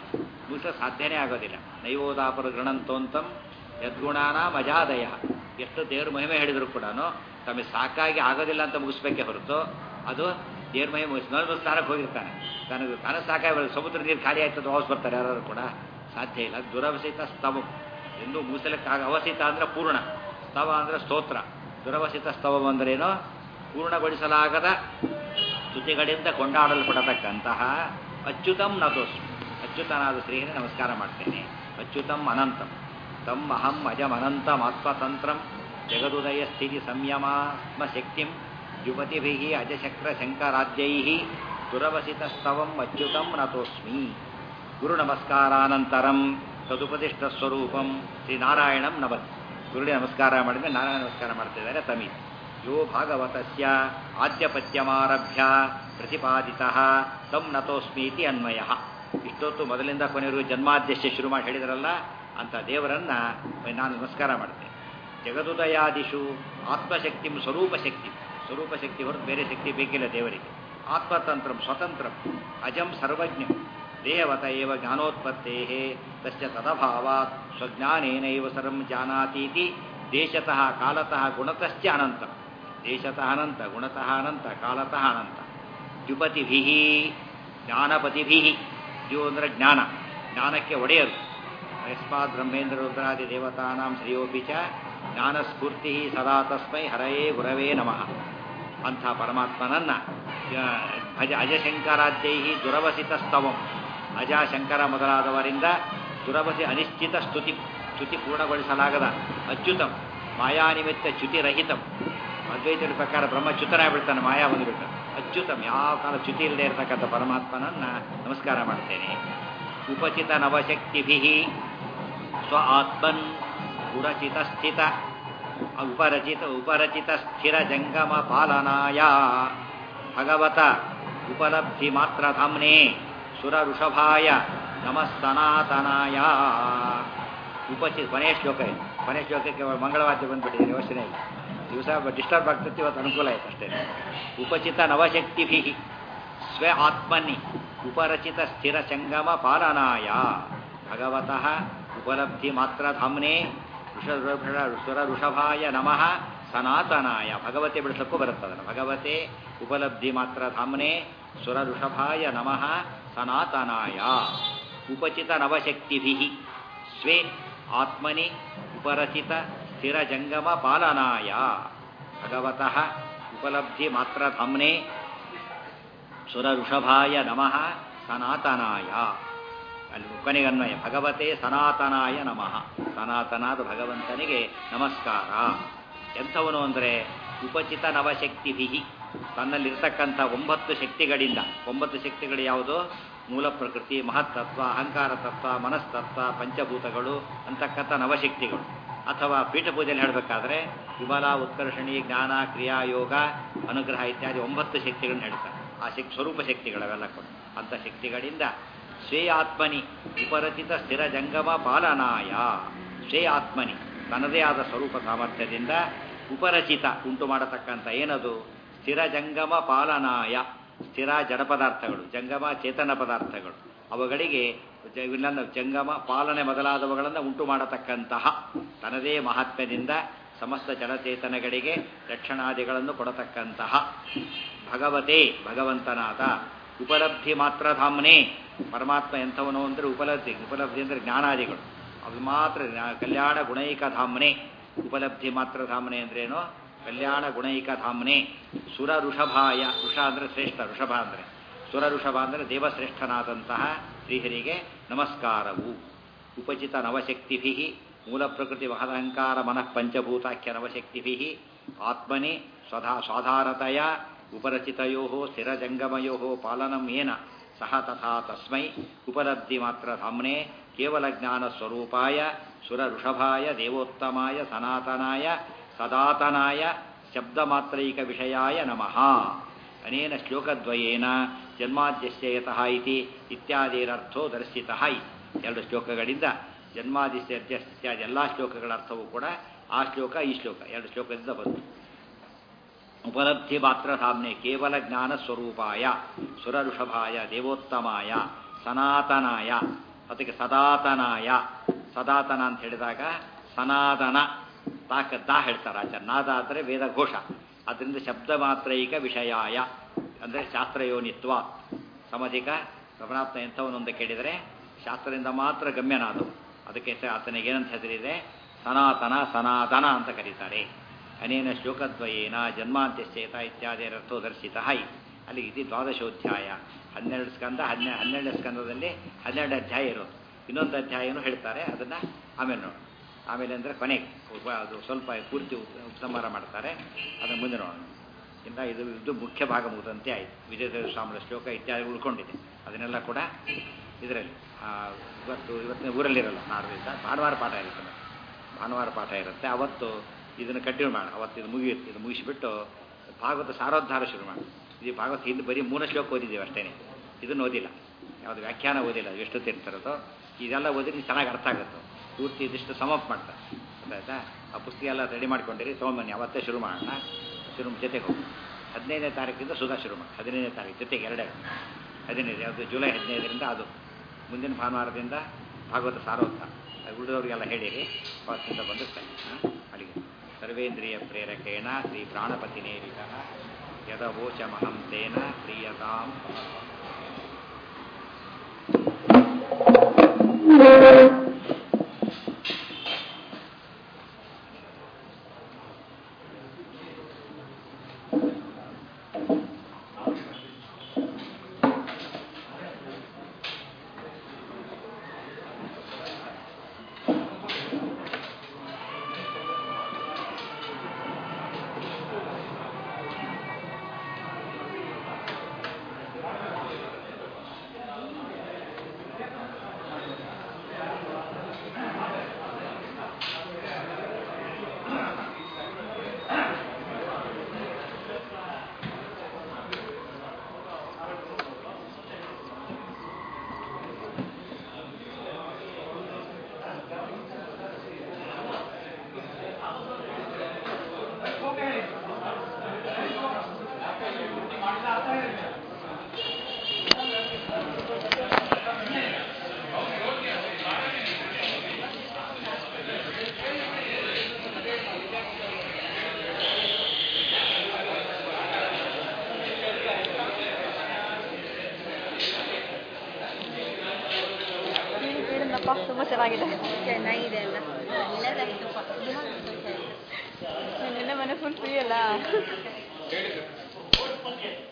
ಮುಗಿಸೋ ಸಾಧ್ಯನೇ ಆಗೋದಿಲ್ಲ ನೈವೋದಾಪರ ಗೃಣಂತೋಂತಂ ಯದ್ಗುಣಾನ ಮಜಾದಯ ಎಷ್ಟು ದೇವ್ರ ಮಹಿಮೆ ಹೇಳಿದ್ರು ಕೂಡ ತಮಗೆ ಸಾಕಾಗಿ ಆಗೋದಿಲ್ಲ ಅಂತ ಮುಗಿಸ್ಬೇಕೇ ಹೊರತು ಅದು ದೇವ್ರ ಮಹಿಮೆ ಮುಗಿಸ್ ನೋಡಿ ಸ್ನಾನಕ್ಕೆ ಹೋಗಿರ್ತಾನೆ ತನಗೆ ತನಗೆ ಸಾಕಾಗಿ ಬರೋದು ಸಮುದ್ರ ನೀರು ಖಾಲಿ ಆಯ್ತದ ವಾಪಸ್ ಬರ್ತಾರೆ ಯಾರು ಕೂಡ ಸಾಧ್ಯ ಇಲ್ಲ ದುರವಸಿತ ಸ್ತವ ಎಂದು ಮುಗಿಸಲಿಕ್ಕಾಗ ಅವಸಿತ ಅಂದ್ರೆ ಪೂರ್ಣ ಸ್ತವ ಅಂದ್ರೆ ಸ್ತೋತ್ರ ದುರವಸಿತ ಸ್ತವ ಅಂದ್ರೇನು ಪೂರ್ಣಗೊಳಿಸಲಾಗದ ಸ್ತುತಿಗಳಿಂದ ಕೊಂಡಾಡಲ್ಪಡತಕ್ಕಂತಹ ಅಚ್ಯುತಂ ನತೋಸ್ಮಿ ಅಚ್ಯುತನಾದ ಶ್ರೀಹರಿ ನಮಸ್ಕಾರ ಮಾಡ್ತೇನೆ ಅಚ್ಯುತಂ ಅನಂತಂ ತಮ್ ಅಹಂ ಅಜಂ ಅನಂತಮಾತ್ಮತಂತ್ರಂ ಜಗದುದಯ ಸ್ಥಿತಿ ಸಂಯಮಾತ್ಮ ಶಕ್ತಿಂ ಯುವತಿಭಿ ಅಜಶಕ್ರ ಶಂಕರಾಜ್ಯೈ ದುರವಸಿತಸ್ತವಂ ಅಚ್ಯುತಂ ನತೋಸ್ಮಿ ಗುರು ನಮಸ್ಕಾರಾನಂತರಂ ತದುಪದಿಷ್ಟ ಸ್ವರೂಪಂ ಶ್ರೀನಾರಾಯಣಂ ನವತ್ ಗುರುಡಿ ನಮಸ್ಕಾರ ಮಾಡಿದ್ರೆ ನಾರಾಯಣ ನಮಸ್ಕಾರ ಮಾಡ್ತಿದ್ದಾರೆ ತಮಿ ಯೋ ಭಾಗವತಸ್ಯ ಆದ್ಯಪದ್ಯಮಾರಭ್ಯ ಪ್ರತಿಪಾದಿತ ತಂ ನತೋಸ್ಮೀತಿ ಅನ್ವಯ ಇಷ್ಟೊತ್ತು ಮೊದಲಿಂದ ಕೊನೆಯವರು ಜನ್ಮಾದ್ಯಶ್ಯ ಶುರು ಮಾಡಿ ಹೇಳಿದ್ರಲ್ಲ ಅಂತ ದೇವರನ್ನ ನಾನು ನಮಸ್ಕಾರ ಮಾಡ್ತೇನೆ ಜಗದುದಯಾದಿಶು ಆತ್ಮಶಕ್ತಿ ಸ್ವರೂಪ ಶಕ್ತಿ ಸ್ವರೂಪ ಶಕ್ತಿ ಹೊರತು ಬೇರೆ ಶಕ್ತಿ ಬೇಕಿಲ್ಲ ದೇವರಿಗೆ ಆತ್ಮತಂತ್ರ ಸ್ವತಂತ್ರ ಅಜಂ ಸರ್ವಜ್ಞ ದೇವತ ಏವ ಜ್ಞಾನೋತ್ಪತ್ತೇ ತಸ್ಯ ತದಭಾವಾತ್ ಸ್ವಜ್ಞಾನೇನೈವ ಸರ್ವಂ ಜಾನಾತೀತಿ ದೇಶತಃ ಕಾಲತಃ ಗುಣತಶ್ಚ ಅನಂತ ದೇಶತಃ ಅನಂತ ಗುಣತಃ ಅನಂತ ಕಾಲತಃ ಅನಂತ ದ್ಯುಪತಿಭಿ ಜ್ಞಾನಪತಿಭಿ ದ್ಯು ಅಂದ್ರೆ ಜ್ಞಾನ ಜ್ಞಾನಕ್ಕೆ ಒಡೆಯರು ಯಸ್ಮಾತ್ ಬ್ರಹ್ಮೇಂದ್ರ ರುದ್ರಾದಿ ದೇವತಾನಾಂ ಶ್ರೇಯೋಪಿ ಚ ಜ್ಞಾನಸ್ಫೂರ್ತಿ ಸದಾ ತಸ್ಮೈ ಹರಯೇ ಗುರವೇ ನಮಃ ಅಂಥ ಪರಮಾತ್ಮನನ್ನ ಭಜ ಅಜಶಂಕರಾದ್ಯೈ ದುರವಸಿತ ಸ್ತವಂ ಅಜ ಶಂಕರ ಮೊದಲಾದವರಿಂದ ದುರವಸಿ ಅನಿಶ್ಚಿತ ಸ್ತುತಿ ಸ್ತುತಿ ಪೂರ್ಣಗೊಳಿಸಲಾಗದ ಅಚ್ಯುತಂ ಮಾಯಾನಿಮಿತ್ತ ಚ್ಯುತಿರಹಿತಂ ಅದ್ವೈತರ ಪ್ರಕಾರ ಬ್ರಹ್ಮ ಚ್ಯುತನಾಗ್ಬಿಡ್ತಾನೆ ಮಾಯಾ ಬಂದುಬಿಟ್ಟು ಅಚ್ಯುತಂ ಯಾವ ಕಾಲ ಚ್ಯುತಿ ಇಲ್ಲದೆ ಇರತಕ್ಕಂಥ ಪರಮಾತ್ಮನನ್ನ ನಮಸ್ಕಾರ ಮಾಡ್ತೇನೆ ಉಪಚಿತ ನವಶಕ್ತಿಭಿ ಸ್ವ ಆತ್ಮನ್ ಗುರಚಿತ ಸ್ಥಿತ ಉಪರಚಿತ ಉಪರಚಿತ ಸ್ಥಿರ ಜಂಗಮ ಪಾಲನಾಯ ಭಗವತ ಉಪಲಬ್ಧಿ ಮಾತ್ರ ಧಾಮ್ನೆ ಸುರ ಋಷಭಾಯ ನಮಸ್ತನಾತನಾಯ ಉಪಚಿ ಕೊನೆಯ ಶ್ಲೋಕ ಇದೆ ಕೊನೆಯ ಶ್ಲೋಕಕ್ಕೆ ಮಂಗಳವಾದ್ಯ ಬಂದ್ಬಿಟ್ಟಿದೆ ಯೋಚನೆ ಇಲ್ಲ ದಿವಸ ಡಿಸ್ಟರ್ಬ್ ಆಗ್ತೈತಿ ಇವತ್ತು ಅನುಕೂಲ ಆಯ್ತು ಅಷ್ಟೇ ಉಪಚಿತ ನವಶಕ್ತಿಭಿ ಸ್ವ ಆತ್ಮನಿ ಉಪರಚಿತ ಸ್ಥಿರ ಸಂಗಮ ಪಾಲನಾಯ ಭಗವತಃ ಉಪಲಬ್ಧಿ ಮಾತ್ರ ಧಾಮ್ನೆ ಸುರ ಋಷಭಾಯ ನಮಃ ಸನಾತನಾಯ ಭಗವತಿ ಬಿಡಿಸಕ್ಕೂ ಬರುತ್ತದೆ ಭಗವತೆ ಉಪಲಬ್ಧಿ ಮಾತ್ರ ಧಾಮ್ನೆ ಸುರ ಋಷಭಾಯ ನಮಃ ಸನಾತನಾಯ ಉಪಚಿತ ನವಶಕ್ತಿಭಿ ಸ್ವೇ ಆತ್ಮನಿ ಉಪರಚಿತ ಸ್ಥಿರ ಜಂಗಮ ಪಾಲನಾಯ ಭಗವತಃ ಉಪಲಬ್ಧಿ ಮಾತ್ರ ಧಾಮ್ನೆ ಸುರ ಋಷಭಾಯ ನಮಃ ಸನಾತನಾಯ ಅಲ್ಲಿ ಕೊನೆಗನ್ವಯ ಭಗವತೆ ಸನಾತನಾಯ ನಮಃ ಸನಾತನಾದ ಭಗವಂತನಿಗೆ ನಮಸ್ಕಾರ ಎಂಥವನು ಅಂದರೆ ಉಪಚಿತ ನವಶಕ್ತಿಭಿ ತನ್ನಲ್ಲಿರ್ತಕ್ಕಂಥ ಒಂಬತ್ತು ಶಕ್ತಿಗಳಿಂದ ಒಂಬತ್ತು ಶಕ್ತಿಗಳು ಯಾವುದು ಮೂಲ ಪ್ರಕೃತಿ ಮಹತ್ತತ್ವ ಅಹಂಕಾರ ತತ್ವ ಮನಸ್ತತ್ವ ಪಂಚಭೂತಗಳು ಅಂತಕ್ಕಂಥ ನವಶಕ್ತಿಗಳು ಅಥವಾ ಪೀಠ ಪೂಜೆಯಲ್ಲಿ ಹೇಳಬೇಕಾದ್ರೆ ವಿಮಲ ಉತ್ಕರ್ಷಣಿ ಜ್ಞಾನ ಕ್ರಿಯಾ ಯೋಗ ಅನುಗ್ರಹ ಇತ್ಯಾದಿ ಒಂಬತ್ತು ಶಕ್ತಿಗಳನ್ನ ಹೇಳ್ತಾರೆ ಆ ಶಕ್ತಿ ಸ್ವರೂಪ ಶಕ್ತಿಗಳವೆಲ್ಲ ಕೂಡ ಅಂಥ ಶಕ್ತಿಗಳಿಂದ ಸ್ವೇ ಆತ್ಮನಿ ಉಪರಚಿತ ಸ್ಥಿರ ಜಂಗಮ ಪಾಲನಾಯ ಸ್ವೇ ಆತ್ಮನಿ ತನ್ನದೇ ಆದ ಸ್ವರೂಪ ಸಾಮರ್ಥ್ಯದಿಂದ ಉಪರಚಿತ ಉಂಟು ಮಾಡತಕ್ಕಂಥ ಏನದು ಸ್ಥಿರ ಜಂಗಮ ಪಾಲನಾಯ ಸ್ಥಿರ ಜಡ ಪದಾರ್ಥಗಳು ಜಂಗಮ ಚೇತನ ಪದಾರ್ಥಗಳು ಅವುಗಳಿಗೆ ಇನ್ನೊಂದು ಜಂಗಮ ಪಾಲನೆ ಮೊದಲಾದವುಗಳನ್ನು ಉಂಟು ಮಾಡತಕ್ಕಂತಹ ತನ್ನದೇ ಮಹಾತ್ಮ್ಯದಿಂದ ಸಮಸ್ತ ಜಡಚೇತನಗಳಿಗೆ ರಕ್ಷಣಾದಿಗಳನ್ನು ಕೊಡತಕ್ಕಂತಹ ಭಗವತೆ ಭಗವಂತನಾದ ಉಪಲಬ್ಧಿ ಮಾತ್ರ ಧಾಮ್ನೆ ಪರಮಾತ್ಮ ಎಂಥವನು ಅಂದರೆ ಉಪಲಬ್ಧಿ ಉಪಲಬ್ಧಿ ಅಂದರೆ ಜ್ಞಾನಾದಿಗಳು ಅದು ಮಾತ್ರ ಕಲ್ಯಾಣ ಗುಣೈಕ ಧಾಮ್ನೆ ಉಪಲಬ್ಧಿ ಮಾತ್ರ ಧಾಮ್ನೆ ಅಂದ್ರೇನು ಕಲ್ಯಾಣ ಗುಣೈಕ ಧಾಮ್ನೆ ಸುರ ಋಷಭಾಯ ಋಷ ಅಂದರೆ ಶ್ರೇಷ್ಠ ಋಷಭ ಅಂದರೆ ಸುರ ಋಷಭ ಅಂದರೆ ದೇವಶ್ರೇಷ್ಠನಾದಂತಹ ಶ್ರೀಹರಿಗೆ ನಮಸ್ಕಾರವು ಉಪಚಿತ ನವಶಕ್ತಿಭಿ ಮೂಲ ಪ್ರಕೃತಿ ಮಹದಹಂಕಾರ ಮನಃ ಪಂಚಭೂತಾಖ್ಯ ನವಶಕ್ತಿಭಿ ಆತ್ಮನಿ ಸ್ವಧಾ ಸ್ವಾಧಾರತೆಯ ಉಪರಚಿತಯೋ ಸ್ಥಿರಜಂಗಮಯೋ ಪಾಲನಂ ಏನ ಸಹ ತಥಾ ತಸ್ಮೈ ಉಪಲಬ್ಧಿ ಮಾತ್ರ ಧಾಮ್ನೆ ಕೇವಲ ಜ್ಞಾನ ಸ್ವರೂಪಾಯ ಸುರ ಋಷಭಾಯ ದೇವೋತ್ತಮಾಯ ಸನಾತನಾಯ ಸದಾತನಾಯ ಶಬ್ದಮಾತ್ರೈಕ ವಿಷಯಾಯ ನಮಃ ಅನೇನ ಶ್ಲೋಕದ್ವಯೇನ ಜನ್ಮಾದ್ಯಸ್ಯ ಯತಃ ಇತಿ ಇತ್ಯಾದಿರರ್ಥೋ ದರ್ಶಿತಃ ಎರಡು ಶ್ಲೋಕಗಳಿಂದ ಜನ್ಮಾದಿಸ್ಯ ಇತ್ಯಾದಿ ಎಲ್ಲ ಶ್ಲೋಕಗಳ ಅರ್ಥವೂ ಕೂಡ ಆ ಶ್ಲೋಕ ಈ ಶ್ಲೋಕ ಎರಡು ಶ್ಲೋಕದಿಂದ ಬಂತು ಉಪಲಬ್ಧಿ ಮಾತ್ರ ಸಾಮ್ನೆ ಕೇವಲ ಜ್ಞಾನ ಸ್ವರೂಪಾಯ ಸುರಋಷಭಾಯ ದೇವೋತ್ತಮಾಯ ಸನಾತನಾಯ ಅದಕ್ಕೆ ಸದಾತನಾಯ ಸದಾತನ ಅಂತ ಹೇಳಿದಾಗ ಸನಾತನ ತಾಕ ದಾ ಹೇಳ್ತಾರೆ ಆಚಾರ್ಯ ನಾದ ಅಂದರೆ ವೇದ ಘೋಷ ಅದರಿಂದ ಶಬ್ದ ಮಾತ್ರೈಕ ವಿಷಯಾಯ ಅಂದರೆ ಶಾಸ್ತ್ರಯೋನಿತ್ವ ಸಮಧಿಕ ಗಮನಾತ್ಮ ಎಂಥವನ್ನೊಂದು ಕೇಳಿದರೆ ಶಾಸ್ತ್ರದಿಂದ ಮಾತ್ರ ಗಮ್ಯನಾದವು ಅದಕ್ಕೆ ಸ- ಆತನಿಗೆ ಏನಂತ ಹೆಸರಿದೆ ಸನಾತನ ಸನಾತನ ಅಂತ ಕರೀತಾರೆ ಅನೇನ ಶ್ಲೋಕದ್ವಯೇನ ಜನ್ಮಾಂತ್ಯಶ್ಚೇತ ಇತ್ಯಾದಿ ಅರ್ಥೋ ದರ್ಶಿತ ಹೈ ಅಲ್ಲಿ ಇದು ದ್ವಾದಶೋಧ್ಯಾಯ ಹನ್ನೆರಡು ಸ್ಕಂದ ಹನ್ನೆ ಹನ್ನೆರಡನೇ ಸ್ಕಂದದಲ್ಲಿ ಹನ್ನೆರಡು ಅಧ್ಯಾಯ ಇರೋದು ಇನ್ನೊಂದು ಅಧ್ಯಾಯನೂ ಹೇಳ್ತಾರೆ ಅದನ್ನು ಆಮೇಲೆ ನೋಡಿ ಆಮೇಲೆ ಅಂದರೆ ಕೊನೆಗೆ ಉಪ- ಅದು ಸ್ವಲ್ಪ ಪೂರ್ತಿ ಉಪ- ಉಪಸಂಹಾರ ಮಾಡ್ತಾರೆ ಅದನ್ನು ಮುಂದೆ ನೋಡೋಣ ಇಲ್ಲ ಇದು ಇದು ಮುಖ್ಯ ಭಾಗ ಮುಗಿದಂತೆ ಆಯಿತು ವಿಜಯದೇವ ಸ್ವಾಮಿಗಳ ಶ್ಲೋಕ ಇತ್ಯಾದಿ ಉಳ್ಕೊಂಡಿದೆ ಅದನ್ನೆಲ್ಲ ಕೂಡ ಇದರಲ್ಲಿ ಇವತ್ತು ಇವತ್ತಿನ ಊರಲ್ಲಿರಲ್ಲ ನಾಡು ದಿವಸ ಭಾನುವಾರ ಪಾಠ ಇರುತ್ತೆ ಮತ್ತೆ. ಭಾನುವಾರ ಪಾಠ ಇರುತ್ತೆ ಅವತ್ತು ಇದನ್ನು ಕಂಟಿನ್ಯೂ ಮಾಡೋಣ ಅವತ್ತು ಇದು ಮುಗಿಯುತ್ತೆ ಇದು ಮುಗಿಸಿಬಿಟ್ಟು ಭಾಗವತ ಸಾರೋದ್ಧಾರ ಶುರು ಮಾಡಿ ಇದು ಭಾಗವತ ಹಿಂದೆ ಬರೀ ಮೂಲ ಶ್ಲೋಕ ಓದಿದ್ದೀವಿ ಅಷ್ಟೇ ಇದನ್ನು ಓದಿಲ್ಲ ಯಾವುದು ವ್ಯಾಖ್ಯಾನ ಓದಿಲ್ಲ ಅದು ಎಷ್ಟು ತಿರ್ತಿರೋದು ಇದೆಲ್ಲ ಓದಿದ್ರೆ ಚೆನ್ನಾಗಿ ಅರ್ಥ ಆಗುತ್ತೆ ಪೂರ್ತಿ ಇದಿಷ್ಟು ಸಮಪ್ ಮಾಡ್ತಾರೆ ಗೊತ್ತಾಯ್ತಾ ಆ ಪುಸ್ತಕ ಎಲ್ಲ ರೆಡಿ ಮಾಡ್ಕೊಂಡಿರಿ ತೊಗೊಂಬನ್ನಿ ಅವತ್ತೇ ಶುರು ಮಾಡೋಣ ಶುರು ಜೊತೆಗೆ ಹೋಗಿ ಹದಿನೈದನೇ ತಾರೀಕಿಂದ ಸುಧಾ ಶುರು ಮಾಡಿ ಹದಿನೈದನೇ ತಾರೀಕು ಜೊತೆಗೆ ಎರಡೇ ಹದಿನೈದು ಯಾವುದು ಜುಲೈ ಹದಿನೈದರಿಂದ ಅದು ಮುಂದಿನ ಭಾನುವಾರದಿಂದ ಭಾಗವತ ಸಾರೋತ್ಥ ಉಳಿದವರಿಗೆಲ್ಲ ಹೇಳಿರಿ ಅವತ್ತಿಂದ ಬಂದು ಸರಿ ಹಾಂ ಅಲ್ಲಿಗೆ ಸರ್ವೇಂದ್ರಿಯ ಪ್ರೇರಕೇಣ ಶ್ರೀ ಪ್ರಾಣಪತಿನೇರಿತ ಯದವೋಚಮಹಂ ತೇನ ಪ್ರಿಯತಾಂ ಹೇಳಿ ಹೇಳಪ್ಪ ತುಂಬ ಚೆನ್ನಾಗಿದೆ ಚೆನ್ನಾಗಿದೆ ಅಲ್ಲ ಒಳ್ಳೆದಾಯ್ತಪ್ಪ ನಿನ್ನೆ ಮನೆ ಫುಲ್ ಫ್ರೀ ಅಲ್ಲ